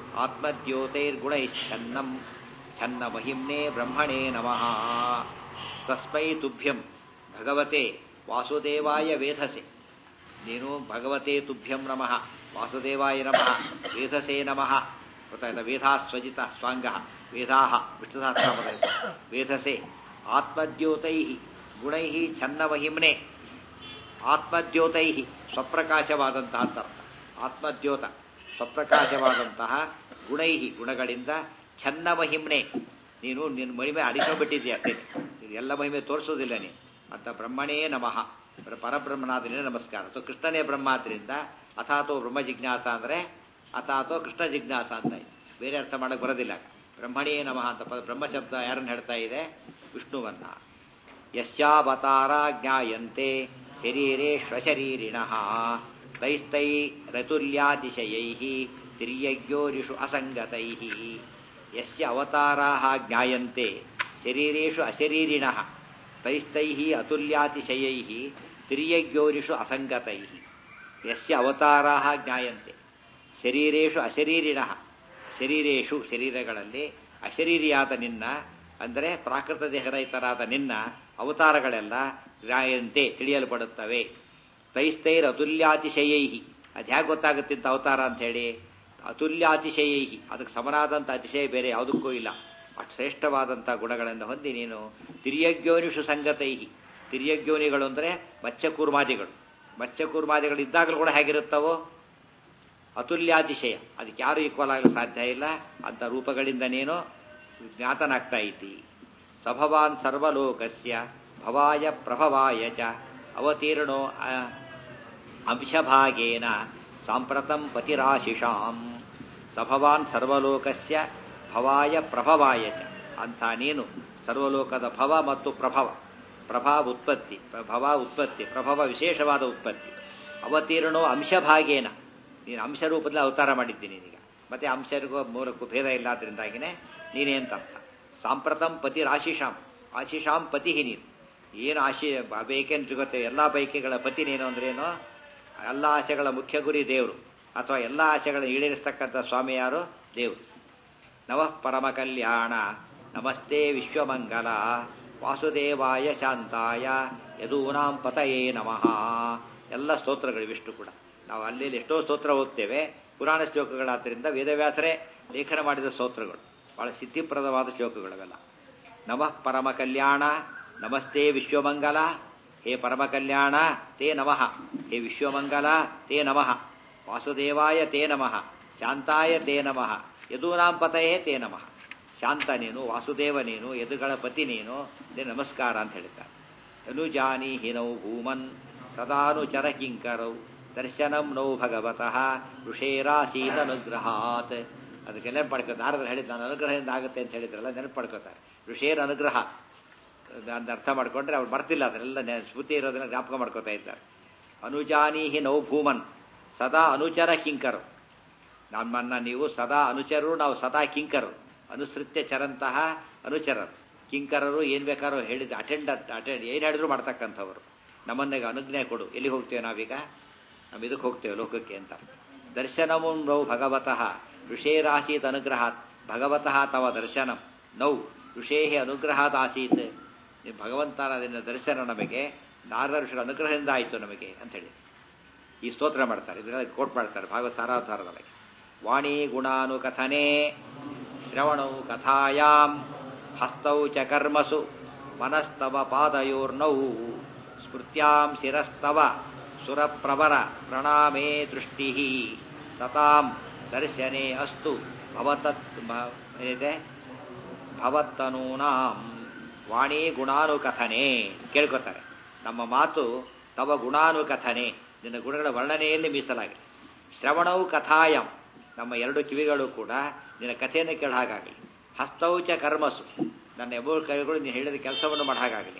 ಆತ್ಮದ್ಯೋತೈರ್ಗುಣೈಶ್ಚನ್ನಂ ಛನ್ನ ಮಹಿಮ್ನೇ ಬ್ರಹ್ಮಣೇ ನಮಃ ತಸ್ಮೈ ತುಭ್ಯಂ ಭಗವತೆ ವಾಸುದೇವಾಯ ವೇಧಸೆ ನೀನು ಭಗವತೆ ತುಭ್ಯಂ ನಮಃ ವಾಸುದೇವಾಯ ನಮಃ ವೇಧಸೇ ನಮಃ ಗೊತ್ತಾಯ್ತಾ ವೇದಾ ಸ್ವಜಿತ ಸ್ವಾಂಗ ವೇದಾ ವಿಷ್ಣು ಸಹಸ್ರನಾಮದ ಹೆಸರು. ವೇಧಸೆ ಆತ್ಮದ್ಯೋತೈ ಗುಣೈ ಛನ್ನ ಮಹಿಮ್ನೆ ಆತ್ಮದ್ಯೋತೈ ಸ್ವಪ್ರಕಾಶವಾದಂತಹ ಅಂತ ಅರ್ಥ ಆತ್ಮದ್ಯೋತ ಸ್ವಪ್ರಕಾಶವಾದಂತಹ ಗುಣೈ ಗುಣಗಳಿಂದ ಛನ್ನ ಮಹಿಮ್ನೆ ನೀನು ನಿನ್ನ ಮಹಿಮೆ ಅಡಿಕೊಂಡ್ಬಿಟ್ಟಿದ್ದೀಯ ಅಷ್ಟೇ ನೀನು ಎಲ್ಲ ಮಹಿಮೆ ತೋರಿಸೋದಿಲ್ಲ ನೀನು ಅಂತ ಬ್ರಹ್ಮಣೇ ನಮಃ ಪರ- ಪರಬ್ರಹ್ಮನಾದ್ರಿಂದ ನಮಸ್ಕಾರ ಸೊ ಕೃಷ್ಣನೇ ಬ್ರಹ್ಮ ಆದ್ರಿಂದ ಅಥಾತೋ ಬ್ರಹ್ಮ ಜಿಜ್ಞಾಸ ಅಂದರೆ ಅಥಾತೋ ಕೃಷ್ಣ ಜಿಜ್ಞಾಸ ಅಂತ ಇದೆ ಬೇರೆ ಅರ್ಥ ಮಾಡಕ್ಕೆ ಬರೋದಿಲ್ಲ ಬ್ರಹ್ಮಣೇ ನಮಃ ಅಂತ ಪದ ಬ್ರಹ್ಮ ಶಬ್ದ ಯಾರನ್ನು ಹೇಳ್ತಾ ಇದೆ ವಿಷ್ಣುವನ್ನ ಯಶ್ಯಾವತಾರ ಜ್ಞಾಯಂತೆ ಶರೀರೇ ಶ್ವಶರೀರಿಣಃ ತೈಸ್ತೈ ರತುಲ್ಯಾತಿಶಯೈ ತಿರ್ಯಜ್ಞೋರಿಷು ಅಸಂಗತೈ ಯಸ್ಯ ಅವತಾರಾः ಜ್ಞಾಯಂತೆ ಶರೀರೇಷು ಅಶರೀರಿಣಃ ತೈಸ್ತೈ ಅತುಲ್ಯಾತಿಶಯೈ ತಿರ್ಯಜ್ಞೋರಿಷು ಅಸಂಗತೈ ಯಸ್ಯ ಅವತಾರಾः ಜ್ಞಾಯಂತೆ ಶರೀರೇಷು ಅಶರೀರಿಣಃ ಶರೀರೇಷು ಶರೀರಗಳಲ್ಲಿ ಅಶರೀರಿಯಾದ ನಿನ್ನ ಅಂದರೆ ಪ್ರಾಕೃತ ದೇಹರಹಿತರಾದ ನಿನ್ನ ಅವತಾರಗಳೆಲ್ಲ ಗಾಯಂತೆ ತಿಳಿಯಲ್ಪಡುತ್ತವೆ ತೈಸ್ತೈರ್ ಅತುಲ್ಯಾತಿಶಯೈ ಅದು ಹೇಗೆ ಗೊತ್ತಾಗುತ್ತೆ ಇಂಥ ಅವತಾರ ಅಂತ ಹೇಳಿ ಅತುಲ್ಯಾತಿಶಯೈ ಅದಕ್ಕೆ ಸಮನಾದಂಥ ಅತಿಶಯ ಬೇರೆ ಯಾವುದಕ್ಕೂ ಇಲ್ಲ ಅಷ್ಟು ಶ್ರೇಷ್ಠವಾದಂಥ ಗುಣಗಳನ್ನು ಹೊಂದಿ ನೀನು ತಿರ್ಯಜ್ಞೋನಿಷು ಸಂಗತೈ ತಿರ್ಯಜ್ಞೋನಿಗಳು ಅಂದರೆ ಮತ್ಸ್ಯಕೂರ್ಮಾದಿಗಳು ಮತ್ಸ್ಯಕೂರ್ಮಾದಿಗಳು ಇದ್ದಾಗಲೂ ಕೂಡ ಹೇಗಿರುತ್ತವೋ ಅತುಲ್ಯಾತಿಶಯ ಅದಕ್ಕೆ ಯಾರು ಈಕ್ವಲ್ ಆಗಲು ಸಾಧ್ಯ ಇಲ್ಲ ಅಂತ ರೂಪಗಳಿಂದ ನೀನು ಜ್ಞಾತನಾಗ್ತಾ ಇದ್ದಿ ಸಭವಾನ್ ಸರ್ವಲೋಕಸ್ಯ ಭವಾಯ ಪ್ರಭವಾಯ ಚ ಅವತೀರ್ಣೋ ಅ- ಅಂಶಭಾಗೇನ ಸಾಂಪ್ರತಂ ಪತಿರಾಶಿಷಾಂ ಸಭವಾನ್ ಸರ್ವಲೋಕಸ್ಯ ಭವಾಯ ಪ್ರಭವಾಯ ಚ ಅಂಥ ನೀನು ಸರ್ವಲೋಕದ ಭವ ಮತ್ತು ಪ್ರಭವ ಪ್ರಭಾ ಉತ್ಪತ್ತಿ ಭವ ಉತ್ಪತ್ತಿ ಪ್ರಭವ ವಿಶೇಷವಾದ ಉತ್ಪತ್ತಿ ಅವತೀರ್ಣೋ ಅಂಶಭಾಗೇನ ನೀನು ಅಂಶ ರೂಪದಲ್ಲಿ ಅವತಾರ ಮಾಡಿದ್ದೀನಿ ನೀನೀಗ ಮತ್ತೆ ಅಂಶರಿಗೂ ಮೂಲಕ್ಕೂ ಭೇದ ಇಲ್ಲ ಆದ್ರಿಂದಾಗಿನೇ ನೀನೇ ಅಂತ ಅರ್ಥ ಸಾಂಪ್ರತಂ ಪತಿ ರಾಶಿಷಾಂ ಆಶಿಷಾಂ ಪತಿ ನೀನು ಏನು ಆಶೆ ಬೇಕೆಂತ ಸಿಗುತ್ತೆ ಎಲ್ಲ ಬೈಕೆಗಳ ಪತಿ ನೀನು ಅಂದ್ರೇನು ಎಲ್ಲ ಆಶೆಗಳ ಮುಖ್ಯ ಗುರಿ ದೇವರು ಅಥವಾ ಎಲ್ಲ ಆಶೆಗಳನ್ನು ಈಡೇರಿಸ್ತಕ್ಕಂಥ ಸ್ವಾಮಿ ಯಾರು ದೇವರು ನವಃ ಪರಮ ಕಲ್ಯಾಣ ನಮಸ್ತೆ ವಿಶ್ವಮಂಗಲ ವಾಸುದೇವಾಯ ಶಾಂತಾಯ ಯದೂನಾಂ ಪತಯೇ ನಮಃ ಎಲ್ಲ ಸ್ತೋತ್ರಗಳು ಇವಿಷ್ಟು ಕೂಡ ನಾವು ಅಲ್ಲಿ ಎಷ್ಟೋ ಸ್ತೋತ್ರ ಓದ್ತೇವೆ ಪುರಾಣ ಶ್ಲೋಕಗಳಾದ್ದರಿಂದ ವೇದವ್ಯಾಸರೇ ಲೇಖನ ಮಾಡಿದ ಸ್ತೋತ್ರಗಳು ಬಹಳ ಸಿದ್ಧಿಪ್ರದವಾದ ಶ್ಲೋಕಗಳವೆಲ್ಲ ನಮಃ ಪರಮ ಕಲ್ಯಾಣ ನಮಸ್ತೆ ವಿಶ್ವಮಂಗಲ ಹೇ ಪರಮ ಕಲ್ಯಾಣ ತೇ ನಮಃ ಹೇ ವಿಶ್ವಮಂಗಲ ತೇ ನಮಃ ವಾಸುದೇವಾಯ ತೇ ನಮಃ ಶಾಂತಾಯ ತೇ ನಮಃ ಯದೂನಾಂ ಪತಯೇ ತೇ ನಮಃ ಶಾಂತ ನೀನು ವಾಸುದೇವ ನೀನು ಯದುಗಳ ಪತಿ ನೀನು ದೇ ನಮಸ್ಕಾರ ಅಂತ ಹೇಳ್ತಾರೆ ಅನುಜಾನಿ ಹಿನೌ ಭೂಮನ್ ಸದಾನುಚರ ಕಿಂಕರೌ ದರ್ಶನಂ ನೌ ಭಗವತಃ ಋಷೇರಾಸೀದನುಗ್ರಹಾತ್ ಅದಕ್ಕೆ ನೆನಪು ಪಡ್ಕೋ ನಾರದರು ಹೇಳಿದ್ ನಾನು ಅನುಗ್ರಹದಿಂದ ಆಗುತ್ತೆ ಅಂತ ಹೇಳಿದ್ರಲ್ಲ ನೆನಪು ಪಡ್ಕೋತಾರೆ ಋಷೇರ ಅನುಗ್ರಹ ಅಂತ ಅರ್ಥ ಮಾಡ್ಕೊಂಡ್ರೆ ಅವ್ರು ಬರ್ತಿಲ್ಲ ಅದನ್ನೆಲ್ಲ ನೆ- ಸ್ಮೃತಿ ಇರೋದನ್ನ ಜ್ಞಾಪಕ ಮಾಡ್ಕೋತಾ ಇದ್ದಾರೆ ಅನುಜಾನೀಹಿ ನೌ ಭೂಮನ್ ಸದಾ ಅನುಚರ ಕಿಂಕರು ನಮ್ಮನ್ನ ನೀವು ಸದಾ ಅನುಚರರು ನಾವು ಸದಾ ಕಿಂಕರರು ಅನುಸೃತ್ಯ ಚರಂತಹ ಅನುಚರರು ಕಿಂಕರರು ಏನ್ ಬೇಕಾದ್ರೂ ಹೇಳಿದ ಅಟೆಂಡ್ ಅಟೆಂಡ್ ಏನ್ ಹೇಳಿದ್ರು ಮಾಡ್ತಕ್ಕಂಥವ್ರು ನಮ್ಮನ್ನೀಗ ಅನುಜ್ಞೆ ಕೊಡು ಎಲ್ಲಿಗೆ ಹೋಗ್ತೇವೆ ನಾವೀಗ ನಾವು ಇದಕ್ಕೆ ಹೋಗ್ತೇವೆ ಲೋಕಕ್ಕೆ ಅಂತ ದರ್ಶನಮು ನೌ ಭಗವತಃ ಋಷೇರಾಸೀತ್ ಅನುಗ್ರಹಾತ್ ಭಗವತಃ ತವ ದರ್ಶನಂ ನೌ ಋಷೇಹಿ ಅನುಗ್ರಹಾತ್ ಆಸೀತ್ ನೀವು ಭಗವಂತನ ಅದನ್ನ ದರ್ಶನ ನಮಗೆ ನಾರದ ಋಷಿಗಳ ಅನುಗ್ರಹದಿಂದ ಆಯಿತು ನಮಗೆ ಅಂತ ಹೇಳಿ ಈ ಸ್ತೋತ್ರ ಮಾಡ್ತಾರೆ ಇದನ್ನೆಲ್ಲ ಕೋಟ್ ಮಾಡ್ತಾರೆ ಭಾಗವತ ಸಾರಾಧಾರದಲ್ಲಿ ವಾಣಿ ಗುಣಾನುಕಥನೆ ಶ್ರವಣೌ ಕಥಾಯಾಂ ಹಸ್ತೌ ಚ ಕರ್ಮಸು ಮನಸ್ತವ ಪಾದಯೋರ್ನೌ ಸ್ಮೃತ್ಯಾಂ ಶಿರಸ್ತವ ಸುರಪ್ರವರ ಪ್ರಣಾಮೇ ದೃಷ್ಟಿ ಸತಾಂ ದರ್ಶನೆ ಅಸ್ತು ಭವತತ್ ಭ- ಏನಿದೆ ಭವತ್ತನೂನಾಂ ವಾಣಿ ಗುಣಾನುಕಥನೆ ಕೇಳ್ಕೊತಾರೆ ನಮ್ಮ ಮಾತು ತವ ಗುಣಾನುಕಥನೆ ನಿನ್ನ ಗುಣಗಳ ವರ್ಣನೆಯಲ್ಲಿ ಮೀಸಲಾಗಿದೆ ಶ್ರವಣವು ಕಥಾಯಂ ನಮ್ಮ ಎರಡು ಕಿವಿಗಳು ಕೂಡ ನಿನ್ನ ಕಥೆಯನ್ನು ಕೇಳ ಹಾಗಾಗಲಿ ಹಸ್ತೌಚ ಕರ್ಮಸು ನನ್ನ ಎಬ್ಬರು ಕೈಗಳು ನೀನು ಹೇಳಿದ ಕೆಲಸವನ್ನು ಮಾಡ ಹಾಗಾಗಲಿ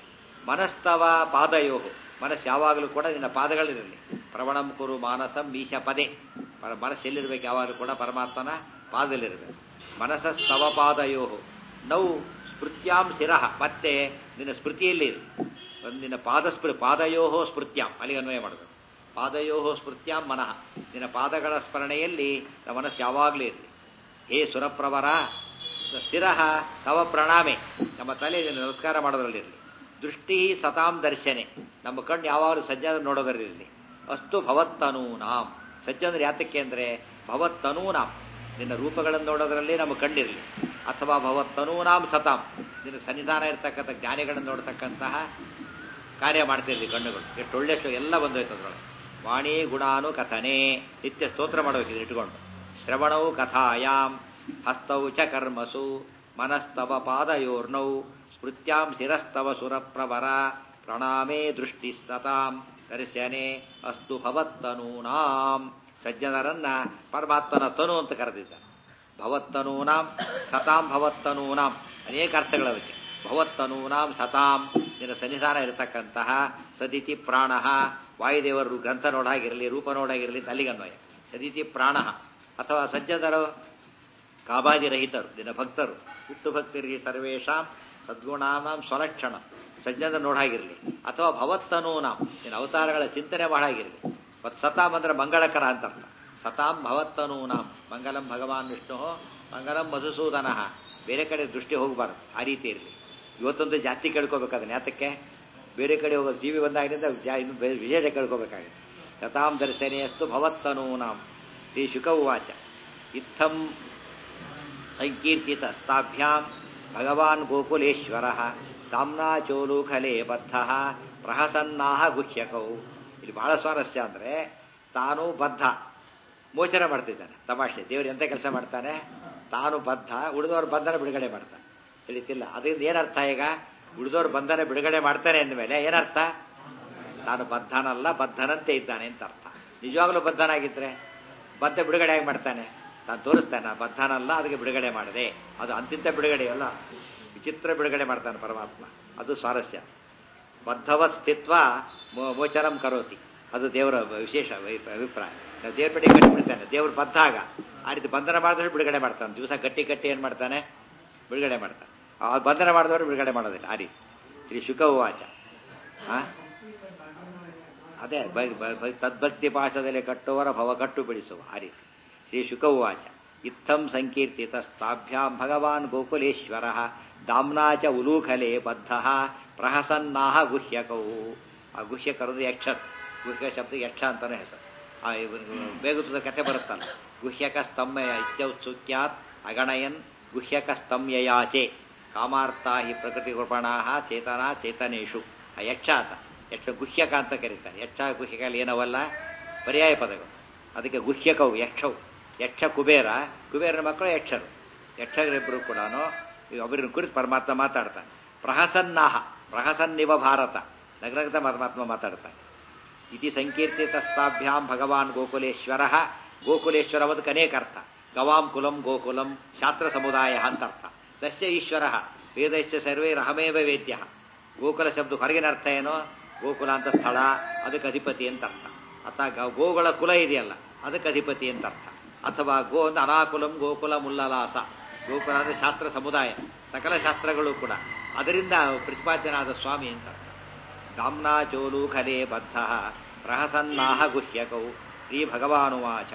ಮನಸ್ತವ ಪಾದಯೋ ಮನಸ್ಸು ಯಾವಾಗಲೂ ಕೂಡ ನಿನ್ನ ಪಾದಗಳಿರಲಿ ಪ್ರವಣಂ ಕುರು ಮಾನಸಂ ಮೀಶ ಪದೇ ಮ- ಮನಸ್ಸು ಎಲ್ಲಿರ್ಬೇಕು ಯಾವಾಗಲೂ ಕೂಡ ಪರಮಾತ್ಮನ ಪಾದದಲ್ಲಿರಬೇಕು ಮನಸ್ಸಸ್ತವ ಪಾದಯೋ ನೌ ಸ್ಮೃತ್ಯಾಂ ಶಿರಃ ಮತ್ತೆ ನಿನ್ನ ಸ್ಮೃತಿಯಲ್ಲಿ ಇರಲಿ ಒಂದು ನಿನ್ನ ಪಾದ ಸ್ಮೃ ಪಾದಯೋ ಸ್ಮೃತ್ಯಾಂ ಅಲ್ಲಿಗೆ ಅನ್ವಯ ಮಾಡಬೇಕು ಪಾದಯೋ ಸ್ಮೃತ್ಯಾಂ ಮನಃ ನಿನ್ನ ಪಾದಗಳ ಸ್ಮರಣೆಯಲ್ಲಿ ನಮ್ಮ ಮನಸ್ಸು ಯಾವಾಗಲೂ ಇರಲಿ ಹೇ ಸುರಪ್ರವರ ಸ್ಥಿರಃ ತವ ಪ್ರಣಾಮೆ ನಮ್ಮ ತಲೆ ನಿನ್ನ ನಮಸ್ಕಾರ ಮಾಡೋದ್ರಲ್ಲಿರಲಿ ದೃಷ್ಟಿ ಸತಾಂ ದರ್ಶನೆ ನಮ್ಮ ಕಣ್ಣು ಯಾವಾಗಲೂ ಸಜ್ಜನ ನೋಡೋದರಲ್ಲಿರಲಿ ಅಷ್ಟು ಭವತ್ತನೂನಾಂ ಸಜ್ಜನರು ಯಾತಕ್ಕೆ ಅಂದರೆ ಭವತ್ತನೂನಾಂ ನಿನ್ನ ರೂಪಗಳನ್ನು ನೋಡೋದರಲ್ಲಿ ನಮ್ಮ ಕಣ್ಣಿರಲಿ ಅಥವಾ ಭವತ್ತನೂನಾಂ ಸತಾಂ ನಿನ್ನ ಸನ್ನಿಧಾನ ಇರ್ತಕ್ಕಂಥ ಜ್ಞಾನಿಗಳನ್ನು ನೋಡ್ತಕ್ಕಂತಹ ಕಾರ್ಯ ಮಾಡ್ತಿರ್ಲಿ ಕಣ್ಣುಗಳು ಎಷ್ಟು ಒಳ್ಳೆ ಶ್ಲೋ- ಎಲ್ಲ ಬಂದೋಯ್ತು ಅದ್ರೊಳಗೆ ವಾಣಿ ಗುಣಾನು ಕಥನೆ ನಿತ್ಯ ಸ್ತೋತ್ರ ಮಾಡಬೇಕಿದೆ ಇಟ್ಕೊಂಡು ಶ್ರವಣವು ಕಥಾಯಾಮ್ ಹಸ್ತೌ ಚ ಕರ್ಮಸು ಮನಸ್ತವ ಪಾದಯೋರ್ನೌ ಸ್ಮೃತ್ಯಾಂ ಶಿರಸ್ತವ ಸುರಪ್ರವರ ಪ್ರಣಾಮೇ ದೃಷ್ಟಿ ಸತಾಂ ದರ್ಶನೆ ಅಸ್ತು ಭವತ್ತನೂನಾಂ ಸಜ್ಜನರನ್ನ ಪರಮಾತ್ಮನ ತನು ಅಂತ ಕರೆದಿದ್ದಾರೆ ಭವತ್ತನೂನಾಂ ಸತಾಂ ಭವತ್ತನೂನಾಂ ಅನೇಕ ಅರ್ಥಗಳು ಅದಕ್ಕೆ ಭವತ್ತನೂನಾಂ ಸತಾಂ ನಿನ್ನ ಸನ್ನಿಧಾನ ಇರತಕ್ಕಂತಹ ಸದಿತಿ ಪ್ರಾಣ ವಾಯುದೇವರು ಗ್ರಂಥ ನೋಡಾಗಿರಲಿ ರೂಪ ನೋಡಾಗಿರಲಿ ಅಂತ ಅಲ್ಲಿಗೆ ಅನ್ವಯ ಸದಿತಿ ಪ್ರಾಣ ಅಥವಾ ಸಜ್ಜನರು ಕಾಬಾದಿರಹಿತರು ನಿನ್ನ ಭಕ್ತರು ಹುಟ್ಟು ಭಕ್ತರಿಗೆ ಸರ್ವೇಶಾಂ ಸದ್ಗುಣಾನಾಂ ಸ್ವಲಕ್ಷಣ ಸಜ್ಜನ ನೋಡಾಗಿರಲಿ ಅಥವಾ ಭವತ್ತನೂನಾಂ ನಿನ್ನ ಅವತಾರಗಳ ಚಿಂತನೆ ಮಾಡಾಗಿರಲಿ ಮತ್ತು ಸತಾಂ ಅಂದ್ರೆ ಮಂಗಳಕರ ಅಂತ ಅರ್ಥ ಸತಾಂ ಭವತ್ತನೂನಾಂ ಮಂಗಲಂ ಭಗವಾನ್ ವಿಷ್ಣು ಮಂಗಲಂ ಮಧುಸೂದನ ಬೇರೆ ಕಡೆ ದೃಷ್ಟಿ ಹೋಗಬಾರ್ದು ಆ ರೀತಿ ಇರಲಿ ಇವತ್ತೊಂದು ಜಾಸ್ತಿ ಕೇಳ್ಕೋಬೇಕಾದ್ರೆ ಯಾತಕ್ಕೆ ಬೇರೆ ಕಡೆ ಹೋಗೋ ಜೀವಿ ಬಂದಾಗಿನಿಂದ ಜಾ- ಇನ್ನು ಬೇರೆ ವಿಶೇಷ ಕೇಳ್ಕೋಬೇಕಾಗಿದೆ ಸತಾಂ ದರ್ಶನೆಯಸ್ತು ಭವತ್ತನೂನಾಂ ಶ್ರೀ ಶುಕ ಉವಾಚ ಇತ್ತಂ ಸಂಕೀರ್ತಿತ ಸ್ಥಾಭ್ಯಾಂ ಭಗವಾನ್ ಗೋಕುಲೇಶ್ವರ ಸಾಮ್ನಾ ಚೋಲೂಖಲೆ ಬದ್ಧ ಪ್ರಹಸನ್ನಾಹ ಗುಹ್ಯಕೌ ಇಲ್ಲಿ ಬಹಳ ಸ್ವಾರಸ್ಯ ಅಂದ್ರೆ ತಾನು ಬದ್ಧ ಮೋಚನ ಮಾಡ್ತಿದ್ದಾನೆ ತಮಾಷೆ ದೇವರು ಎಂತ ಕೆಲಸ ಮಾಡ್ತಾನೆ ತಾನು ಬದ್ಧ ಉಳಿದವ್ರ ಬಂಧನ ಬಿಡುಗಡೆ ಮಾಡ್ತಾನೆ ತಿಳಿತಿಲ್ಲ ಅದರಿಂದ ಏನರ್ಥ ಈಗ ಉಳಿದವ್ರ ಬಂಧನ ಬಿಡುಗಡೆ ಮಾಡ್ತಾನೆ ಅಂದಮೇಲೆ ಏನರ್ಥ ತಾನು ಬದ್ಧನಲ್ಲ ಬದ್ಧನಂತೆ ಇದ್ದಾನೆ ಅಂತ ಅರ್ಥ ನಿಜವಾಗ್ಲೂ ಬದ್ಧನಾಗಿದ್ರೆ ಬದ್ಧ ಬಿಡುಗಡೆ ಆಗಿ ಮಾಡ್ತಾನೆ ತಾನು ತೋರಿಸ್ತಾನೆ ನಾ ಬದ್ಧನಲ್ಲ ಅದಕ್ಕೆ ಬಿಡುಗಡೆ ಮಾಡಿದೆ ಅದು ಅಂತಿಂತ ಬಿಡುಗಡೆ ಅಲ್ಲ ವಿಚಿತ್ರ ಬಿಡುಗಡೆ ಮಾಡ್ತಾನೆ ಪರಮಾತ್ಮ ಅದು ಸ್ವಾರಸ್ಯ ಬದ್ಧವತ್ ಸ್ಥಿತ್ವ ಮೋ- ಮೋಚನಂ ಕರೋತಿ ಅದು ದೇವರ ವಿಶೇಷ ವೈ- ಅಭಿಪ್ರಾಯ ನಾವು ದೇವ್ರ ಪೆಟ್ಟಿಗೆ ಕಟ್ಟಿ ಬಿಡ್ತಾನೆ ದೇವ್ರ ಬದ್ಧಾಗ ಆ ರೀತಿ ಬಂಧನ ಮಾಡಿದ್ರೆ ಬಿಡುಗಡೆ ಮಾಡ್ತಾನೆ ದಿವಸ ಗಟ್ಟಿ ಗಟ್ಟಿ ಏನು ಮಾಡ್ತಾನೆ ಬಿಡುಗಡೆ ಮಾಡ್ತಾನೆ ಆ ಬಂಧನ ಮಾಡಿದವರು ಬಿಡುಗಡೆ ಮಾಡೋದಿಲ್ಲ ಆ ರೀತಿ ಶ್ರೀ ಶುಕ ಉವಾಚ ಆ? ಅದೇ ಬ- ಬ- ಬ- ತದ್ಭಕ್ತಿ ಪಾಶದಲ್ಲಿ ಕಟ್ಟುವರ ಭವ ಕಟ್ಟು ಬಿಡಿಸುವ ಆ ರೀತಿ ಶ್ರೀ ಶುಕ ಉವಾಚ ಇತ್ತಂ ಸಂಕೀರ್ತಿತ ಸ್ಥಾಭ್ಯಾಂ ಭಗವಾನ್ ಗೋಕುಲೇಶ್ವರ ದಾಮ್ನಾ ಚ ಉಲೂಖಲೆ ಬದ್ಧ ಪ್ರಹಸನ್ನಾಹ ಗುಹ್ಯಕೌ ಆ ಗುಹ್ಯಕರು ಯಕ್ಷ ಗುಹ್ಯ ಶಬ್ದ ಯಕ್ಷ ಅಂತಾನೆ ಹೆಸರು ಆ ಬೇಗುತ್ತದ ಕಥೆ ಬರುತ್ತಲ್ಲ ಗುಹ್ಯಕ ಸ್ತಮ್ಯ ಇತ್ಯೌತ್ಸುಕ್ಯಾತ್ ಅಗಣಯನ್ ಗುಹ್ಯಕ ಸ್ತಮ್ಯಯಾಚೆ ಕಾಮಾರ್ಥ ಹಿ ಪ್ರಕೃತಿ ಕೃಪಣಾ ಚೇತನ ಚೇತನೇಶು ಆ ಯಕ್ಷ ಆತ ಯಕ್ಷ ಗುಹ್ಯಕ ಅಂತ ಕರೀತಾರೆ ಯಕ್ಷ ಗುಹ್ಯಕಲ್ಲಿ ಏನವಲ್ಲ ಪರ್ಯಾಯ ಪದಗಳು ಅದಕ್ಕೆ ಗುಹ್ಯಕವು ಯಕ್ಷವು ಯಕ್ಷ ಕುಬೇರ ಕುಬೇರನ ಮಕ್ಕಳು ಯಕ್ಷರು ಯಕ್ಷರಿಬ್ಬರು ಕೂಡ ಅವರನ್ನು ಕುರಿತು ಪರಮಾತ್ಮ ಮಾತಾಡ್ತಾನೆ ಪ್ರಹಸನ್ನಾಹ ಪ್ರಹಸನ್ನಿವ ಭಾರತ ನಗರಗತ ಪರಮಾತ್ಮ ಮಾತಾಡ್ತಾನೆ ಇತಿ ಸಂಕೀರ್ತಿತ ಸ್ಥಾಭ್ಯಾಂ ಭಗವಾನ್ ಗೋಕುಲೇಶ್ವರ ಗೋಕುಲೇಶ್ವರ ಅದಕ್ಕೆ ಅನೇಕ ಅರ್ಥ ಗವಾಂ ಕುಲಂ ಗೋಕುಲಂ ಶಾಸ್ತ್ರ ಸಮುದಾಯ ಅಂತ ಅರ್ಥ ತಸ್ಯ ಈಶ್ವರ ವೇದಶ್ಚ ಸರ್ವೈರಹಮೇವ ವೇದ್ಯ ಗೋಕುಲ ಶಬ್ದ ಹೊರಗಿನ ಅರ್ಥ ಏನೋ ಗೋಕುಲ ಅಂತ ಸ್ಥಳ ಅದಕ್ಕೆ ಅಧಿಪತಿ ಅಂತ ಅರ್ಥ ಅಥವಾ ಗ- ಗೋಗಳ ಕುಲ ಇದೆಯಲ್ಲ ಅದಕ್ಕೆ ಅಧಿಪತಿ ಅಂತ ಅರ್ಥ ಅಥವಾ ಗೋ ಅಂದ್ರೆ ಅನಾಕುಲಂ ಗೋಕುಲ ಮುಲ್ಲಲಾಸ ಗೋಕುಲ ಅಂದ್ರೆ ಶಾಸ್ತ್ರ ಸಮುದಾಯ ಸಕಲ ಶಾಸ್ತ್ರಗಳು ಕೂಡ ಅದರಿಂದ ಪ್ರತಿಪಾದ್ಯನಾದ ಸ್ವಾಮಿ ಅಂತ ಅರ್ಥ ದಾಮ್ನಾ ಚೋಲೂಖಲೆ ಬದ್ಧ ಪ್ರಹಸನ್ನಾಹ ಗುಹ್ಯಕೌ ಶ್ರೀ ಭಗವಾನುವಾಚ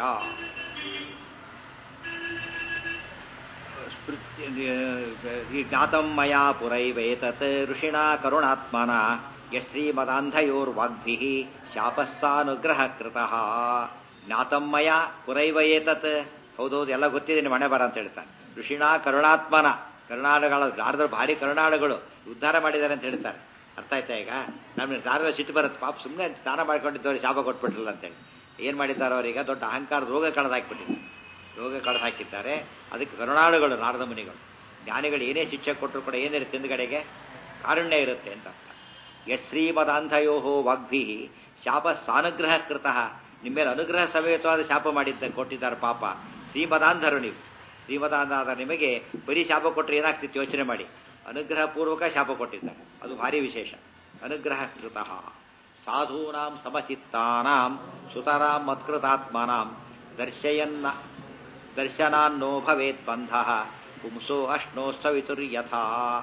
ಈ ಜ್ಞಾತಂ ಮಯಾ ಪುರೈವೇತತ್ ಋಷಿಣಾ ಕರುಣಾತ್ಮನ ಯಶ್ರೀಮದಾಂಧಯೋರ್ವಾಗ್ಭಿಃ ಶಾಪಸ್ಸಾನುಗ್ರಹ ಕೃತಃ ಜ್ಞಾತಂ ಮಯ ಪುರೈವ ಏತತ್ ಹೌದೌದು ಎಲ್ಲ ಗೊತ್ತಿದೆ ನಿಮ್ಮ ಮನೆ ಬರ ಅಂತ ಹೇಳ್ತಾನೆ ಋಷಿಣಾ ಕರುಣಾತ್ಮನ ಕರುಣಾಳುಗಳ ಗಾರದರು ಭಾರಿ ಕರುಣಾಳುಗಳು ಉದ್ಧಾರ ಮಾಡಿದ್ದಾರೆ ಅಂತ ಹೇಳ್ತಾರೆ ಅರ್ಥ ಆಯ್ತಾ ಈಗ ನಮ್ಗೆ ಗಾರದ ಸಿಟ್ಟು ಬರುತ್ತೆ ಪಾಪ ಸುಮ್ಮನೆ ಸ್ನಾನ ಮಾಡ್ಕೊಂಡಿದ್ದವ್ರಿಗೆ ಶಾಪ ಕೊಟ್ಬಿಟ್ರಲ್ಲ ಅಂತೇಳಿ ಏನ್ ಮಾಡಿದ್ದಾರೆ ಅವರೀಗ ದೊಡ್ಡ ಅಹಂಕಾರ ರೋಗ ಕಳೆದಾಕ್ಬಿಟ್ಟಿದ್ದಾರೆ ರೋಗ ಕಳೆದು ಹಾಕಿದ್ದಾರೆ ಅದಕ್ಕೆ ಕರುಣಾಳುಗಳು ನಾರದ ಮುನಿಗಳು ಜ್ಞಾನಿಗಳು ಏನೇ ಶಿಕ್ಷೆ ಕೊಟ್ಟರು ಕೂಡ ಏನಿರುತ್ತೆ ಹಿಂದ್ಗಡೆಗೆ ಕಾರುಣ್ಯ ಇರುತ್ತೆ ಅಂತ ಅರ್ಥ ಯಶ್ರೀಮದಾಂಧಯೋ ವಾಗ್ಭಿ ಶಾಪ ಸಾನುಗ್ರಹ ಕೃತಃ ನಿಮ್ಮ ಮೇಲೆ ಅನುಗ್ರಹ ಸಮೇತವಾದ ಶಾಪ ಮಾಡಿದ್ದ ಕೊಟ್ಟಿದ್ದಾರೆ ಪಾಪ ಶ್ರೀಮದಾಂಧರು ನೀವು ಶ್ರೀಮದಾಂಧ ನಿಮಗೆ ಬರೀ ಶಾಪ ಕೊಟ್ಟರೆ ಏನಾಗ್ತಿತ್ತು ಯೋಚನೆ ಮಾಡಿ ಅನುಗ್ರಹ ಪೂರ್ವಕ ಶಾಪ ಕೊಟ್ಟಿದ್ದಾರೆ ಅದು ಭಾರಿ ವಿಶೇಷ ಅನುಗ್ರಹ ಕೃತಃ ಸಾಧೂನಾಂ ಸಮಚಿತ್ತಾನಾಂ ಸುತರಾಂ ಮತ್ಕೃತಾತ್ಮನಾಂ ದರ್ಶಯನ್ನ ದರ್ಶನಾನ್ನೋ ಭವೇತ್ ಬಂಧ ಪುಂಸೋ ಅಶ್ನೋ ಸವಿತುರ್ಯಥಾ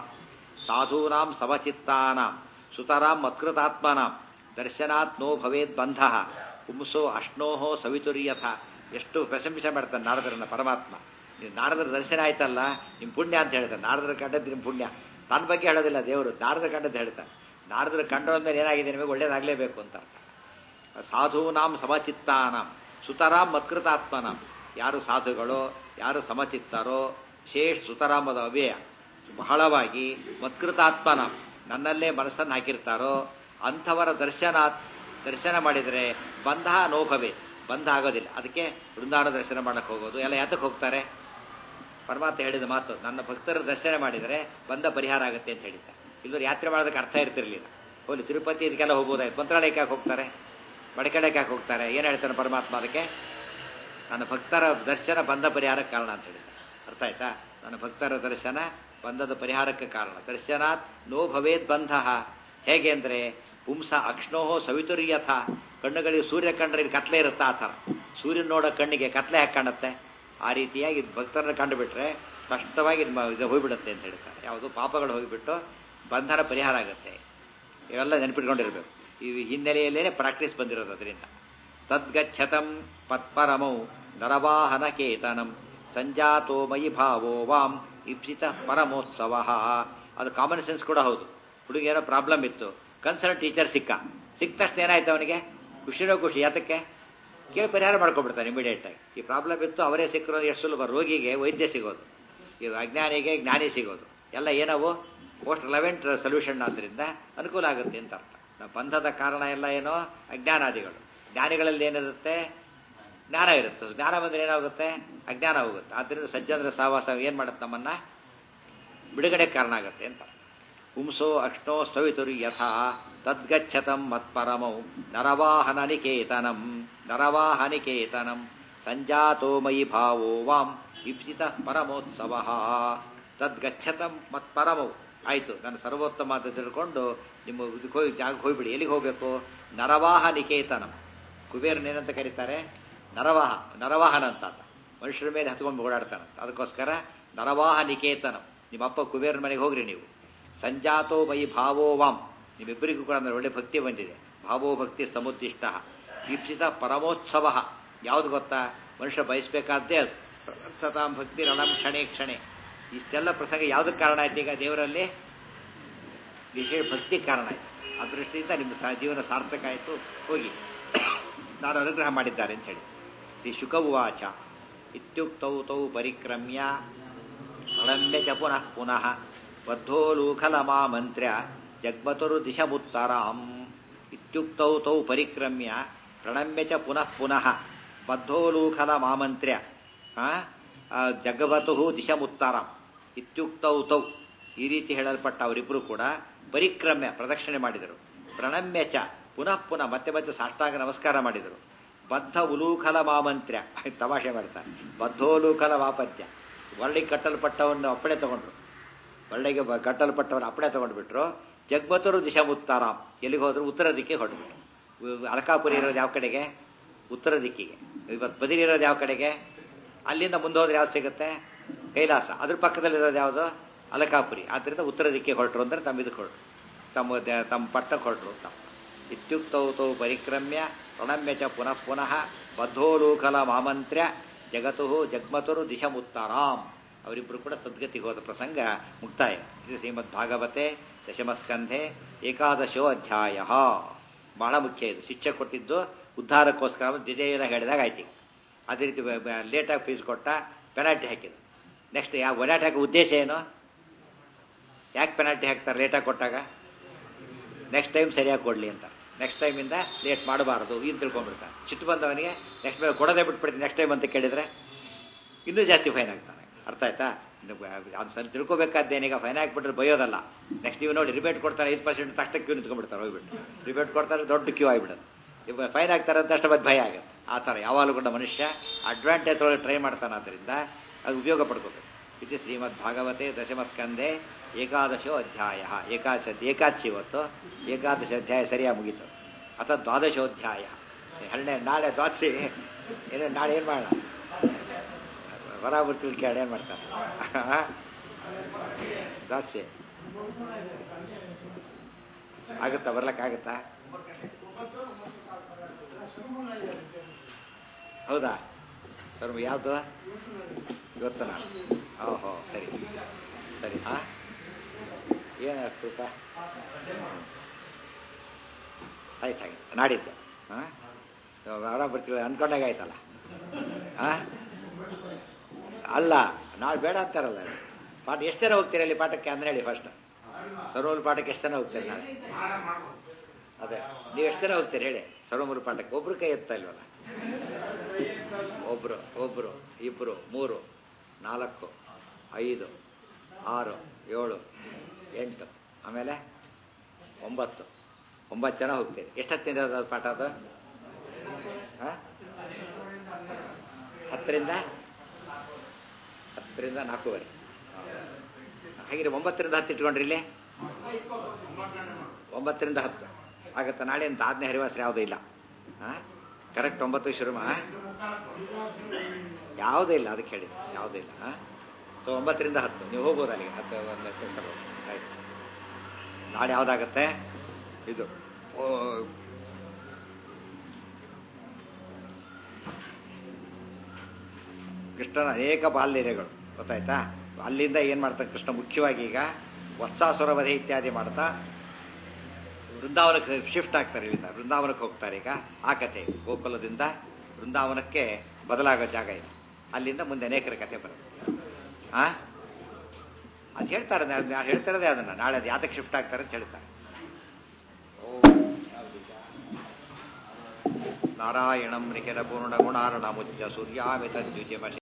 ಸಾಧೂನಾಂ ಸಮಚಿತ್ತಾನಾಂ ಸುತರಾಂ ಮತ್ಕೃತಾತ್ಮನಾಂ ದರ್ಶನಾತ್ ನೋ ಭವೇತ್ ಬಂಧ ಪುಂಸೋ ಅಶ್ನೋಹೋ ಸವಿತುರ್ಯಥ ಎಷ್ಟು ಪ್ರಶಂಸೆ ಮಾಡ್ತಾನೆ ನಾರದರನ್ನ ಪರಮಾತ್ಮ ನೀವು ನಾರದರ ದರ್ಶನ ಆಯ್ತಲ್ಲ ನಿಮ್ಮ ಪುಣ್ಯ ಅಂತ ಹೇಳ್ತಾನೆ ನಾರದರ ಕಂಡದ್ದು ನಿಮ್ಮ ಪುಣ್ಯ ತನ್ನ ಬಗ್ಗೆ ಹೇಳೋದಿಲ್ಲ ದೇವರು ನಾರದರ ಕಂಡದ್ದು ಹೇಳ್ತಾನೆ ನಾರದರ ಕಂಡ ಮೇಲೆ ಏನಾಗಿದೆ ನಿಮಗೆ ಒಳ್ಳೇದಾಗಲೇಬೇಕು ಅಂತ ಅರ್ಥ ಸಾಧೂನಾಂ ಸಮಚಿತ್ತಾನಾಂ ಸುತರಾಂ ಮತ್ಕೃತಾತ್ಮನಾಂ ಯಾರು ಸಾಧುಗಳೋ ಯಾರು ಸಮಚಿತ್ತರೋ ಶೇಷ್ ಸುತರಾಮದ ಅವ್ಯಯ ಬಹಳವಾಗಿ ಮತ್ಕೃತಾತ್ಮನ ನನ್ನಲ್ಲೇ ಮನಸ್ಸನ್ನು ಹಾಕಿರ್ತಾರೋ ಅಂಥವರ ದರ್ಶನಾತ್ ದರ್ಶನ ಮಾಡಿದರೆ ಬಂಧ ನೋಭವೇ ಬಂಧ ಆಗೋದಿಲ್ಲ ಅದಕ್ಕೆ ಬೃಂದಾವನ ದರ್ಶನ ಮಾಡಕ್ಕೆ ಹೋಗೋದು ಎಲ್ಲ ಯಾತಕ್ಕೆ ಹೋಗ್ತಾರೆ ಪರಮಾತ್ಮ ಹೇಳಿದ ಮಾತು ನನ್ನ ಭಕ್ತರ ದರ್ಶನ ಮಾಡಿದರೆ ಬಂದ ಪರಿಹಾರ ಆಗುತ್ತೆ ಅಂತ ಹೇಳಿದ್ದ ಇಲ್ಲವ್ರು ಯಾತ್ರೆ ಮಾಡೋದಕ್ಕೆ ಅರ್ಥ ಇರ್ತಿರ್ಲಿಲ್ಲ ಹೋಗ್ಲಿ ತಿರುಪತಿ ಇದಕ್ಕೆಲ್ಲ ಹೋಗ್ಬೋದಾಯ್ತು ಮಂತ್ರಾಲಯಕ್ಕೆ ಯಾಕೆ ಹೋಗ್ತಾರೆ ಮಡಿಕಡೆಗೆ ಯಾಕೆ ಹೋಗ್ತಾರೆ ಏನು ಹೇಳ್ತಾನೆ ಪರಮಾತ್ಮ ಅದಕ್ಕೆ ನನ್ನ ಭಕ್ತರ ದರ್ಶನ ಬಂದ ಪರಿಹಾರಕ್ಕೆ ಕಾರಣ ಅಂತ ಹೇಳಿದ್ದ ಅರ್ಥ ಆಯ್ತಾ ನನ್ನ ಭಕ್ತರ ದರ್ಶನ ಬಂಧದ ಪರಿಹಾರಕ್ಕೆ ಕಾರಣ ದರ್ಶನಾತ್ ನೋ ಭವೇದ್ ಬಂಧ ಹೇಗೆ ಅಂದ್ರೆ ಪುಂಸ ಅಕ್ಷ್ಣೋಹೋ ಸವಿತುರ್ಯಥ ಕಣ್ಣುಗಳಿಗೆ ಸೂರ್ಯ ಕಂಡ್ರೆ ಇಲ್ಲಿ ಕತ್ಲೆ ಇರುತ್ತೆ ಆ ಥರ ಸೂರ್ಯನ ನೋಡೋ ಕಣ್ಣಿಗೆ ಕತ್ಲೆ ಯಾಕೆ ಕಾಣುತ್ತೆ ಆ ರೀತಿಯಾಗಿ ಭಕ್ತರನ್ನ ಕಂಡುಬಿಟ್ರೆ ಸ್ಪಷ್ಟವಾಗಿ ಇದು ಮ- ಇದು ಹೋಗ್ಬಿಡುತ್ತೆ ಅಂತ ಹೇಳ್ತಾರೆ ಯಾವುದು ಪಾಪಗಳು ಹೋಗಿಬಿಟ್ಟು ಬಂಧನ ಪರಿಹಾರ ಆಗುತ್ತೆ ಇವೆಲ್ಲ ನೆನಪಿಟ್ಕೊಂಡಿರ್ಬೇಕು ಈ ಹಿನ್ನೆಲೆಯಲ್ಲೇನೆ ಪ್ರಾಕ್ಟೀಸ್ ಬಂದಿರೋದು ಅದರಿಂದ ತದ್ಗಚ್ಚತಂ ಪತ್ಪರಮೌ ನರವಾಹನ ಕೇತನಂ ಸಂಜಾತೋ ಮಯಿ ಭಾವೋ ವಾಂ ಇಪ್ಸಿತ ಪರಮೋತ್ಸವ ಅದು ಕಾಮನ್ ಸೆನ್ಸ್ ಕೂಡ ಹೌದು ಹುಡುಗ ಏನೋ ಪ್ರಾಬ್ಲಮ್ ಇತ್ತು ಕನ್ಸರ್ನ್ ಟೀಚರ್ ಸಿಕ್ಕ ಸಿಕ್ಕ ತಕ್ಷಣ ಏನಾಯ್ತು ಅವನಿಗೆ ಖುಷಿನೋ ಖುಷಿ ಯಾತಕ್ಕೆ ಕೇಳಿ ಪರಿಹಾರ ಮಾಡ್ಕೊಬಿಡ್ತಾನೆ ಇಮಿಡಿಯೇಟ್ ಆಗಿ ಈ ಪ್ರಾಬ್ಲಮ್ ಇತ್ತು ಅವರೇ ಸಿಕ್ಕರು ಎಷ್ಟು ಸುಲಭ ರೋಗಿಗೆ ವೈದ್ಯ ಸಿಗೋದು ಈ ಅಜ್ಞಾನಿಗೆ ಜ್ಞಾನಿ ಸಿಗೋದು ಎಲ್ಲ ಏನವು ಮೋಸ್ಟ್ ರೆಲೆವೆಂಟ್ ಸೊಲ್ಯೂಷನ್ ಆದ್ರಿಂದ ಅನುಕೂಲ ಆಗುತ್ತೆ ಅಂತ ಅರ್ಥ ನಮ್ಮ ಬಂಧದ ಕಾರಣ ಎಲ್ಲ ಏನೋ ಅಜ್ಞಾನಾದಿಗಳು ಜ್ಞಾನಿಗಳಲ್ಲಿ ಏನಿರುತ್ತೆ ಜ್ಞಾನ ಇರುತ್ತೆ ಜ್ಞಾನ ಬಂದ್ರೆ ಏನಾಗುತ್ತೆ ಅಜ್ಞಾನ ಹೋಗುತ್ತೆ ಆದ್ರಿಂದ ಸಜ್ಜನರ ಸಹವಾಸ ಏನ್ ಮಾಡುತ್ತೆ ನಮ್ಮನ್ನ ಬಿಡುಗಡೆ ಕಾರಣ ಆಗುತ್ತೆ ಅಂತ ಪುಂಸೋ ಅಕ್ಷ್ಣೋ ಸವಿತುರಿ ಯಥಾ ತದ್ಗಚ್ಚತಂ ಮತ್ಪರಮೌ ನರವಾಹನ ನಿಕೇತನಂ ನರವಾಹ ನಿಕೇತನಂ ಸಂಜಾತೋ ಮಯಿ ಭಾವೋ ವಾಂ ಇಪ್ಸಿತ ಪರಮೋತ್ಸವ ತದ್ಗಚ್ಚತಂ ಮತ್ಪರಮೌ ಆಯ್ತು ನಾನು ಸರ್ವೋತ್ತಮ ಅಂತ ತಿಳ್ಕೊಂಡು ನಿಮ್ಮ ಇದಕ್ಕೆ ಹೋಗಿ ಜಾಗಕ್ಕೆ ಹೋಗ್ಬಿಡಿ ಎಲ್ಲಿಗೆ ಹೋಗ್ಬೇಕು ನರವಾಹ ನಿಕೇತನಂ ಕುಬೇರನೇನಂತ ಕರೀತಾರೆ ನರವಾಹ ನರವಾಹನ ಅಂತ ಆತ. ಮನುಷ್ಯರ ಮೇಲೆ ಹತ್ಕೊಂಡು ಓಡಾಡ್ತಾನಂತ ಅದಕ್ಕೋಸ್ಕರ ನರವಾಹ ನಿಕೇತನಂ ನಿಮ್ಮ ಅಪ್ಪ ಕುಬೇರನ ಮನೆಗೆ ಹೋಗ್ರಿ ನೀವು ಸಂಜಾತೋ ಮೈ ಭಾವೋ ವಾಂ ನಿಮ್ಮಿಬ್ಬರಿಗೂ ಕೂಡ ಅಂದ್ರೆ ಒಳ್ಳೆ ಭಕ್ತಿ ಬಂದಿದೆ ಭಾವೋ ಭಕ್ತಿ ಸಮುದ್ದಿಷ್ಟ ಈಪ್ಸಿತ ಪರಮೋತ್ಸವ ಯಾವ್ದು ಗೊತ್ತಾ ಮನುಷ್ಯ ಬಯಸ್ಬೇಕಾದ್ದೇ ಅದು ಸತಾಂ ಭಕ್ತಿ ರಣಂ ಕ್ಷಣೆ ಕ್ಷಣೆ ಇಷ್ಟೆಲ್ಲ ಪ್ರಸಂಗ ಯಾವ್ದಕ್ಕೆ ಕಾರಣ ಆಯ್ತು ಈಗ ದೇವರಲ್ಲಿ ವಿಶೇಷ ಭಕ್ತಿ ಕಾರಣ ಆಯ್ತು ಆ ದೃಷ್ಟಿಯಿಂದ ನಿಮ್ಮ ಸಾ- ಜೀವನ ಸಾರ್ಥಕ ಆಯಿತು ಹೋಗಿ ನಾನು ಅನುಗ್ರಹ ಮಾಡಿದ್ದಾರೆ ಅಂತ ಹೇಳಿ ಶ್ರೀ ಶುಕ ಉವಾಚ ಇತ್ಯುಕ್ತೌ ತೌ ಪರಿಕ್ರಮ್ಯ ಪ್ರಣಮ್ಯ ಚ ಪುನಃ ಪುನಃ ಬದ್ಧೋಲೂಖಲ ಮಾಮಂತ್ರ್ಯ ಜಗ್ಮತುರು ದಿಶಮುತ್ತರಾಂ ಇತ್ಯುಕ್ತೌ ತೌ ಪರಿಕ್ರಮ್ಯ ಪ್ರಣಮ್ಯ ಚ ಪುನಃ ಪುನಃ ಬದ್ಧೋಲೂಖಲ ಮಾಮಂತ್ರ್ಯ ಆ, ಆ, ಜಗವತು ದಿಶಮುತ್ತರಾಂ ಇತ್ಯುಕ್ತೌ ತೌ ಈ ರೀತಿ ಹೇಳಲ್ಪಟ್ಟ ಅವರಿಬ್ಬರು ಕೂಡ ಪರಿಕ್ರಮ್ಯ ಪ್ರದಕ್ಷಿಣೆ ಮಾಡಿದರು ಪ್ರಣಮ್ಯ ಚ ಪುನಃ ಪುನಃ ಮತ್ತೆ ಮತ್ತೆ ಸಾಷ್ಟಾಂಗ ನಮಸ್ಕಾರ ಮಾಡಿದರು ಬದ್ಧ ಉಲೂಖಲ ಮಾಮಂತ್ರ್ಯ ತಮಾಷೆ ಮಾಡ್ತಾರೆ ಬದ್ಧೋಲೂಖಲ ಮಾಪತ್ಯ ಒಳ್ಳಿಗೆ ಕಟ್ಟಲ್ಪಟ್ಟವನ್ನು ಅಪ್ಪಣೆ ತಗೊಂಡ್ರು ಒಳ್ಳೆಗೆ ಬ- ಕಟ್ಟಲ್ಪಟ್ಟವನ್ನ ಅಪ್ಪಣೆ ತಗೊಂಡ್ಬಿಟ್ರು ಜಗ್ಮತರು ದಿಶಾಮುತ್ತಾರಾಮ್ ಎಲ್ಲಿಗೆ ಹೋದ್ರು ಉತ್ತರ ದಿಕ್ಕಿಗೆ ಹೊರಟ್ಬಿಟ್ರು ಉ- ಅಲಕಾಪುರಿ ಇರೋದು ಯಾವ ಕಡೆಗೆ ಉತ್ತರ ದಿಕ್ಕಿಗೆ ಇವತ್ತು ಬದಿರಿ ಇರೋದು ಯಾವ ಕಡೆಗೆ ಅಲ್ಲಿಂದ ಮುಂದೆ ಹೋದ್ರೆ ಯಾವ್ದು ಸಿಗುತ್ತೆ ಕೈಲಾಸ ಅದ್ರ ಪಕ್ಕದಲ್ಲಿರೋದು ಯಾವುದು ಅಲಕಾಪುರಿ ಆದ್ರಿಂದ ಉತ್ತರ ದಿಕ್ಕಿಗೆ ಹೊರಟ್ರು ಅಂದ್ರೆ ತಮ್ಮ ಇದಕ್ಕೆ ಹೊರಟ್ರು ತಮ್ಮ ದ- ತಮ್ಮ ಪಟ್ಟಕ್ಕೆ ಹೊರಟ್ರು ಅಂತ ಇತ್ಯುಕ್ತೌ ತೌ ಪರಿಕ್ರಮ್ಯ ಪ್ರಣಮ್ಯ ಚ ಪುನಃ ಪುನಃ ಬದ್ಧೋಲೂಕಲ ಮಾಮಂತ್ರ್ಯ ಜಗತು ಜಗ್ಮತುರು ದಿಶಮುತ್ತರಾಮ್ ಅವರಿಬ್ಬರು ಕೂಡ ಸದ್ಗತಿಗೆ ಹೋದ ಪ್ರಸಂಗ ಮುಕ್ತಾಯ ಇದು ಶ್ರೀಮದ್ ಭಾಗವತೆ ದಶಮಸ್ಕಂಧೆ ಏಕಾದಶೋ ಅಧ್ಯಾಯ ಬಹಳ ಮುಖ್ಯ ಇದು ಶಿಕ್ಷೆ ಕೊಟ್ಟಿದ್ದು ಉದ್ಧಾರಕ್ಕೋಸ್ಕರ ದ್ವಿತೀಯನ ಹೇಳಿದಾಗ ಆಯ್ತು ಅದೇ ರೀತಿ ಲೇಟಾಗಿ ಫೀಸ್ ಕೊಟ್ಟ ಪೆನಾಲ್ಟಿ ಹಾಕಿದ್ರು ನೆಕ್ಸ್ಟ್ ಯಾವ ಪೆನಾಲ್ಟಿ ಹಾಕೋ ಉದ್ದೇಶ ಏನು ಯಾಕೆ ಪೆನಾಲ್ಟಿ ಹಾಕ್ತಾರೆ ಲೇಟಾಗಿ ಕೊಟ್ಟಾಗ ನೆಕ್ಸ್ಟ್ ಟೈಮ್ ಸರಿಯಾಗಿ ಕೊಡ್ಲಿ ಅಂತ ನೆಕ್ಸ್ಟ್ ಟೈಮಿಂದ ಲೇಟ್ ಮಾಡಬಾರದು ಇದು ತಿಳ್ಕೊಂಡ್ಬಿಡ್ತಾನೆ ಸಿಟ್ಟು ಬಂದವನಿಗೆ ನೆಕ್ಸ್ಟ್ ಮೇಲೆ ಕೊಡೋದೇ ಬಿಟ್ಬಿಡ್ತೀನಿ ನೆಕ್ಸ್ಟ್ ಟೈಮ್ ಅಂತ ಕೇಳಿದ್ರೆ ಇನ್ನೂ ಜಾಸ್ತಿ ಫೈನ್ ಆಗ್ತಾನೆ ಅರ್ಥ ಆಯ್ತಾ ಅದು ಸರಿ ತಿಳ್ಕೊಬೇಕಾದ್ದೇನೀಗ ಫೈನ್ ಹಾಕ್ಬಿಟ್ರೆ ಬೈಯೋದಲ್ಲ ನೆಕ್ಸ್ಟ್ ನೀವು ನೋಡಿ ರಿಬೇಟ್ ಕೊಡ್ತಾರೆ ಐದು ಪರ್ಸೆಂಟ್ ತಕ್ಷಣ ಕ್ಯೂ ನಿಂತ್ಕೊಂಡ್ಬಿಡ್ತಾರೆ ಹೋಗ್ಬಿಟ್ಟು ರಿಬೇಟ್ ಕೊಡ್ತಾರೆ ದೊಡ್ಡ ಕ್ಯೂ ಆಗಿಬಿಡೋದು ಇವಾಗ ಫೈನ್ ಹಾಕ್ತಾರೆ ಅಂತ ಅಷ್ಟು ಭಯ ಆಗುತ್ತೆ ಆ ಥರ ಯಾವಾಗಲೂ ಕೂಡ ಮನುಷ್ಯ ಅಡ್ವಾಂಟೇಜ್ ಒಳಗೆ ಟ್ರೈ ಮಾಡ್ತಾನೆ ಆದ್ದರಿಂದ ಅದು ಉಪಯೋಗ ಪಡ್ಕೋಬೇಕು ಇದು ಶ್ರೀಮದ್ಭಾಗವತೆ ದಶಮಸ್ಕಂದೆ ಏಕಾದಶೋ ಅಧ್ಯಾಯ ಏಕಾದಶ ಏಕಾದಶಿ ಇವತ್ತು ಏಕಾದಶ ಅಧ್ಯಾಯ ಸರಿಯಾಗಿ ಮುಗೀತು ಅಥವಾ ದ್ವಾದಶೋಧ್ಯಾಯ ಹನ್ನೆ ನಾಳೆ ದ್ವಾದಶಿ ಏನು ನಾಳೆ ಏನು ಮಾಡೋಣ ಹೊರ ಬರ್ತೀವಿ ಕೇಳಿ ಏನು ಮಾಡ್ತಾರೆ ದ್ವಾದಶಿ ಆಗುತ್ತಾ ಬರ್ಲಕ್ಕಾಗುತ್ತಾ ಹೌದಾ ಸರ್ ಯಾವುದು ಇವತ್ತು ನಾನು ಓಹೋ ಸರಿ ಸರಿ ಹಾ ಏನು ಕೃಪ ಆಯ್ತು ಆಯ್ತು ನಾಡಿದ್ದು ಹಾಂ ಆರಾಮ ಬರ್ತೀವಿ ಅನ್ಕೊಂಡಾಗ ಆಯ್ತಲ್ಲ ಹಾಂ ಅಲ್ಲ ನಾಳೆ ಬೇಡ ಅಂತಾರಲ್ಲ ಪಾಠ ಎಷ್ಟು ಜನ ಹೋಗ್ತೀರಿ ಅಲ್ಲಿ ಪಾಠಕ್ಕೆ ಅಂದ್ರೆ ಹೇಳಿ ಫಸ್ಟ್ ಸರ್ವಮೂಲ ಪಾಠಕ್ಕೆ ಎಷ್ಟು ಜನ ಹೋಗ್ತೀರಿ ನಾಳೆ ಅದೇ ನೀವು ಎಷ್ಟು ಜನ ಹೋಗ್ತೀರಿ ಹೇಳಿ ಸರ್ವಮೂಲ ಪಾಠಕ್ಕೆ ಒಬ್ರು ಕೈ ಎತ್ತಾ ಇಲ್ವಲ್ಲ ಒಬ್ರು ಒಬ್ರು ಇಬ್ರು ಮೂರು ನಾಲ್ಕು ಐದು ಆರು ಏಳು ಎಂಟು ಆಮೇಲೆ ಒಂಬತ್ತು ಒಂಬತ್ತು ಜನ ಹೋಗ್ತೀರಿ ಎಷ್ಟೊತ್ತಿಂದ ಅದು ಪಾಠ ಅದು ಹಾಂ ಹತ್ತರಿಂದ ಹತ್ತರಿಂದ ನಾಲ್ಕೂವರೆ ಹಾಗಿದ್ರೆ ಒಂಬತ್ತರಿಂದ ಹತ್ತು ಇಟ್ಕೊಂಡ್ರಿ ಇಲ್ಲಿ ಒಂಬತ್ತರಿಂದ ಹತ್ತು ಆಗತ್ತಾ ನಾಳೆ ಅಂತ ಆಜ್ಞೆ ಹರಿವಾಸರು ಯಾವುದೂ ಇಲ್ಲ ಹಾಂ ಕರೆಕ್ಟ್ ಒಂಬತ್ತು ಶುರು ಮಾ ಯಾವುದೂ ಇಲ್ಲ ಅದಕ್ಕೆ ಹೇಳಿ ಯಾವುದೂ ಇಲ್ಲ ಹಾಂ ಸೊ ಒಂಬತ್ತರಿಂದ ಹತ್ತು ನೀವು ಹೋಗ್ಬೋದು ಅಲ್ಲಿಗೆ ಹತ್ತು ಒಂದು ಸೆಂಟರ್ ಆಯ್ತು ನಾಳೆ ಯಾವುದಾಗತ್ತೆ ಇದು ಓ, ಕೃಷ್ಣನ ಅನೇಕ ಬಾಲ್ಯಗಳು ಗೊತ್ತಾಯ್ತಾ ಅಲ್ಲಿಂದ ಏನು ಮಾಡ್ತಾನೆ ಕೃಷ್ಣ ಮುಖ್ಯವಾಗಿ ಈಗ ವತ್ಸಾಸುರ ವಧೆ ಇತ್ಯಾದಿ ಮಾಡ್ತಾ ವೃಂದಾವನಕ್ಕೆ ಶಿಫ್ಟ್ ಆಗ್ತಾರೆ ಇಲ್ಲಿಂದ ವೃಂದಾವನಕ್ಕೆ ಹೋಗ್ತಾರೆ ಈಗ ಆ ಕಥೆ ಗೋಕುಲದಿಂದ ವೃಂದಾವನಕ್ಕೆ ಬದಲಾಗೋ ಜಾಗ ಇದೆ ಅಲ್ಲಿಂದ ಮುಂದೆ ಅನೇಕರ ಕಥೆ ಬರುತ್ತೆ ಆ ಅದು ಹೇಳ್ತಾರೆ ನಾನು ಹೇಳ್ತಿರೋದೇ ಅದನ್ನ ನಾಳೆ ಅದು ಯಾತಕ್ಕೆ ಶಿಫ್ಟ್ ಆಗ್ತಾರೆ ಅಂತ ಹೇಳ್ತಾರೆ ನಾರಾಯಣಂ ನಿಖಿಲ ಪೂರ್ಣ ಗುಣಾರ್ಣ ಮುಚ್ಚ ಸೂರ್ಯಾಮಿತ ದ್ವಿಜಮಶಿ